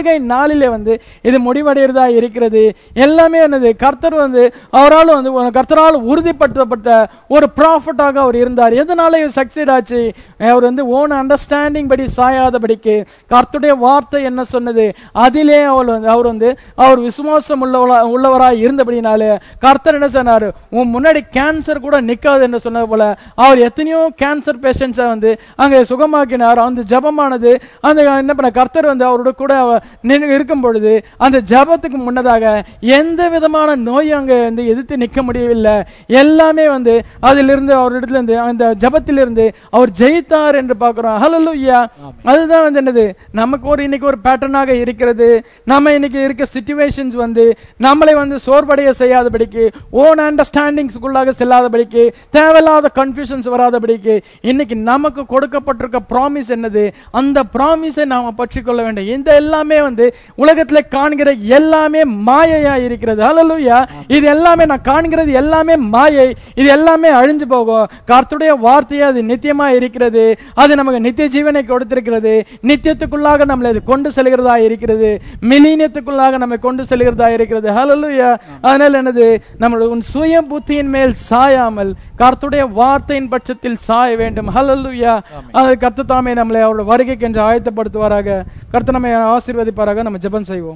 வருகை நாளிலே வந்து இது முடிவடைகிறதா இருக்கிறது எல்லாமே என்னது கர்த்தர் வந்து அவரால் வந்து ஒரு கர்த்தரால் உறுதிப்படுத்தப்பட்ட ஒரு ப்ராஃபிட்டாக அவர் இருந்தார் எதனால இவர் சக்சீட் ஆச்சு அவர் வந்து ஓன் அண்டர்ஸ்டாண்டிங் படி சாயாதபடிக்கு கர்த்தருடைய வார்த்தை என்ன சொன்னது அதிலே அவர் வந்து அவர் வந்து அவர் விசுவாசம் உள்ளவரா உள்ளவராய் இருந்தபடினாலே கர்த்தர் என்ன சொன்னாரு உன் முன்னாடி கேன்சர் கூட நிக்காது என்று சொன்னது போல அவர் எத்தனையோ கேன்சர் பேஷண்ட்ஸை வந்து அங்கே சுகமாக்கினார் அந்த ஜபமானது அந்த என்ன பண்ண கர்த்தர் வந்து அவரோட கூட அவ- நின்னு இருக்கும் பொழுது அந்த ஜபத்துக்கு முன்னதாக எந்த விதமான நோயும் அங்கே வந்து எதிர்த்து நிற்க முடியவில்லை எல்லாமே வந்து அதிலிருந்து அவரிடத்துல இருந்து அந்த ஜபத்திலிருந்து அவர் ஜெயித்தார் என்று பார்க்கிறோம் ஹalleluya அதுதான் வந்து என்னது நமக்கு ஒரு இன்னைக்கு ஒரு பேட்டர்னாக இருக்கிறது நம்ம இன்னைக்கு இருக்க சிச்சுவேஷன்ஸ் வந்து நம்மளை வந்து சோர்வடைய செய்யாதபடிக்கு ஓன் அண்டர்ஸ்டாண்டிங்ஸ்க்குள்ளாக செல்லாதபடிக்கு தேவையில்லாத கன்ஃபியூஷன்ஸ் வராதபடிக்கு இன்னைக்கு நமக்கு கொடுக்கப்பட்டிருக்க ப்ராமிஸ் என்னது அந்த ப்ராமிஸை நாம பற்றிக்கொள்ள வேண்டும் இந்த எல்லாமே வந்து உலகத்துல காண்கிற எல்லாமே மாயையா இருக்கிறது ஹalleluya இது எல்லாமே நான் காண்கிறது எல்லாமே மாயை இது எல்லாமே அழிஞ்சு போகும் கர்த்தருடைய வார்த்தையே அது நித்தியமா இருக்கிறது அது நமக்கு நித்திய ஜீவனை கொடுத்திருக்கிறது நித்தியத்துக்குள்ளாக நம்மளை அது கொண்டு செல்கிறதா இருக்கிறது மிலீனியத்துக்குள்ளாக நம்மை கொண்டு செல்கிறதா இருக்கிறது ஹalleluya அதனால என்னது நம்மளுடைய உன் சுய புத்தியின் மேல் சாயாமல் கர்த்தருடைய வார்த்தையின் பட்சத்தில் சாய வேண்டும் ஹalleluya அது கர்த்தர் தாமே நம்மளை அவருடைய வருகைக்கு என்று ஆயத்தப்படுத்துவாராக கர்த்தர் நம்மை ஆசீர்வதிப்பாராக நம்ம ஜெபம் செய்வோம்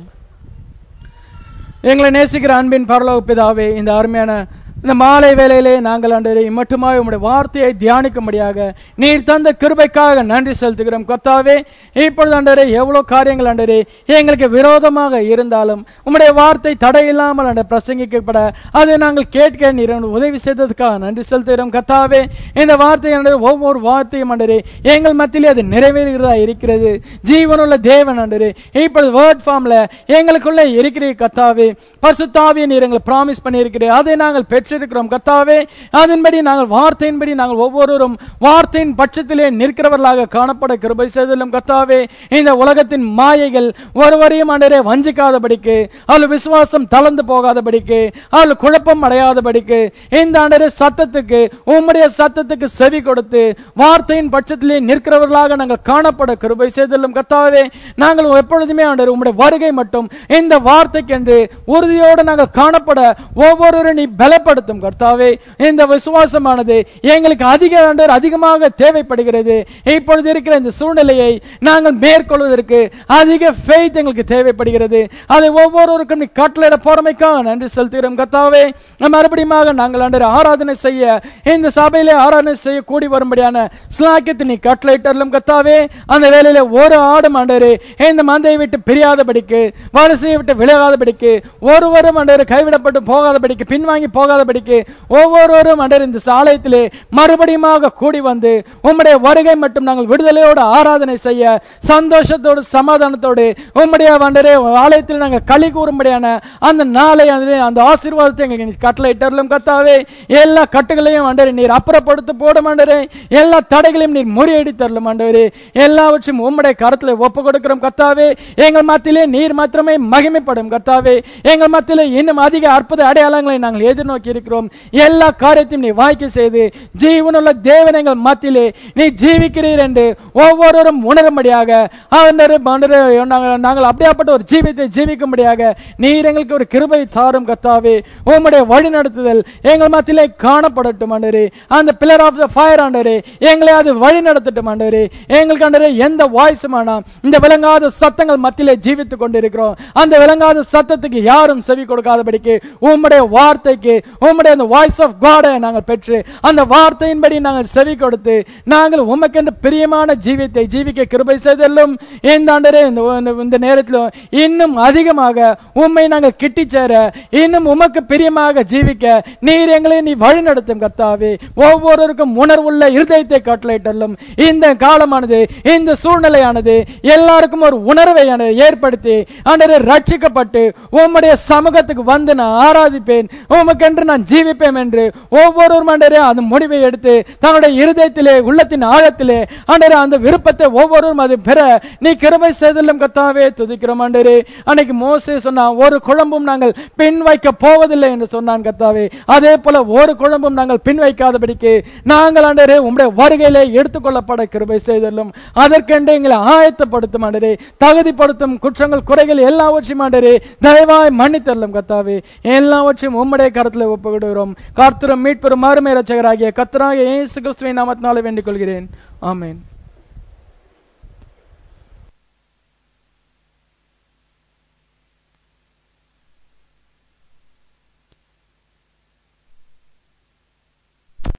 எங்களை நேசிக்கிற அன்பின் பரலோக பிதாவே இந்த அருமையான இந்த மாலை வேளையிலே நாங்கள் ஆண்டவரே மட்டுமாய் உம்முடைய வார்த்தையை தியானிக்கும்படியாக நீர் தந்த கிருபைக்காக நன்றி செலுத்துகிறோம் கர்த்தாவே இப்பொழுது ஆண்டவரே எவ்வளவு காரியங்கள் ஆண்டவரே எங்களுக்கு விரோதமாக இருந்தாலும் உம்முடைய வார்த்தை தடையில்லாமல் ஆண்டவர் பிரசங்கிக்கப்பட அதை நாங்கள் கேட்க நீர் எங்களுக்கு உதவி செய்ததுக்காக நன்றி செலுத்துகிறோம் கர்த்தாவே இந்த வார்த்தை ஆண்டவரே ஒவ்வொரு வார்த்தையும் ஆண்டவரே எங்கள் மத்தியிலே அது நிறைவேறுகிறதா இருக்கிறது ஜீவனுள்ள தேவன் ஆண்டவரே இப்பொழுது வேர்ட் ஃபார்ம்ல எங்களுக்குள்ள இருக்கிற கர்த்தாவே பரிசுத்தாவியை நீர் எங்களுக்கு ப்ராமிஸ் பண்ணியிருக்கிறீர் அதை நாங்கள் பெற்றிருக்கிறோம் கர்த்தாவே அதன்படி நாங்கள் வார்த்தையின்படி நாங்கள் ஒவ்வொருவரும் வார்த்தையின் பட்சத்திலே நிற்கிறவர்களாக காணப்பட கிருபை செய்தலும் கர்த்தாவே இந்த உலகத்தின் மாயைகள் ஒருவரையும் ஆண்டரே வஞ்சிக்காதபடிக்கு அவள் விசுவாசம் தளர்ந்து போகாதபடிக்கு அவள் குழப்பம் அடையாதபடிக்கு இந்த ஆண்டரே சத்தத்துக்கு உம்முடைய சத்தத்துக்கு செவி கொடுத்து வார்த்தையின் பட்சத்திலே நிற்கிறவர்களாக நாங்கள் காணப்பட கிருபை செய்தலும் கர்த்தாவே நாங்கள் எப்பொழுதுமே ஆண்டர் உம்முடைய வருகை மட்டும் இந்த வார்த்தைக்கென்று உறுதியோடு நாங்கள் காணப்பட ஒவ்வொருவரும் நீ பலப்படுத்தும் கர்த்தாவே இந்த விசுவாசமானது எங்களுக்கு அதிக ஆண்டவர் அதிகமாக தேவைப்படுகிறது இப்பொழுது இருக்கிற இந்த சூழ்நிலையை நாங்கள் மேற்கொள்வதற்கு அதிக ஃபெய்த் எங்களுக்கு தேவைப்படுகிறது அதை ஒவ்வொருவருக்கும் நீ கட்டளையிட போறமைக்காக நன்றி செலுத்துகிறோம் கர்த்தாவே மறுபடியும் நாங்கள் ஆண்டவர் ஆராதனை செய்ய இந்த சபையிலே ஆராதனை செய்ய கூடி வரும்படியான ஸ்லாக்கியத்தை நீ கட்டளையிட்டலும் கர்த்தாவே அந்த வேலையில ஒரு ஆடும் ஆண்டவரே இந்த மந்தையை விட்டு பிரியாதபடிக்கு வரிசையை விட்டு விலகாதபடிக்கு ஒருவரும் ஆண்டவர் கைவிடப்பட்டு போகாதபடிக்கு பின்வாங்கி போகாதபடிக்கு ஒவ்வொருவரும் ஆண்டவர் இந்த ஆலயத்திலே மறுபடியும் கூடி வந்து உம்முடைய வருகை மட்டும் நாங்கள் விடுதலையோடு ஆராதனை செய்ய சந்தோஷத்தோடு சமாதானத்தோடு உம்முடைய ஆண்டவரே ஆலயத்தில் நாங்கள் களி கூறும்படியான அந்த நாளை ஆண்டவரே, அந்த ஆசீர்வாதத்தை எங்களுக்கு நீர் கட்டளையிட்டருளும் கத்தாவே எல்லா கட்டுகளையும் ஆண்டவரே நீர் அப்புறப்படுத்த போடும் ஆண்டவரே எல்லா தடைகளையும் நீர் முறியடித்தரலும் ஆண்டவரே எல்லாவற்றையும் உம்முடைய கரத்தில் ஒப்பு கொடுக்கிறோம் கத்தாவே எங்கள் மத்தியிலே நீர் மாத்திரமே மகிமைப்படும் கத்தாவே எங்கள் மத்தியிலே இன்னும் அதிக அற்புத அடையாளங்களை நாங்கள் எதிர்நோக்கி இருக்கிறோம் எல்லா காரியத்தையும் நீ வாய்க்க செய்து ஜீவனுள்ள தேவன் எங்கள் மத்தியிலே நீ ஜீவிக்கிறீர் என்று ஒவ்வொருவரும் உணரும்படியாக ஆண்டவரே, ஆண்டவரே, நாங்கள் நாங்கள் அப்படியாப்பட்ட ஒரு ஜீவித்தை ஜீவிக்கும்படியாக நீர் எங்களுக்கு ஒரு கிருபை தாரும் கத்தாவே உம்முடைய வழி நடத்துதல் எங்கள் மத்தியிலே காணப்படட்டும் ஆண்டவரே அந்த பில்லர் ஆஃப் த ஃபயர் ஆண்டவரே எங்களை அது வழி நடத்தட்டும் ஆண்டவரே எங்களுக்கு ஆண்டவரே எந்த வாய்ஸும் ஆனா இந்த விளங்காத சத்தங்கள் மத்தியிலே ஜீவித்துக் கொண்டிருக்கிறோம் அந்த விளங்காத சத்தத்துக்கு யாரும் செவி கொடுக்காதபடிக்கு உம்முடைய வார்த்தைக்கு உம்முடைய அந்த வாய்ஸ் ஆஃப் காடை நாங்கள் பெற்று அந்த வார்த்தையின்படி நாங்கள் செவி கொடுத்து நாங்கள் உமக்கென்று பிரியமான ஜீவித்தை ஜீவிக்க கிருபை செய்தல்லும் இந்த ஆண்டரே இந்த இந்த- இந்த நேரத்திலும் இன்னும் அதிகமாக உம்மை நாங்கள் கிட்டி சேர இன்னும் உமக்கு பிரியமாக ஜீவிக்க நீர் எங்களை நீ வழிநடத்தும் கர்த்தாவே ஒவ்வொருவருக்கும் உணர்வுள்ள இருதயத்தை கட்டளையிட்டல்லும் இந்த காலமானது இந்த சூழ்நிலையானது எல்லாருக்கும் ஒரு உணர்வை ஆண்டவரே ஏற்படுத்தி ஆண்டவரே ரட்சிக்கப்பட்டு உம்முடைய சமூகத்துக்கு வந்து நான் ஆராதிப்பேன் உமக்கென்று நான் நான் ஜீவிப்பேன் என்று ஒவ்வொருவரும் ஆண்டரே அந்த முடிவை எடுத்து தன்னுடைய இருதயத்திலே உள்ளத்தின் ஆழத்திலே ஆண்டரே அந்த விருப்பத்தை ஒவ்வொருவரும் அது பெற நீ கிருபை செய்தலும் கத்தாவே துதிக்கிறோம் ஆண்டரே அன்னைக்கு மோசே சொன்னான் ஒரு குழம்பும் நாங்கள் பின் வைக்க போவதில்லை என்று சொன்னான் கத்தாவே அதே போல ஒரு குழம்பும் நாங்கள் பின் வைக்காதபடிக்கு நாங்கள் ஆண்டரே உம்முடைய வருகையிலே எடுத்துக்கொள்ளப்பட கிருபை செய்தலும் அதற்கென்று எங்களை ஆயத்தப்படுத்தும் ஆண்டரே தகுதிப்படுத்தும் குற்றங்கள் குறைகள் எல்லாவற்றையும் ஆண்டரே தயவாய் மன்னித்தரலும் கத்தாவே எல்லாவற்றையும் உம்முடைய கருத்தில் ஒப்புக்கிடுகிறோம் கர்த்தரும் மீட்பெரும் மறுமை ரட்சகராகிய கத்தராகிய இயேசு கிறிஸ்துவின் நாமத்தினாலே வேண்டிக் கொள்கிறேன் ஆமென்